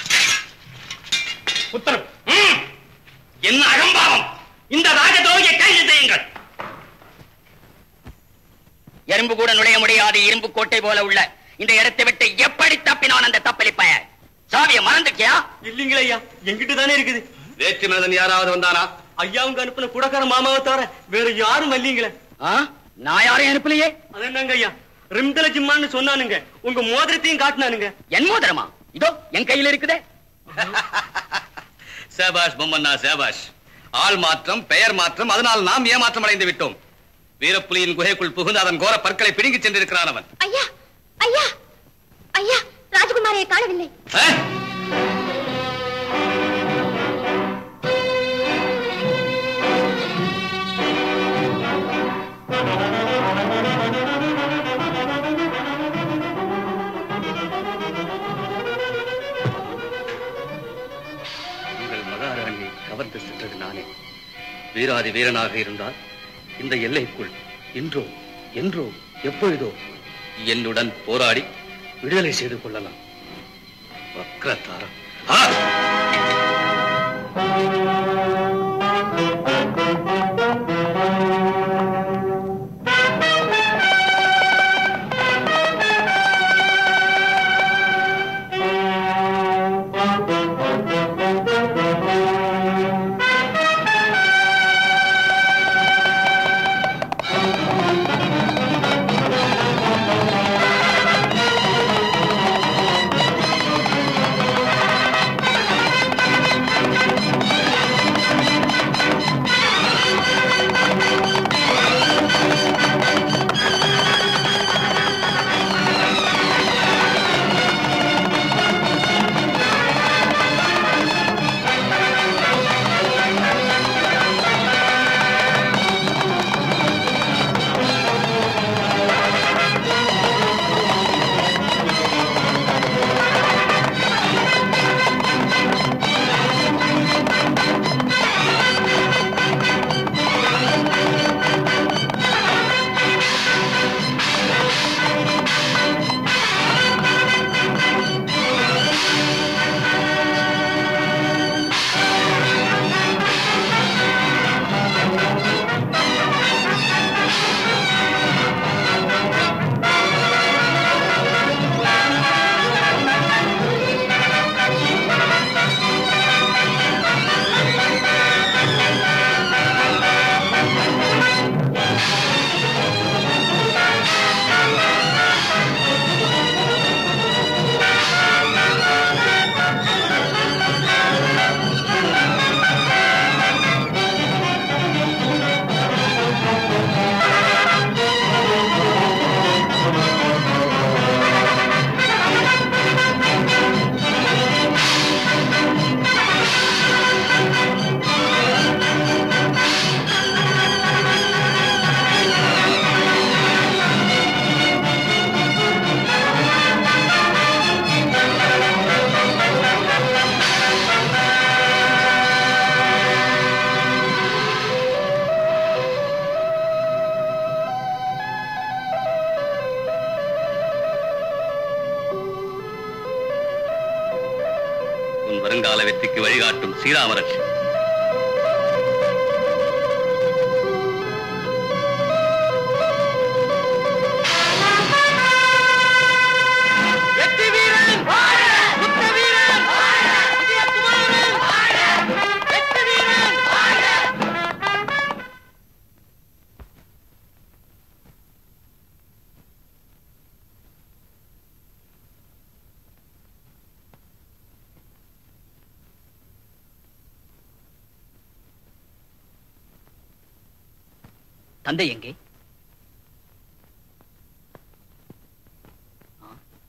உத்தரவு ம், என்ன அகம்பாவம் இந்த ராஜதுரோகியை கைது செய்யுங்கள் எறும்பு கூட நுழைய முடியாத இரும்பு கோட்டை போல உள்ள இந்த இடத்தை விட்டு எப்படி தப்பினான் அந்த தப்பலி பய சாவிய மறந்துட்டியா இல்லீங்களே ஐயா எங்கிட்ட தானே இருக்குது வேற்று மனிதன் யாராவது வந்தானா ஐயாவுங்க அனுப்பின குடக்கார மாமாவை தவிர வேற யாரும் இல்லீங்களே ஆ? நான் யாரையும் அனுப்பலையே அது என்னங்க ஐயா ரிம்தல ஜிம்மான்னு சொன்னானுங்க உங்க மோதிரத்தையும் காட்டினானுங்க என் மோதிரமா இதோ என் கையில இருக்குதே சேபாஷ் பொம்மண்ணா சேபாஷ் ஆள் மாற்றம் பெயர் மாற்றம் அதனால் நாம் ஏமாற்றம் அடைந்து விட்டோம் வீரப்புலியின் குகைக்குள் புகுந்து அதன் கோர பற்களை பிடுங்கிச் சென்றிருக்கிறான் அவன் ஐயா ஐயா ஐயா ராஜகுமாரியை காணவில்லை ஆ? உங்கள் மகாராணியை கவர்ந்து சென்றது நானே வீராதி வீரனாக இருந்தால் இந்த எல்லைக்குள் இன்றோ என்றோ எப்பொழுதோ என்னுடன் போராடி விடுதலை செய்து கொள்ளலாம் வக்ரதாரம் ஆ! உன் வருங்கால வெற்றிக்கு வழிகாட்டும் ஸ்ரீராமரட்சி வெற்றி வீரன் முத்த வீரன் விஜயகுமாரன் வெற்றி வீரன் தந்தை எங்கே ஆ?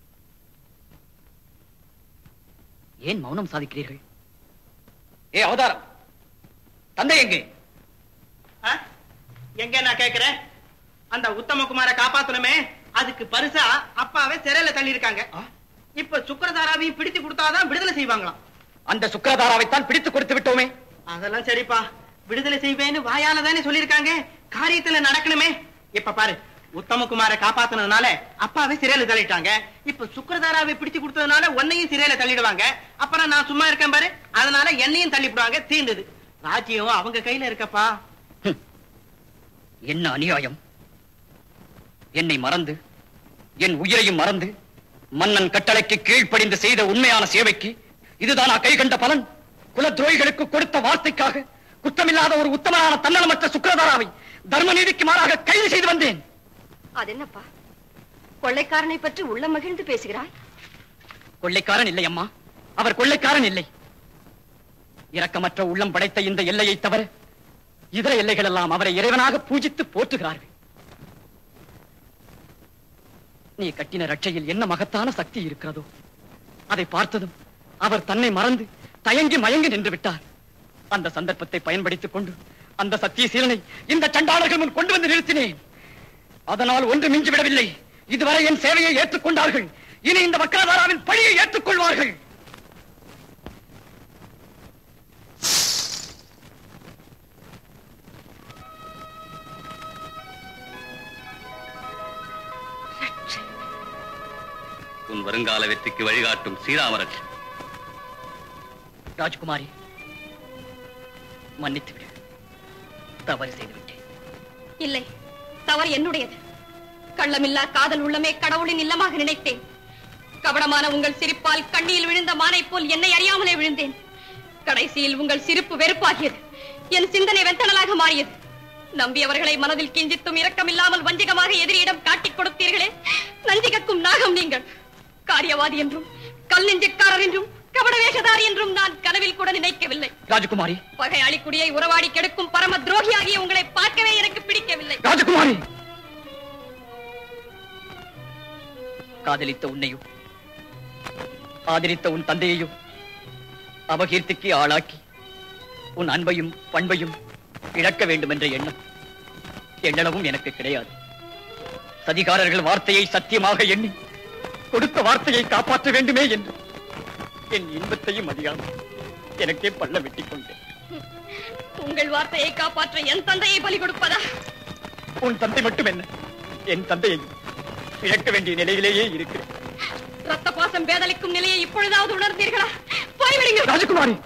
ஏன் மௌனம் சாதிக்கிறீர்கள் ஏ அவதாரம் தந்தை எங்கே ஆ? எங்க நான் கேக்குறேன் அந்த உத்தமகுமார காப்பாத்தணுமே அதுக்கு பரிசா அப்பாவே சிறையில தள்ளி இருக்காங்க இப்ப சுக்கரதாராவையும் பிடித்து கொடுத்தாதான் விடுதலை செய்வாங்களாம் அந்த சுக்கரதாராவைத்தான் பிடித்து கொடுத்து விட்டோமே அதெல்லாம் சரிப்பா விடுதலை செய்வேன்னு வாயால தானே சொல்லிருக்காங்க காரியத்துல நடக்கணுமே இப்ப பாரு உத்தமகுமார காப்பாத்துனதுனால அப்பாவே சிறையில தள்ளிட்டாங்க இப்ப சுக்கரதாராவை பிடிச்சு கொடுத்ததுனால உன்னையும் சிறையில தள்ளிடுவாங்க அப்புறம் நான் சும்மா இருக்கேன் பாரு அதனால என்னையும் தள்ளிவிடுவாங்க தீர்ந்தது ராஜ்யம் அவங்க கையில இருக்கப்பா என்ன அநியாயம் என்னை மறந்து என் உயிரையும் மறந்து மன்னன் கட்டளைக்கு கீழ்ப்படிந்து செய்த உண்மையான சேவைக்கு இதுதானா கை கண்ட பலன் குல துரோகிகளுக்கு கொடுத்த வார்த்தைக்காக குற்றமில்லாத ஒரு உத்தமனான தன்னலமற்ற சுக்கிரதாராவை தர்ம நீதிக்கு மாறாக கைது செய்து வந்தேன் அது என்னப்பா கொள்ளைக்காரனை பற்றி உள்ள மகிழ்ந்து பேசுகிறாய் கொள்ளைக்காரன் இல்லை அம்மா அவர் கொள்ளைக்காரன் இல்லை இரக்கமற்ற உள்ளம் படைத்த இந்த எல்லையை தவிர இதர எல்லைகள் எல்லாம் அவரை இறைவனாக பூஜித்து போற்றுகிறார்கள் நீ கட்டின ரட்சையில் என்ன மகத்தான சக்தி இருக்கிறதோ அதை பார்த்ததும் அவர் தன்னை மறந்து தயங்கி மயங்கி நின்று விட்டார் அந்த சந்தர்ப்பத்தை பயன்படுத்திக் கொண்டு அந்த சத்தியசீலனை இந்த சண்டாளர்கள் முன் கொண்டு வந்து நிறுத்தினேன் அதனால் ஒன்று மிஞ்சி விடவில்லை இதுவரை என் சேவையை ஏற்றுக்கொண்டார்கள் இனி இந்த வக்கரதாராவின் பழியை ஏற்றுக்கொள்வார்கள் உன் வருங்கால வெற்றிக்கு வழிகாட்டும் ஸ்ரீராமரட்ச ராஜ்குமாரி மன்னித்து விடு தவறு செய்து விட்டேன் இல்லை தவறு என்னுடையது கள்ளமில்லா காதல் உள்ளமே கடவுளின் இல்லமாக நினைத்தேன் கபடமான உங்கள் சிரிப்பால் கண்ணியில் விழுந்த மானை போல் என்னை அறியாமலே விழுந்தேன் கடைசியில் உங்கள் சிரிப்பு வெறுப்பாகியது என் சிந்தனை வெந்தனலாக மாறியது நம்பியவர்களை மனதில் கிஞ்சித்தும் இரக்கமில்லாமல் வஞ்சகமாக எதிரியிடம் காட்டிக் கொடுத்தீர்களே நஞ்சிகக்கும் நாகம் நீங்கள் காரியவாதி என்றும் கல் நெஞ்சக்காரர் என்றும் கபட வேஷதாரி என்றும் நான் கனவில் கூட நினைக்கவில்லை ராஜகுமாரி பகையாளி குடியை உறவாடி கெடுக்கும் பரம துரோகியாகிய உங்களை பார்க்கவே எனக்கு பிடிக்கவில்லை ராஜகுமாரி காதலித்த உன்னையும் ஆதரித்த உன் தந்தையையும் அபகீர்த்திக்கு ஆளாக்கி உன் அன்பையும் பண்பையும் இழக்க வேண்டும் என்ற எண்ணம் எண்ணளவும் எனக்கு கிடையாது சதிகாரர்கள் வார்த்தையை சத்தியமாக எண்ணி கொடுத்த வார்த்தையை காப்பாற்ற வேண்டுமே என்று என் இன்பத்தையும் அறியாமல் எனக்கே பள்ள வெட்டிக் கொண்டேன் உங்கள் வார்த்தையை காப்பாற்ற என் தந்தையை பலி கொடுப்பதா உன் தந்தை மட்டும் என்ன என் தந்தையையும் இழக்க வேண்டிய நிலையிலேயே இருக்கிறேன் ரத்த பாசம் பேதலிக்கும் நிலையை இப்பொழுதாவது உணர்ந்தீர்களா போய்விடுங்க ராஜகுமாரி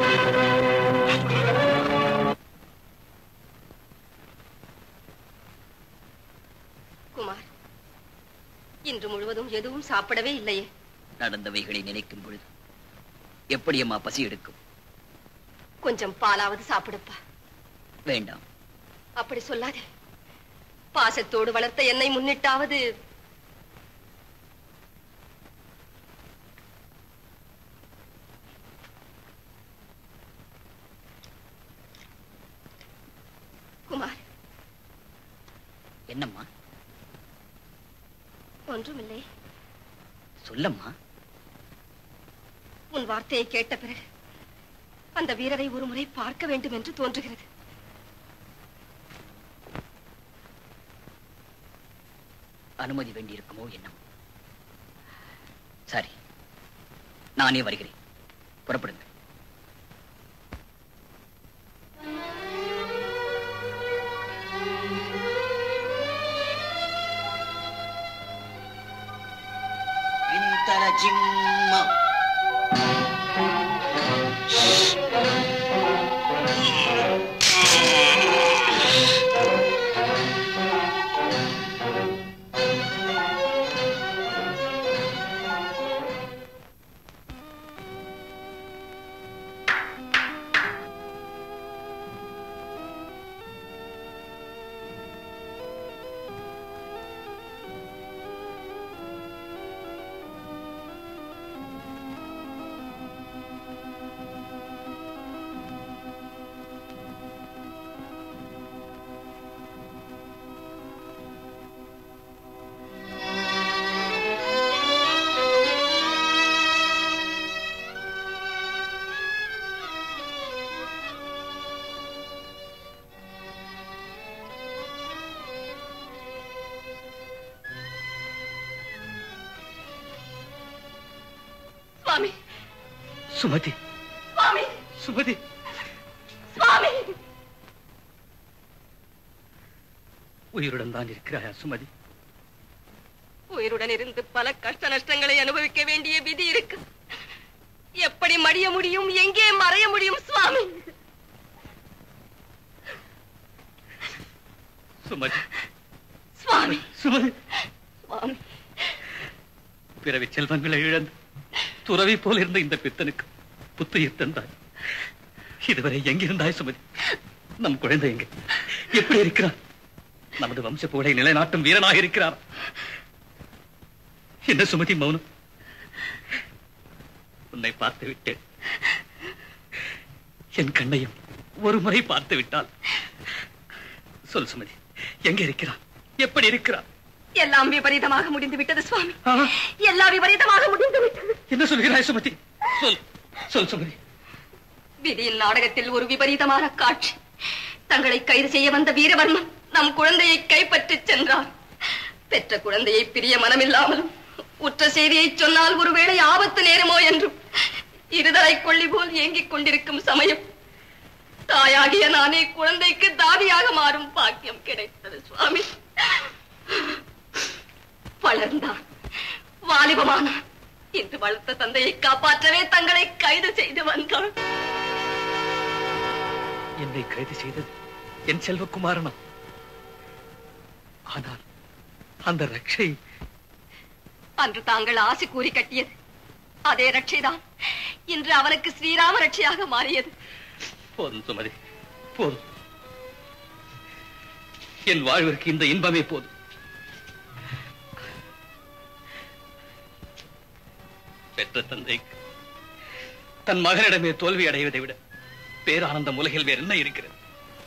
குமார் இன்று முழுவதும் எதுவும் சாப்பிடவே இல்லையே நடந்தவைகளை நினைக்கும் பொழுது எப்படி அம்மா பசி எடுக்கும் கொஞ்சம் பாலாவது சாப்பிடுப்பா வேண்டாம் அப்படி சொல்லாதே பாசத்தோடு வளர்த்த என்னை முன்னிட்டாவது குமார் என்னம்மா ஒன்றுமில்லை சொல்லம்மா உன் வார்த்தையை கேட்ட பிறகு அந்த வீரரை ஒரு முறை பார்க்க வேண்டும் என்று தோன்றுகிறது அனுமதி வேண்டியிருக்குமோ என்னமோ சரி நானே வருகிறேன் புறப்படுங்கள் ఇంతల జిమ్మ சுவாமி சுமதி சுவாமி சுமதி சுவாமி உயிருடன் தான் இருக்கிறாயா சுமதி உயிருடன் இருந்து பல கஷ்ட நஷ்டங்களை அனுபவிக்க வேண்டிய விதி இருக்கு எப்படி மடிய முடியும் எங்கே மறைய முடியும் சுவாமி சுமதி சுவாமி சுமதி சுவாமி பிறவி செல்வங்களை இழந்து துறவி போல் இருந்த இந்த பித்தனுக்கு புத்துயிர் தந்தாய் இதுவரை எங்கிருந்தாய் சுமதி நம் குழந்தை எங்க எப்படி இருக்கிறான் நமது வம்ச புகழை நிலைநாட்டும் வீரனாக இருக்கிறார் என்ன சுமதி மௌனம் உன்னை பார்த்து விட்டேன் என் கண்ணையும் ஒரு முறை பார்த்து விட்டால் சொல் சுமதி எங்க இருக்கிறார் எப்படி இருக்கிறார் எல்லாம் விபரீதமாக முடிந்து விட்டது சுவாமி எல்லாம் விபரீதமாக முடிந்து விட்டது என்ன சொல்கிறாய் சுமதி சொல் சொல் சுமதி விதியின் நாடகத்தில் ஒரு விபரீதமான காட்சி தங்களை கைது செய்ய வந்த வீரவர்மன் நம் குழந்தையை கைப்பற்றிச் சென்றார் பெற்ற குழந்தையை பிரிய மனமில்லாமலும் உற்ற செய்தியை சொன்னால் ஒருவேளை ஆபத்து நேருமோ என்றும் இருதலை கொள்ளி போல் ஏங்கிக் கொண்டிருக்கும் சமயம் தாயாகிய நானே குழந்தைக்கு தாதியாக மாறும் பாக்கியம் கிடைத்தது சுவாமி வளர்ந்தான் வாலிபமானான் இன்று வளர்த்த தந்தையை காப்பாற்றவே தங்களை கைது செய்து வந்தான் என்னை கைது செய்தது என் செல்வகுமாரனா ஆனால் அந்த ரட்சை அன்று தாங்கள் ஆசி கூறி கட்டியது அதே ரட்சைதான் இன்று அவனுக்கு ஸ்ரீராம ரட்சையாக மாறியது போதும் சுமதி போதும் என் வாழ்விற்கு இந்த இன்பமே போதும் பெற்ற தந்தைக்கு தன் மகனிடமே தோல்வி அடைவதை விட பேரானந்தம் உலகில் வேறு என்ன இருக்கிறது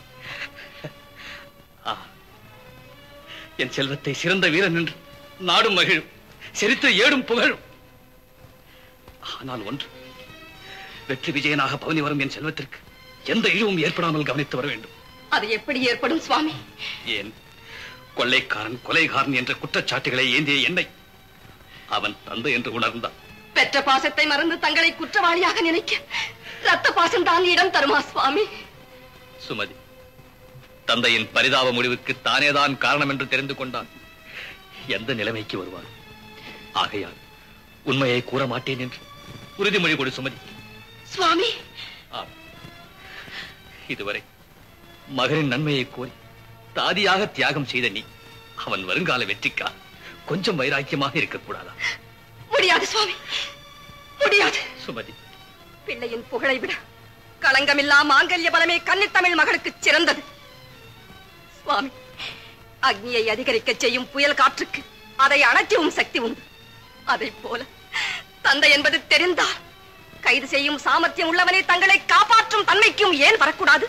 ஆ, என் செல்வத்தை சிறந்த வீரன் என்று நாடும் மகிழும் செரித்த ஏடும் புகழும் ஆனால் ஒன்று வெற்றி விஜயனாக பவனி வரும் என் செல்வத்திற்கு எந்த இழிவும் ஏற்படாமல் கவனித்து வர வேண்டும் அது எப்படி ஏற்படும் சுவாமி ஏன் கொள்ளைக்காரன் கொலைகாரன் என்ற குற்றச்சாட்டுகளை ஏந்திய என்னை அவன் தந்தை என்று உணர்ந்தான் பெற்ற பாசத்தை மறந்து தங்களை குற்றவாளியாக நினைக்க ரத்த பாசம் தான் இடம் தருமா சுவாமி சுமதி தந்தையின் பரிதாப முடிவுக்கு தானேதான் காரணம் என்று தெரிந்து கொண்டான் எந்த நிலைமைக்கு வருவான் ஆகையால் உண்மையை கூற மாட்டேன் என்று உறுதிமொழி கொடு சுமதி சுவாமி ஆம். இதுவரை மகனின் நன்மையை கோரி தாதியாக தியாகம் செய்த நீ அவன் வருங்கால வெற்றிக்கா கொஞ்சம் வைராக்கியமாக இருக்கக்கூடாதா முடியாது சுவாமி முடியாது சுமதி பிள்ளையின் புகழை விட களங்கமில்லா மாங்கல்ய பலமே கன்னித்தமிழ் மகளுக்கு சிறந்தது சுவாமி அக்னியை அதிகரிக்க செய்யும் புயல் காற்றுக்கு அதை அணைக்கவும் சக்தி உண்டு அதை போல தந்தை என்பது தெரிந்தால் கைது செய்யும் சாமர்த்தியம் உள்ளவனே தங்களை காப்பாற்றும் தன்மைக்கும் ஏன் வரக்கூடாது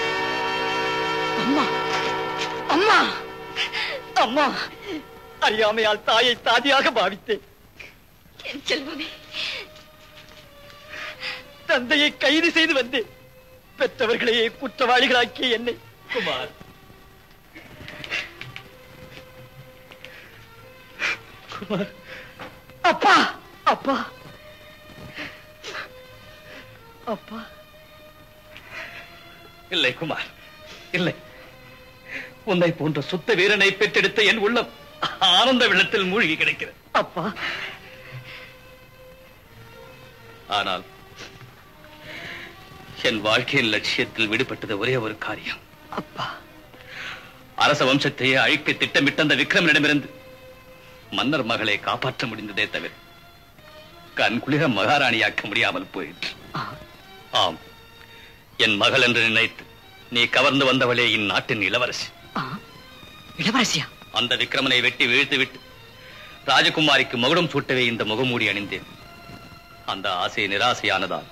அம்மா அம்மா அம்மா அறியாமையால் தாயை தாதியாக பாவித்தேன் என் செல்வமே தந்தையை கைது செய்து வந்தேன் பெற்றவர்களையே குற்றவாளிகளாக்கிய என்னை குமார் குமார் அப்பா அப்பா அப்பா இல்லை குமார் இல்லை உன்னை போன்ற சுத்த வீரனை பெற்றெடுத்த என் உள்ளம் ஆனந்த வெள்ளத்தில் மூழ்கி கிடக்கிறது அப்பா ஆனால் என் வாழ்க்கையின் லட்சியத்தில் விடுபட்டது ஒரே ஒரு காரியம் அப்பா அரச வம்சத்தையே அழிக்க திட்டமிட்ட அந்த விக்ரமனிடமிருந்து மன்னர் மகளை காப்பாற்ற முடிந்ததே தவிர கண் குளிர மகாராணியாக்க முடியாமல் போயிற்று ஆம் என் மகள் என்று நினைத்து நீ கவர்ந்து வந்தவளே இந்நாட்டின் இளவரசி இளவரசியா அந்த விக்ரமனை வெட்டி வீழ்த்து விட்டு ராஜகுமாரிக்கு மகுடம் சூட்டவே இந்த முகமூடி அணிந்தேன் அந்த ஆசை நிராசையானதால்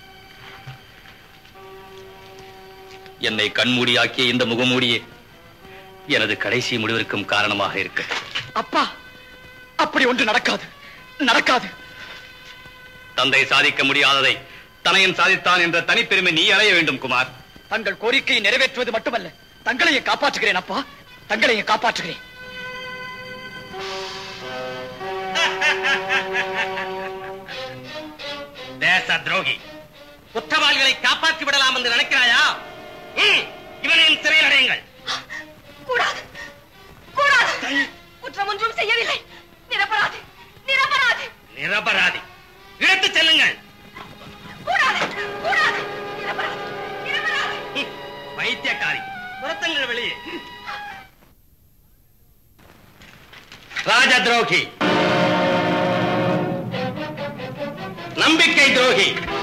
என்னை கண்மூடியாக்கிய இந்த முகமூடியே எனது கடைசி முடிவிற்கும் காரணமாக இருக்க அப்பா அப்படி ஒன்று நடக்காது நடக்காது தந்தை சாதிக்க முடியாததை தனையன் சாதித்தான் என்ற தனிப்பெருமை நீ அடைய வேண்டும் குமார் தங்கள் கோரிக்கையை நிறைவேற்றுவது மட்டுமல்ல தங்களையே காப்பாற்றுகிறேன் அப்பா தங்களையே காப்பாற்றுகிறேன் தேச துரோகி குற்றவாளிகளை காப்பாற்றி விடலாம் என்று நினைக்கிறாயா ம், இவனையும் சிறையில் அடையுங்கள் கூடாது கூடாது குற்றம் ஒன்றும் செய்யவில்லை நிரபராதி நிரபராதி நிரபராதி இழுத்துச் செல்லுங்கள் கூடாது கூடாது நிரபராதி நிரபராதி ம், பைத்தியக்காரி புறத்தங்கள் வெளியே ராஜ துரோகி நம்பிக்கை துரோகி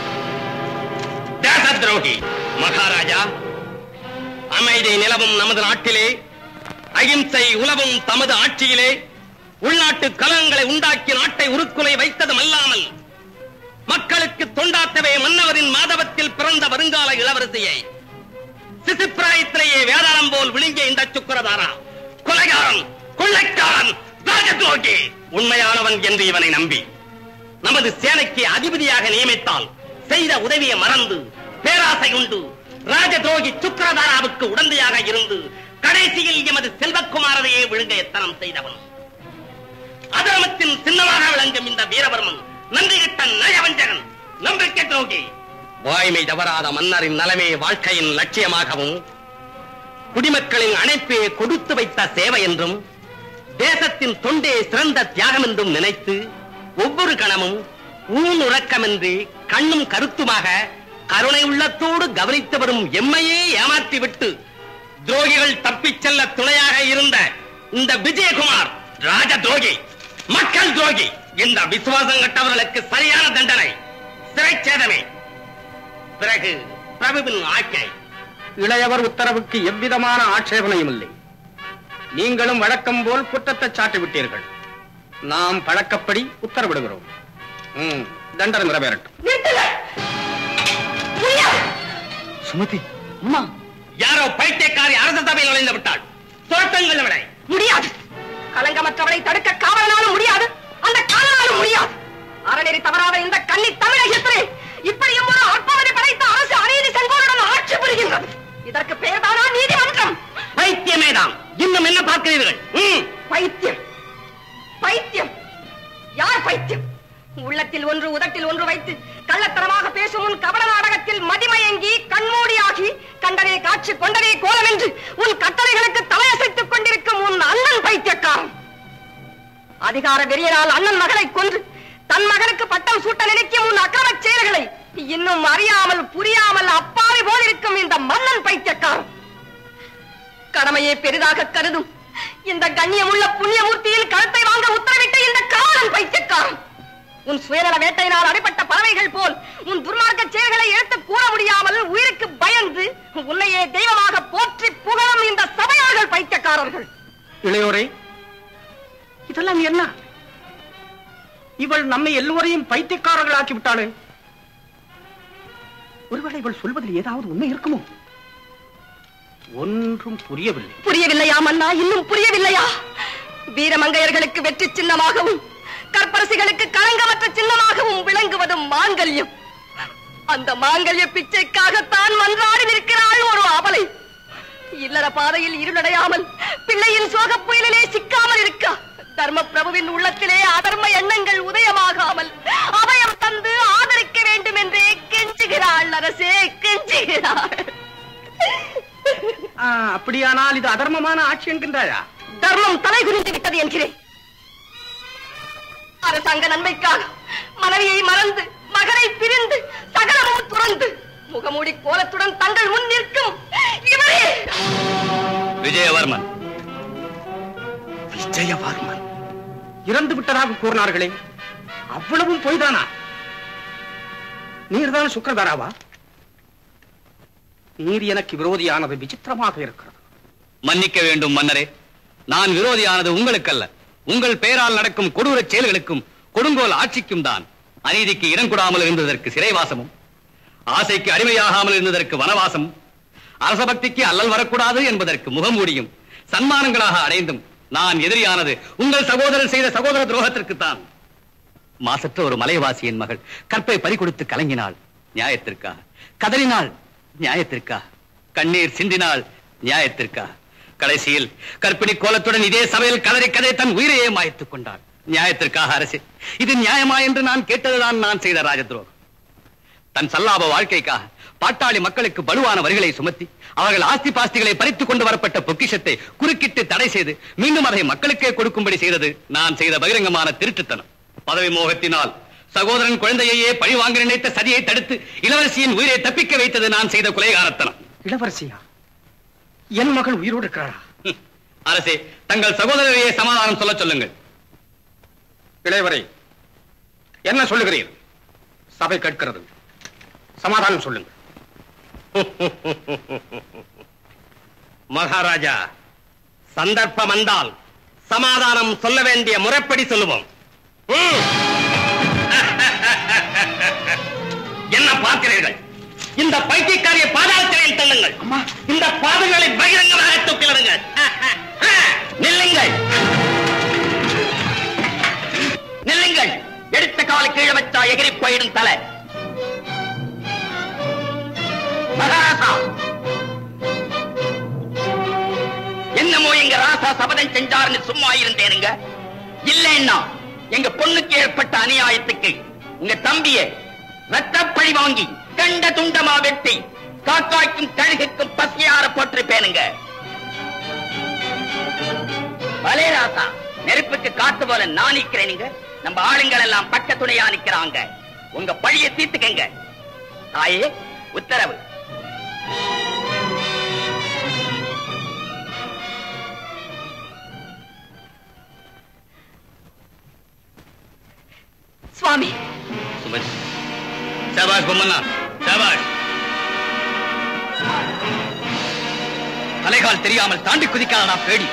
தேச துரோகி மகாராஜா அமைதி நிலவும் நமது நாட்டிலே அகிம்சை உலவும் தமது ஆட்சியிலே உள்நாட்டு கலகங்களை உண்டாக்கி நாட்டை உருக்குலை வைத்ததும் அல்லாமல் மக்களுக்கு தொண்டாற்றவே மன்னவரின் மாதவத்தில் பிறந்த வருங்கால இளவரசியை சிசுப்பிராயத்திலேயே வேதாளம் போல் விழுங்கிய இந்த சுக்கரதாரா கொலைகாரன் கொள்ளைக்காரன் ராஜதுரோகி உண்மையானவன் என்று இவனை நம்பி நமது சேனைக்கு அதிபதியாக நியமித்தால் செய்த உதவியை மறந்து பேராசை உண்டு ராஜதுரோகி சுக்கரதாராவுக்கு உடந்தையாக இருந்து கடைசியில் எமது செல்வக்குமாரரையே விழுங்க எத்தனம் செய்தவன் அதர்மத்தின் சின்னமாக விளங்கும் இந்த வீரவர்மன் நன்றி கட்ட நயவஞ்சகன் நம்பிக்கை துரோகி வாய்மை தவறாத மன்னரின் நலமே வாழ்க்கையின் லட்சியமாகவும் குடிமக்களின் அணைப்பே கொடுத்து வைத்த சேவை என்றும் தேசத்தின் தொண்டே சிறந்த தியாகம் என்றும் நினைத்து ஒவ்வொரு கணமும் ஊன் உறக்கமின்றி கண்ணும் கருத்துமாக கருணை உள்ளத்தோடு கவனித்து வரும் எம்மையே ஏமாற்றிவிட்டு துரோகிகள் தப்பிச் செல்ல துணையாக இருந்த இந்த விஜயகுமார் ராஜ துரோகி மக்கள் துரோகி இந்த விசுவாசம் கட்டவர்களுக்கு சரியான தண்டனை சிறைச்சேதமே பிறகு பிரபுவின் ஆட்சி இளையவர் உத்தரவுக்கு எவ்விதமான ஆட்சேபனையும் இல்லை நீங்களும் வழக்கம் போல் குற்றத்தை சாட்டி விட்டீர்கள் நாம் பழக்கப்படி உத்தரவிடுகிறோம் ம், தண்டனை நிறைவேறட்டும் சுமதி அம்மா யாரோ பைத்தியக்காரி அரச சபையில் நுழைந்து விட்டாள் தோட்டங்கள் விடை முடியாது கலங்கமற்றவளை தடுக்க காவலனாலும் முடியாது அந்த காலனாலும் முடியாது அறநெறி தவறாத இந்த கன்னி தமிழகத்திலே இப்படியும் ஒரு அற்பவதி படைத்த அரசு அநீதி செங்கோலுடன் ஆட்சி புரிகின்றது இதற்கு பெயர்தானா நீதிமன்றம் பைத்தியமேதான் இன்னும் என்ன பார்க்கிறீர்கள் ம். பைத்தியம் பைத்தியம் யார் பைத்தியம் உள்ளத்தில் ஒன்று உதட்டில் ஒன்று வைத்து கள்ளத்தனமாக பேசும் உன் கபட நாடகத்தில் மதிமயங்கி கண்மூடியாகி கண்டனே காட்சி கொண்டனே கோலம் என்று உன் கட்டளைகளுக்கு தலையசைத்துக் கொண்டிருக்கும் உன் அண்ணன் பைத்தியக்காரன் அதிகார வெறியனால் அண்ணன் மகளை கொன்று தன் மகனுக்கு பட்டம் சூட்ட நினைக்கும் உன் அக்கிரமச் செயல்களை இன்னும் அறியாமல் புரியாமல் அப்பாவி போல் இருக்கும் இந்த மன்னன் பைத்தியக்காரன் கடமையை பெரிதாக கருதும் இந்த கண்ணியமுள்ள புண்ணியமூர்த்தியின் கழுத்தை வாங்க உத்தரவிட்ட இந்த காவலன் பைத்தியக்காரன் உன் சுயநல வேட்டையினால் அடிபட்ட பறவைகள் போல் உன் துர்மார்க்க செயல்களை எடுத்து கூற முடியாமல் உயிருக்கு பயந்து உன்னையே தெய்வமாக போற்றி புகழும் இந்த சபையார்கள் பைத்தியக்காரர்கள் இளையோரே இதெல்லாம் என்ன இவள் நம்மை எல்லோரையும் பைத்தியக்காரர்களாக்கி விட்டாளே ஒருவேளை இவள் சொல்வதில் ஏதாவது உண்மை இருக்குமோ ஒன்றும் புரியவில்லை புரியவில்லையா மன்னா இன்னும் புரியவில்லையா வீரமங்கையர்களுக்கு வெற்றி சின்னமாகவும் கற்பரசிகளுக்கு களங்கமற்ற சின்னமாகவும் விளங்குவதும் மாங்கல்யம் அந்த மாங்கல்ய பிச்சைக்காகத்தான் மன்றாடி நிற்கிறாள் ஒரு அபலை இல்லற பாதையில் இருளடையாமல் பிள்ளையின் சோக புயலிலே சிக்காமல் இருக்க தர்ம பிரபுவின் உள்ளத்திலே அதர்ம எண்ணங்கள் உதயமாகாமல் அபயம் தந்து ஆதரிக்க வேண்டும் என்றே கெஞ்சுகிறாள் அரசே கெஞ்சுகிறாள் ஆ, அப்படியானால் இது அதர்மமான ஆட்சி என்கின்றாயா தர்மம் தலை குறிந்து விட்டது என்கிறேன் அரசாங்க நன்மைக்காக மனைவியை மறந்து மகனை பிரிந்து சகலமும் துறந்து முகமூடி கோலத்துடன் தங்கள் முன் நிற்கும் இவரே விஜயவர்மன் விஜயவர்மன் இறந்து விட்டதாக கூறினார்களே அவ்வளவும் பொய்தானா நீர்தான் சுக்கரதாராவா நீர் எனக்கு விரோதியானது விசித்திரமாக இருக்கிறது மன்னிக்க வேண்டும் மன்னரே நான் விரோதியானது உங்களுக்கல்ல உங்கள் பெயரால் நடக்கும் கொடூர செயல்களுக்கும் கொடுங்கோல் ஆட்சிக்கும் தான் அநீதிக்கு இடம் கொடாமல் இருந்ததற்கு சிறைவாசமும் ஆசைக்கு அடிமையாகாமல் இருந்ததற்கு வனவாசமும் அரசபக்திக்கு அல்லல் வரக்கூடாது என்பதற்கு முகமூடியும் சன்மானங்களாக அடைந்தும் நான் எதிரியானது உங்கள் சகோதரர் செய்த சகோதர துரோகத்திற்குத்தான் மாசற்ற ஒரு மலைவாசியின் மகள் கற்பை பறிகொடுத்து கலங்கினாள் நியாயத்திற்கா கதறினாள் நியாயத்திற்கா கண்ணீர் சிந்தினாள் நியாயத்திற்கா கடைசியில் கற்பிணி கோலத்துடன் இதே சபையில் கதறி கதை தன் உயிரையே மாய்த்துக் கொண்டாள் நியாயத்திற்காக அரசே இது நியாயமா என்று நான் கேட்டதுதான் நான் செய்த ராஜதுரோகம் தன் சல்லாப வாழ்க்கைக்காக பாட்டாளி மக்களுக்கு பலுவான வரிகளை சுமத்தி அவர்கள் ஆஸ்தி பாஸ்திகளை பறித்துக் கொண்டு வரப்பட்ட பொக்கிஷத்தை குறுக்கிட்டு தடை செய்து மீண்டும் அதை மக்களுக்கே கொடுக்கும்படி செய்தது நான் செய்த பகிரங்கமான திருட்டுத்தனம் பதவி மோகத்தினால் சகோதரன் குழந்தையையே பழி வாங்க நினைத்த சதியை தடுத்து இளவரசியின் உயிரை தப்பிக்க வைத்தது நான் செய்த கொலைகாரத்தனம் இளவரசியா என் மகள் உயிரோடு இருக்கிறாரா ஹம். அரசே தங்கள் சகோதரரையே சமாதானம் சொல்ல சொல்லுங்கள் இளையவரை என்ன சொல்லுகிறீர் சபை கேட்கிறது சமாதானம் சொல்லுங்கள் மகாராஜா சந்தர்ப்பம் வந்தால் சமாதானம் சொல்ல வேண்டிய முறைப்படி சொல்லுவோம் ம். என்ன பார்க்கிறீர்கள் இந்த பைத்தியக்காரிய பாதாள சிறையில் தள்ளுங்கள் இந்த பாதங்களை பகிரங்கமாக தூக்கிலிடுங்கள் நில்லுங்கள் நில்லுங்கள் எடுத்த கால கீழே வச்சா எகிரி போயிடும் தலை மகாராசா என்னமோ எங்க ராசா சபதம் செஞ்சாருன்னு சும்மா இருந்தேனுங்க இல்லைன்னா எங்க பொண்ணுக்கு ஏற்பட்ட அநியாயத்துக்கு உங்க தம்பிய ரத்தப்பழி வாங்கி கண்ட துண்டமா வெட்டி காக்காய்க்கும் கழுகுக்கும் பசியார போட்டிருப்பேனுங்க பலே ராசா நெருப்புக்கு காத்து போல நான் நிக்கிறேனுங்க நம்ம ஆளுங்கள் எல்லாம் பக்க துணையா நிக்கிறாங்க உங்க பழிய தீர்த்துக்கங்க தாயே உத்தரவு சுவாமி சுமதி சபாஷ் பொம்மண்ணா சபாஷ் தலைகால் தெரியாமல் தாண்டி குதிக்காதடா பேடி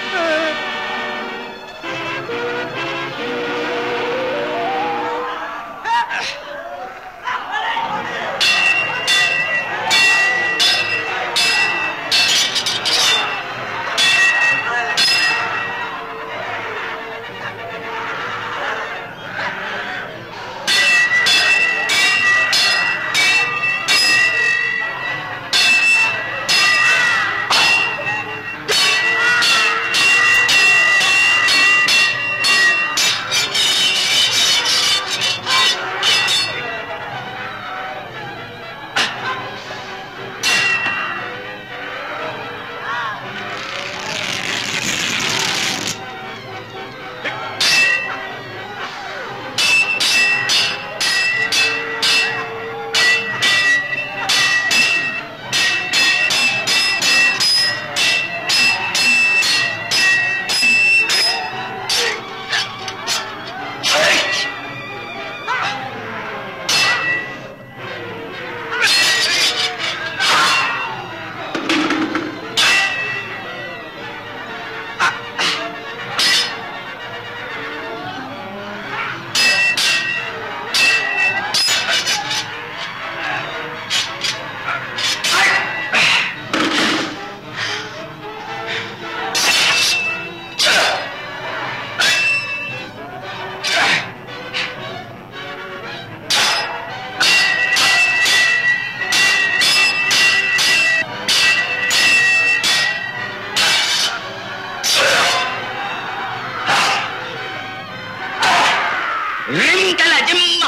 ரிங்கல ஜிம்மா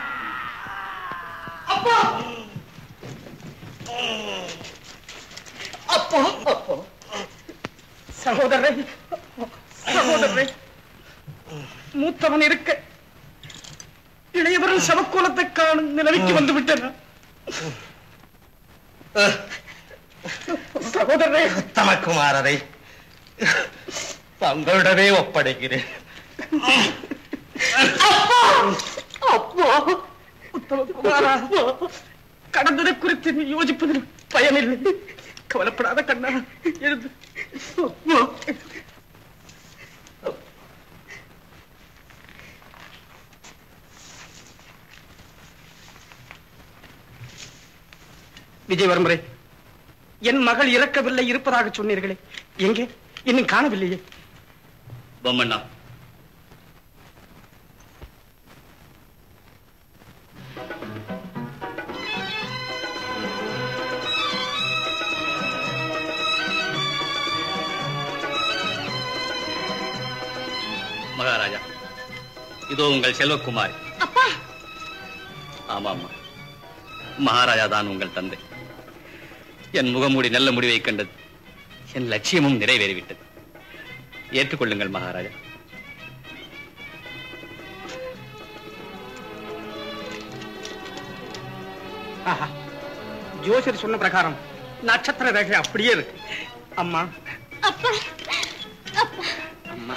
அப்போ அப்போ சகோதரரை சகோதரரை மூத்தவன் இருக்க இளையவரின் சவக்கோலத்தை காணும் நிலைமைக்கு வந்து விட்டன சகோதரரே உத்தமகுமாரரை தங்களிடமே ஒப்படைக்கிறேன் அப்போ உத்தமகுமாரா கடந்ததை குறித்து நீ யோசிப்பதில் பயனில்லை கவலைப்படாத கண்ணா எழுந்து அப்போ. விஜயவர்மரே என் மகள் இறக்கவில்லை இருப்பதாக சொன்னீர்களே எங்கே இன்னும் காணவில்லையே பொம்மண்ணா மகாராஜா இதோ உங்கள் செல்வக்குமாரி அப்பா ஆமா ஆமா மகாராஜா தான் உங்கள் தந்தை என் முகமூடி நல்ல முடிவை கண்டது என் லட்சியமும் நிறைவேறிவிட்டது ஏற்றுக்கொள்ளுங்கள் மகாராஜா ஆஹா ஜோசியர் சொன்ன பிரகாரம் நட்சத்திர ரேகை அப்படியே இருக்கு அம்மா அப்பா அம்மா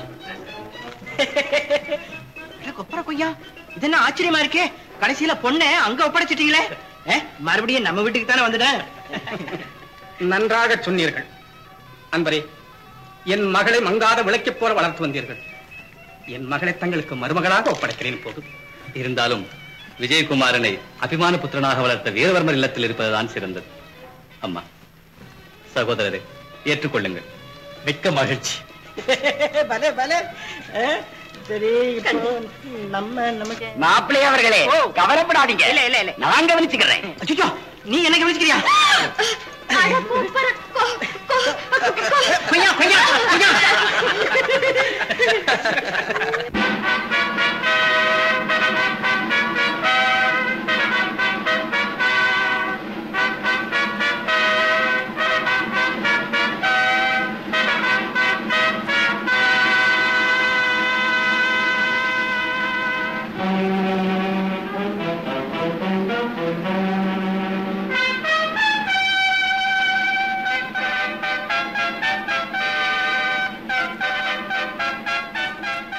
கொப்பர கொய்யா இது என்ன ஆச்சரியமா இருக்கே கடைசியில பொண்ணை அங்க ஒப்படைச்சிட்டீங்களே ஏ, மறுபடியும் நம்ம வீட்டுக்கு தானே வந்துட்டேன் நன்றாக சொன்னீர்கள் அன்பரே என் மகளை மங்காத விளக்கைப் போல வளர்த்து வந்தீர்கள் என் மகளை தங்களுக்கு மருமகளாக ஒப்படைக்கிறேன் போது இருந்தாலும் விஜயகுமாரனை அபிமான புத்திரனாக வளர்த்த வீரவர்மர் இல்லத்தில் இருப்பதுதான் சிறந்தது அம்மா சகோதரரே ஏற்றுக்கொள்ளுங்கள் மிக்க மகிழ்ச்சி பலே பலே அஹ், சரி இப்போ நம்ம நமக்கு மாப்பிள்ளை அவர்களே கவலைப்படாதீங்க இல்ல இல்ல இல்ல நான் கவனிச்சுக்கிறேன் அச்சோ நீ என்ன கவனிச்சுக்கிறியா கொய்யா கொய்யா கொய்யா ஆ